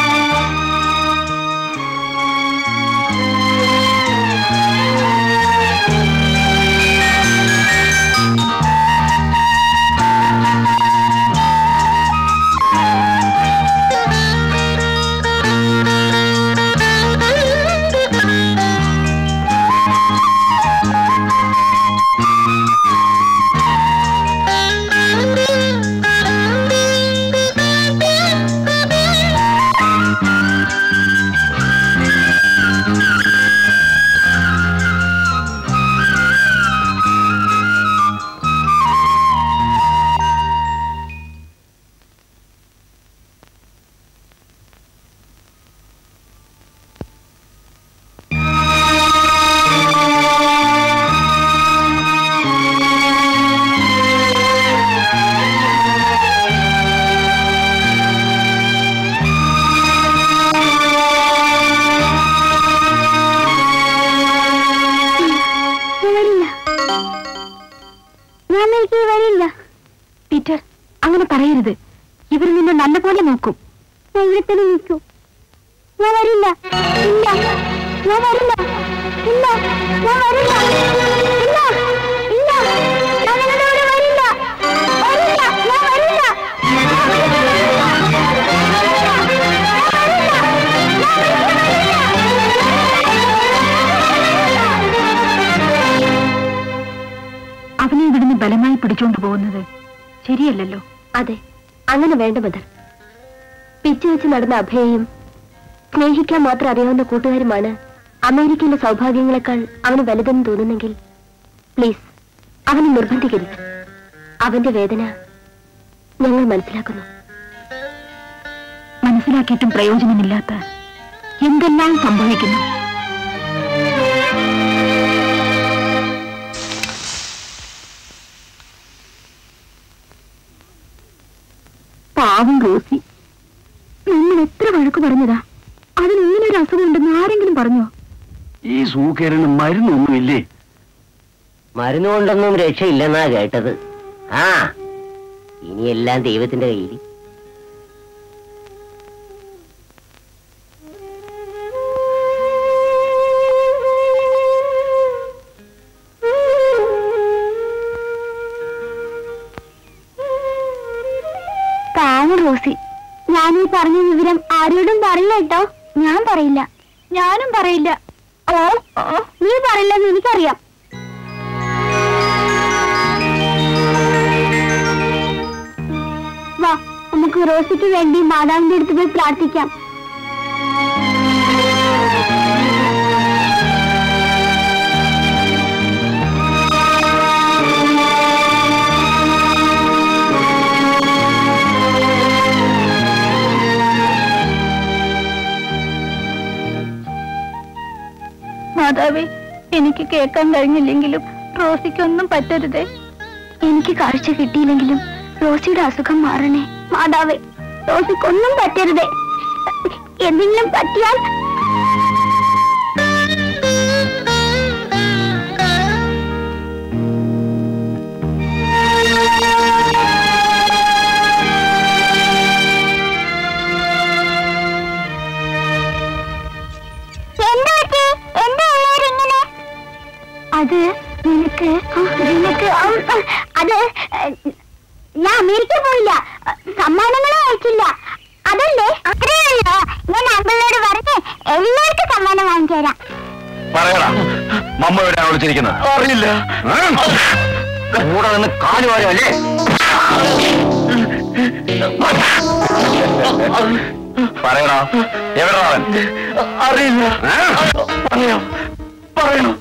ഞാൻ വരില്ല ഞാൻ എനിക്ക് വരില്ല ടീച്ചർ അങ്ങനെ പറയരുത് ഇവർ നിന്നെ നല്ലപോലെ നോക്കും ഞാൻ ഇവിടെ തന്നെ നിൽക്കൂ ഞാൻ വരില്ല ഇല്ല ഞാൻ വരില്ല ഇല്ല ഞാൻ വരില്ല ഇല്ല ഇല്ല ഞാൻ നിങ്ങളുടെ കൂടെ വരില്ല വരില്ല ഞാൻ വരില്ല അവനെ ഇവിടുന്ന് ബലമായി പിടിച്ചോണ്ട് പോകുന്നത് ശരിയല്ലല്ലോ അതെ അങ്ങനെ വേണ്ട മദർ പിച്ചു വെച്ച് നടന്ന അഭയയും സ്നേഹിക്കാൻ മാത്രം അറിയാവുന്ന കൂട്ടുകാരുമാണ് അമേരിക്കയിലെ സൗഭാഗ്യങ്ങളെക്കാൾ അവന് വലുതെന്ന് തോന്നുന്നെങ്കിൽ പ്ലീസ് അവനെ നിർബന്ധിക്കരുത് അവന്റെ വേദന ഞങ്ങൾ മനസ്സിലാക്കുന്നു മനസ്സിലാക്കിയിട്ടും പ്രയോജനമില്ലാത്ത എന്തെല്ലാം സംഭവിക്കുന്നു പാവം റോസി നമ്മൾ എത്ര വഴക്ക് പറഞ്ഞതാ ഒരു അസുഖമുണ്ടെന്ന് ആരെങ്കിലും പറഞ്ഞോ ഈ സൂക്കേരന് മരുന്നൊന്നുമില്ലേ മരുന്ന് കൊണ്ടൊന്നും രക്ഷയില്ലെന്നാ കേട്ടത് ആ ഇനിയെല്ലാം ദൈവത്തിന്റെ കയ്യിൽ പാവം റോസി ഞാൻ ഈ പറഞ്ഞ വിവരം ആരോടും പറയില്ല കേട്ടോ ഞാൻ പറയില്ല ഞാനും പറയില്ല ഓ നീ പറയില്ലെന്ന് എനിക്കറിയാം വാ നമുക്ക് റോസിക്ക് വേണ്ടി മാതാവിന്റെ അടുത്ത് പോയി പ്രാർത്ഥിക്കാം മാതാവേ എനിക്ക് കേൾക്കാൻ കഴിഞ്ഞില്ലെങ്കിലും റോസിക്കൊന്നും പറ്റരുതേ എനിക്ക് കാഴ്ച കിട്ടിയില്ലെങ്കിലും റോസിയുടെ അസുഖം മാറണേ മാതാവേ റോസിക്കൊന്നും പറ്റരുതേ എന്തെങ്കിലും പറ്റിയാൽ അത് നിനക്ക് ആ, നിനക്ക് ആ, ആ, അത് ഏ, ഞാൻ അമേരിക്ക പോയില്ല സമ്മാനങ്ങളും അയച്ചില്ല അതല്ലേ അത്രയല്ല ഞാൻ അങ്കിളിനോട് പറഞ്ഞ് എല്ലാവർക്കും സമ്മാനം വാങ്ങിച്ചു തരാം പറയടാ മമ്മ എവിടെയാണ് വിളിച്ചിരിക്കുന്നത് അറിയില്ല കൂടെ നിന്ന് കാലുവാരല്ലേ പറയടാ എവിടാ അവൻ അറിയില്ല പറയാം പറയണം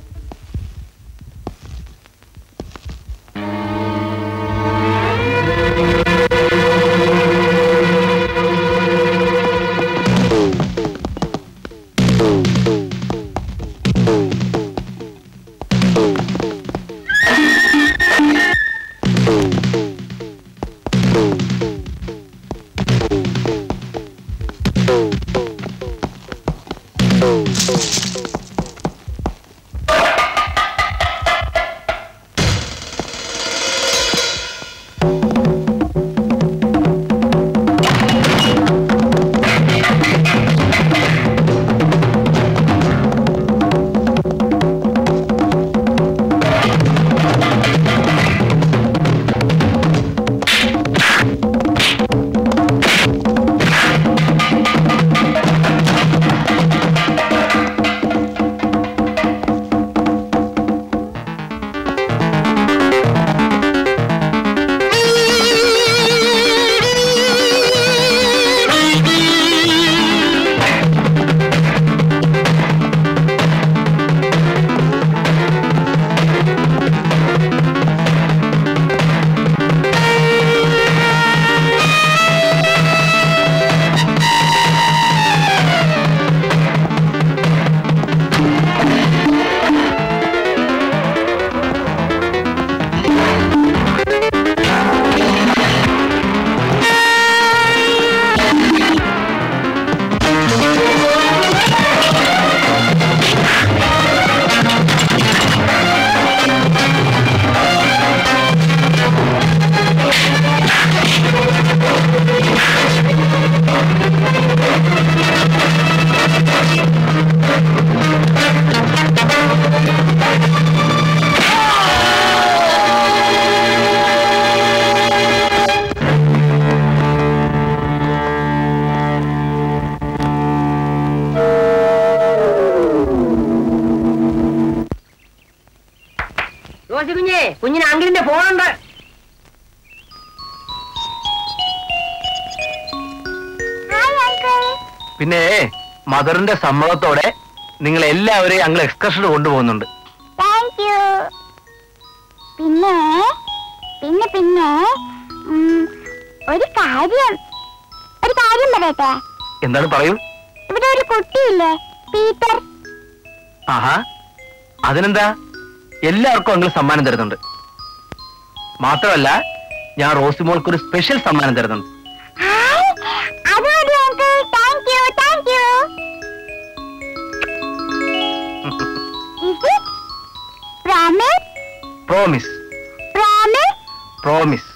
റോസി കുഞ്ഞേ കുഞ്ഞിന് അങ്കിളിന്റെ ഫോണുണ്ട് പിന്നെ മദറിന്റെ സമ്മതത്തോടെ നിങ്ങൾ എല്ലാവരെയും ഞങ്ങൾ എക്സ്കർഷന് കൊണ്ടുപോകുന്നുണ്ട് താങ്ക് യു പിന്നെ പിന്നെ പിന്നെ ഉം, ഒരു കാര്യം ഒരു കാര്യം പറയട്ടെ എന്താണ് പറയൂ ഇവിടെ ഒരു കുട്ടിയില്ലേ പീറ്റർ ആഹാ അതിനെന്താ എല്ലാവർക്കും അങ്ങൾ സമ്മാനം തരുന്നുണ്ട് മാത്രമല്ല ഞാൻ റോസിമോൾക്ക് ഒരു സ്പെഷ്യൽ സമ്മാനം തരുന്നുണ്ട് ഹായ്, അത് മതി uncle thank you thank you promise promise promise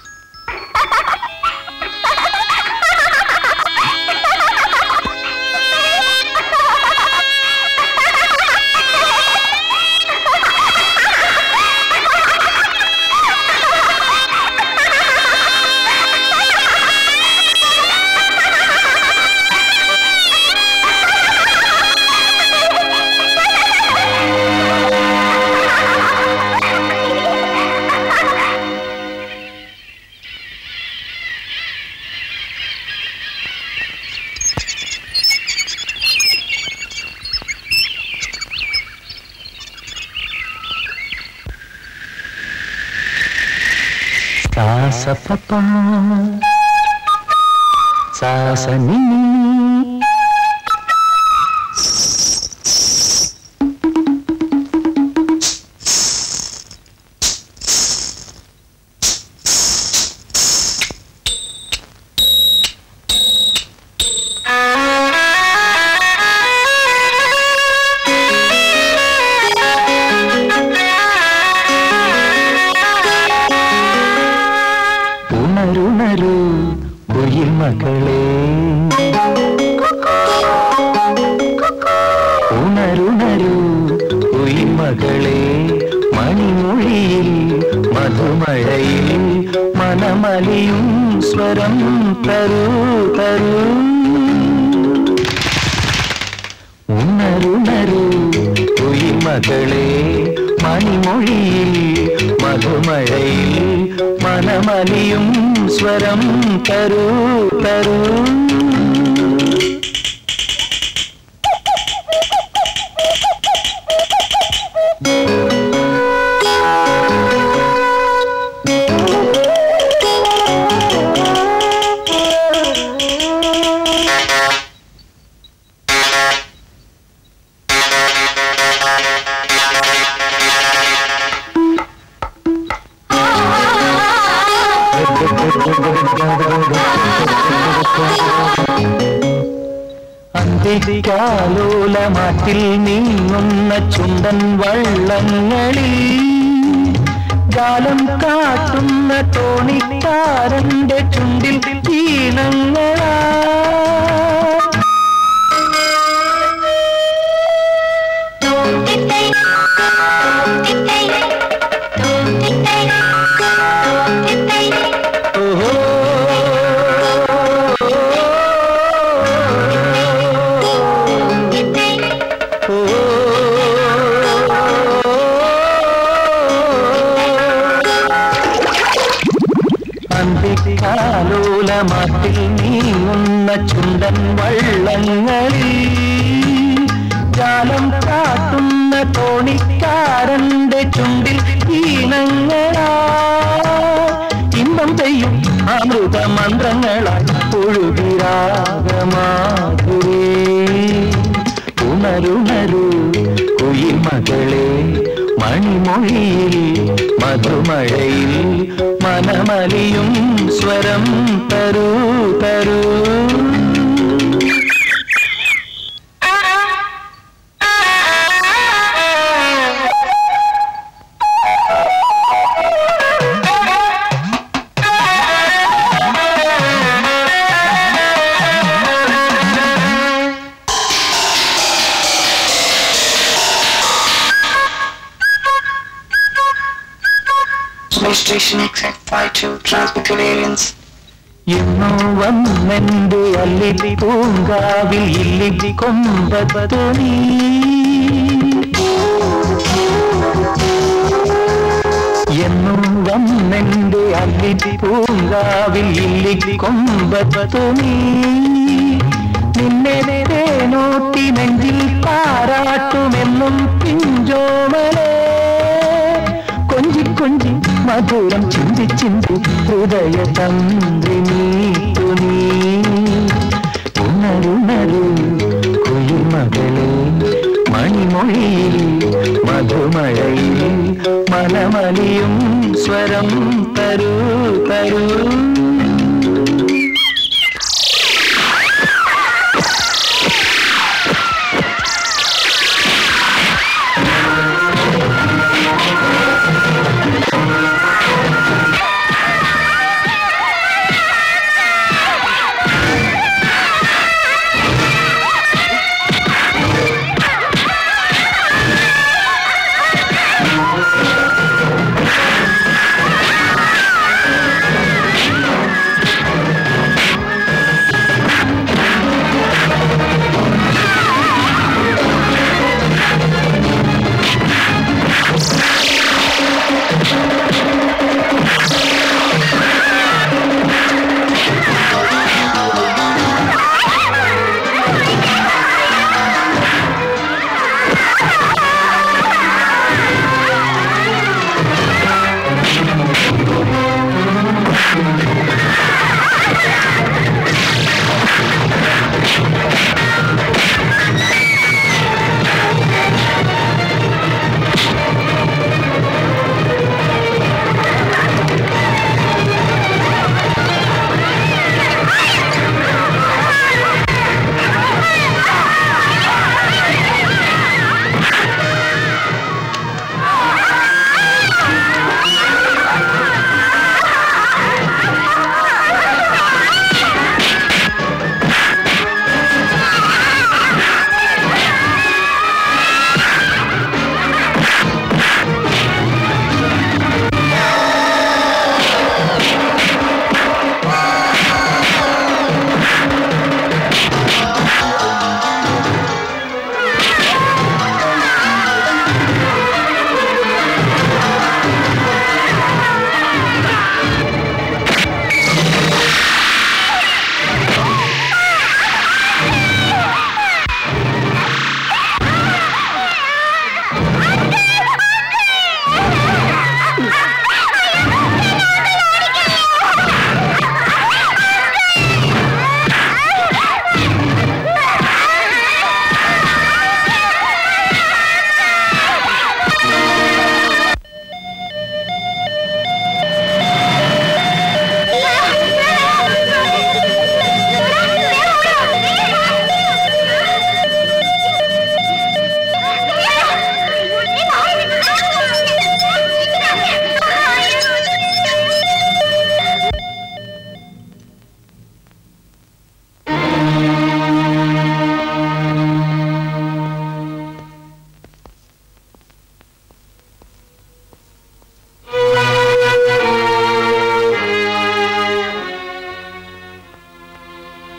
സാസപ്പ സാസനി ഉണരുണരു കുയിൽ മകളെ ഉണരുണരു കുയിൽ മകളെ മണിമൊഴിയിൽ മധുമഴയിൽ മനമലിയും സ്വരം തരൂ തരൂ ഉണരുണരു കുയിൽ മകളെ മണിമൊഴിയിൽ മധുമഴയിൽ മനമലിയും സ്വരം തരൂ തരൂ അന്തികാലോലമാറ്റിൽ നീങ്ങുന്ന ചുണ്ടൻ വള്ളങ്ങളിൽ ജാലം കാട്ടുന്ന തോണിക്കാരന്റെ ചുണ്ടിൽ ഈണങ്ങളാ ഓഹോ അന്തിക്കാലോലമാറ്റിൽ നീങ്ങുന്ന ചുണ്ടൻ വള്ളങ്ങളിൽ ജാലം കാട്ടുന്ന തോണിക്കാരന്റെ ചുണ്ടിൽ ഈണങ്ങളാ ഇമ്പം ചെയ്യും അമൃത മന്ത്രങ്ങളായി ഒഴുകിരാഗമാകുരേ ഉണരുണരു കുയിൽ മകളെ മണിമൊഴിയിൽ മധുമഴയിൽ മനമലിയും സ്വരം തരൂ തരൂ Space Station XF52 Transmitted Aliens. എന്നോ വന്നെന്റെ അല്ലിലി പൂങ്കാവിൽ ഇല്ലിലി കൊമ്പത്തു നീ എന്നോ വന്നെന്റെ അല്ലിലി പൂങ്കാവിൽ ഇല്ലിലി കൊമ്പത്തു നീ നിന്നെ നോട്ടി നെഞ്ചിൽ പാരാട്ടുമെന്നും പിഞ്ചോമലേ കൊഞ്ചി കൊഞ്ചി മധുരം ചിന്തി ചിന്തി ഹൃദയ തന്ത്രിനീ തുനീ ഉണരുണരു കുയിൽ മകളെ മണിമൊഴിയിൽ മധുമഴയിൽ മനമലിയും സ്വരം തരൂ തരൂ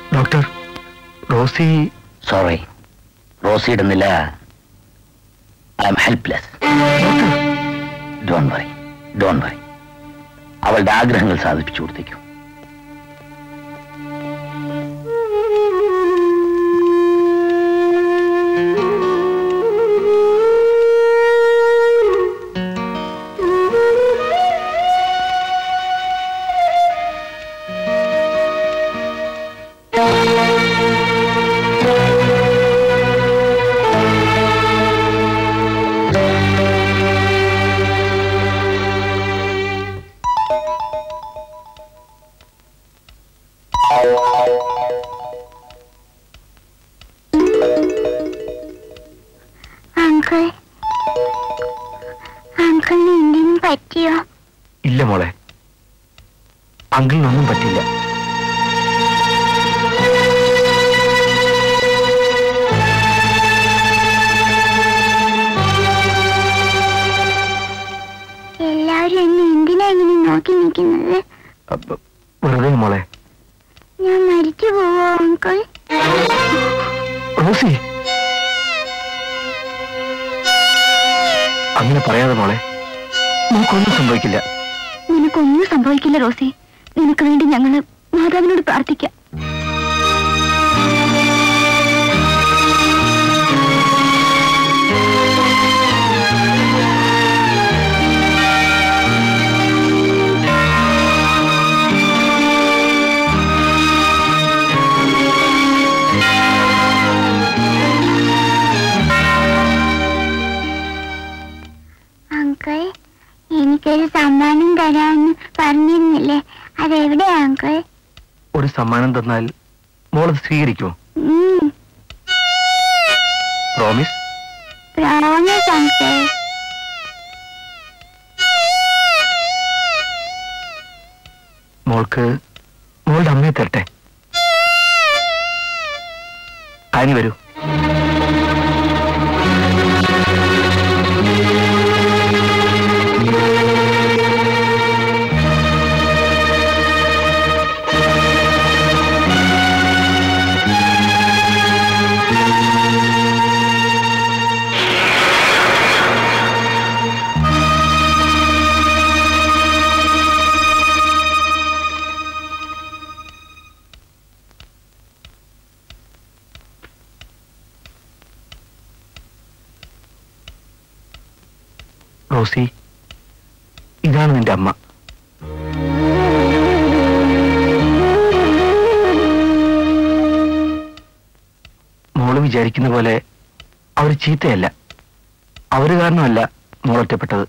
ഡോക്ടർ റോസി സോറി റോസി ഇടുന്നില്ല I am helpless don't worry don't worry അവളുടെ ആഗ്രഹങ്ങൾ സാധിപ്പിച്ചു കൊടുത്തേക്കും അങ്കിൾ അങ്കിളിന് എന്തിനും പറ്റിയോ ഇല്ല മോളെ അങ്കിളിനൊന്നും പറ്റില്ല എല്ലാവരും എന്നെ എന്തിനാ ഇങ്ങനെ നോക്കി നിൽക്കുന്നത് അപ്പ- വെറുതെ മോളെ ഞാൻ മരിച്ചു പോവോ അങ്കിൾ റോസി അങ്ങനെ പറയാതെ മോളെ നമുക്കൊന്നും സംഭവിക്കില്ല നിനക്കൊന്നും സംഭവിക്കില്ല റോസി നിനക്ക് വേണ്ടി ഞങ്ങള് മാതാവിനോട് പ്രാർത്ഥിക്കാം അങ്കിൾ എനിക്കൊരു സമ്മാനം തരാമെന്ന് പറഞ്ഞിരുന്നില്ലേ അതെവിടെയാ അങ്കിൾ ഒരു സമ്മാനം തന്നാൽ മോളത് സ്വീകരിക്കുമോ ഉം, പ്രോമിസ് പ്രോമിസ് അങ്കിൾ മോൾക്ക് മോളുടെ അമ്മയെ തരട്ടെ ആനി വരൂ റോസി ഇതാണ് നിന്റെ അമ്മ മോള് വിചാരിക്കുന്ന പോലെ അവർ ചീത്തയല്ല അവര് കാരണമല്ല മോൾ ഒറ്റപ്പെട്ടത്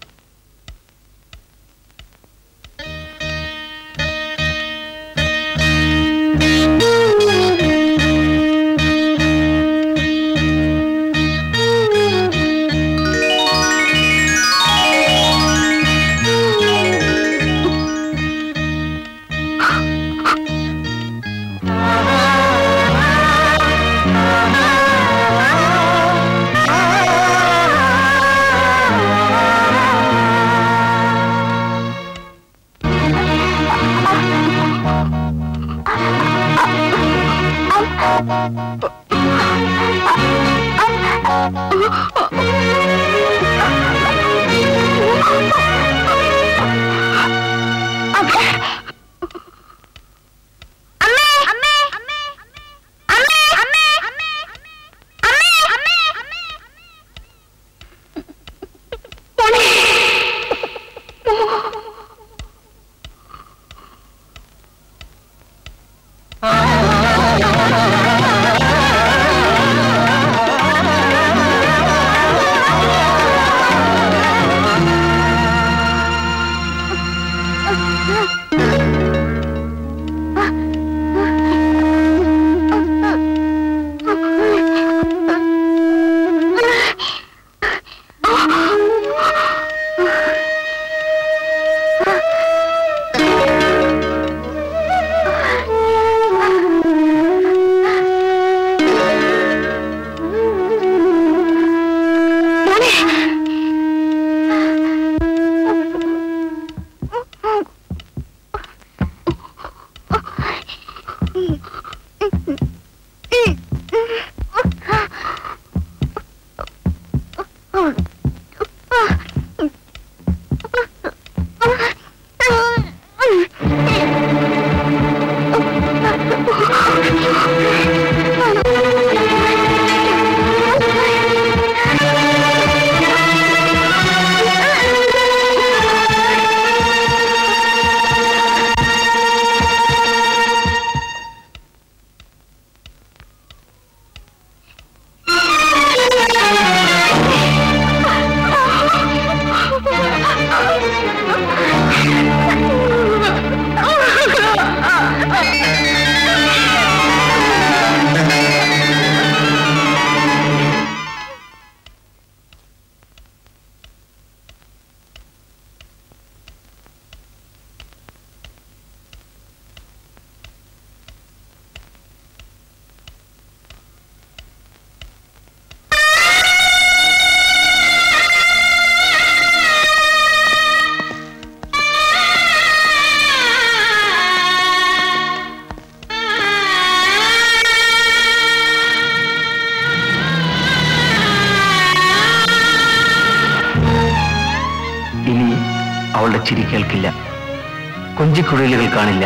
ചിരി കേൾക്കില്ല കൊഞ്ചിക്കുഴലുകൾ കാണില്ല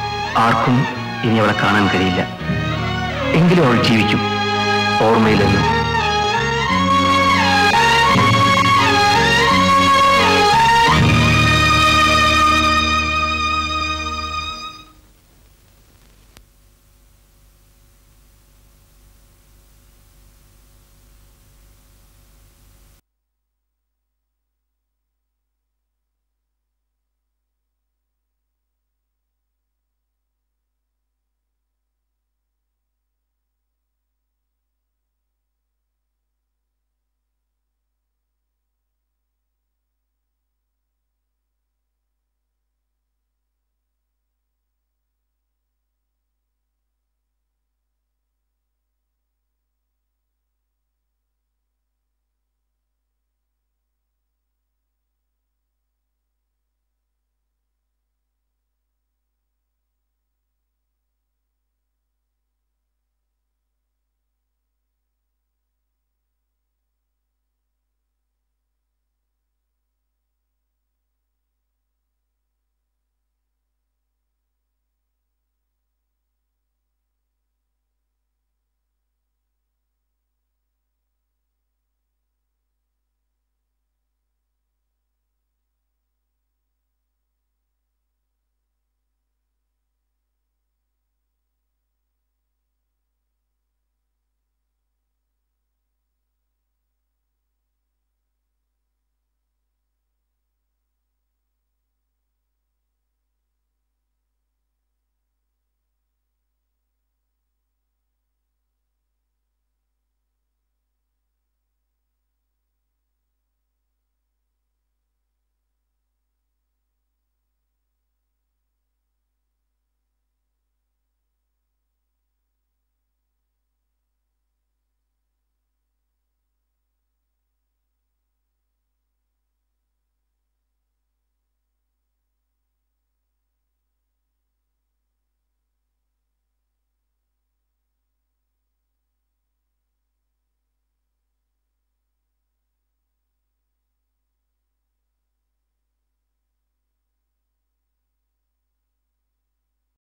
ആർക്കും ഇനി അവളെ കാണാൻ കഴിയില്ല എങ്കിലും അവൾ ജീവിക്കും ഓർമ്മയിലെന്നും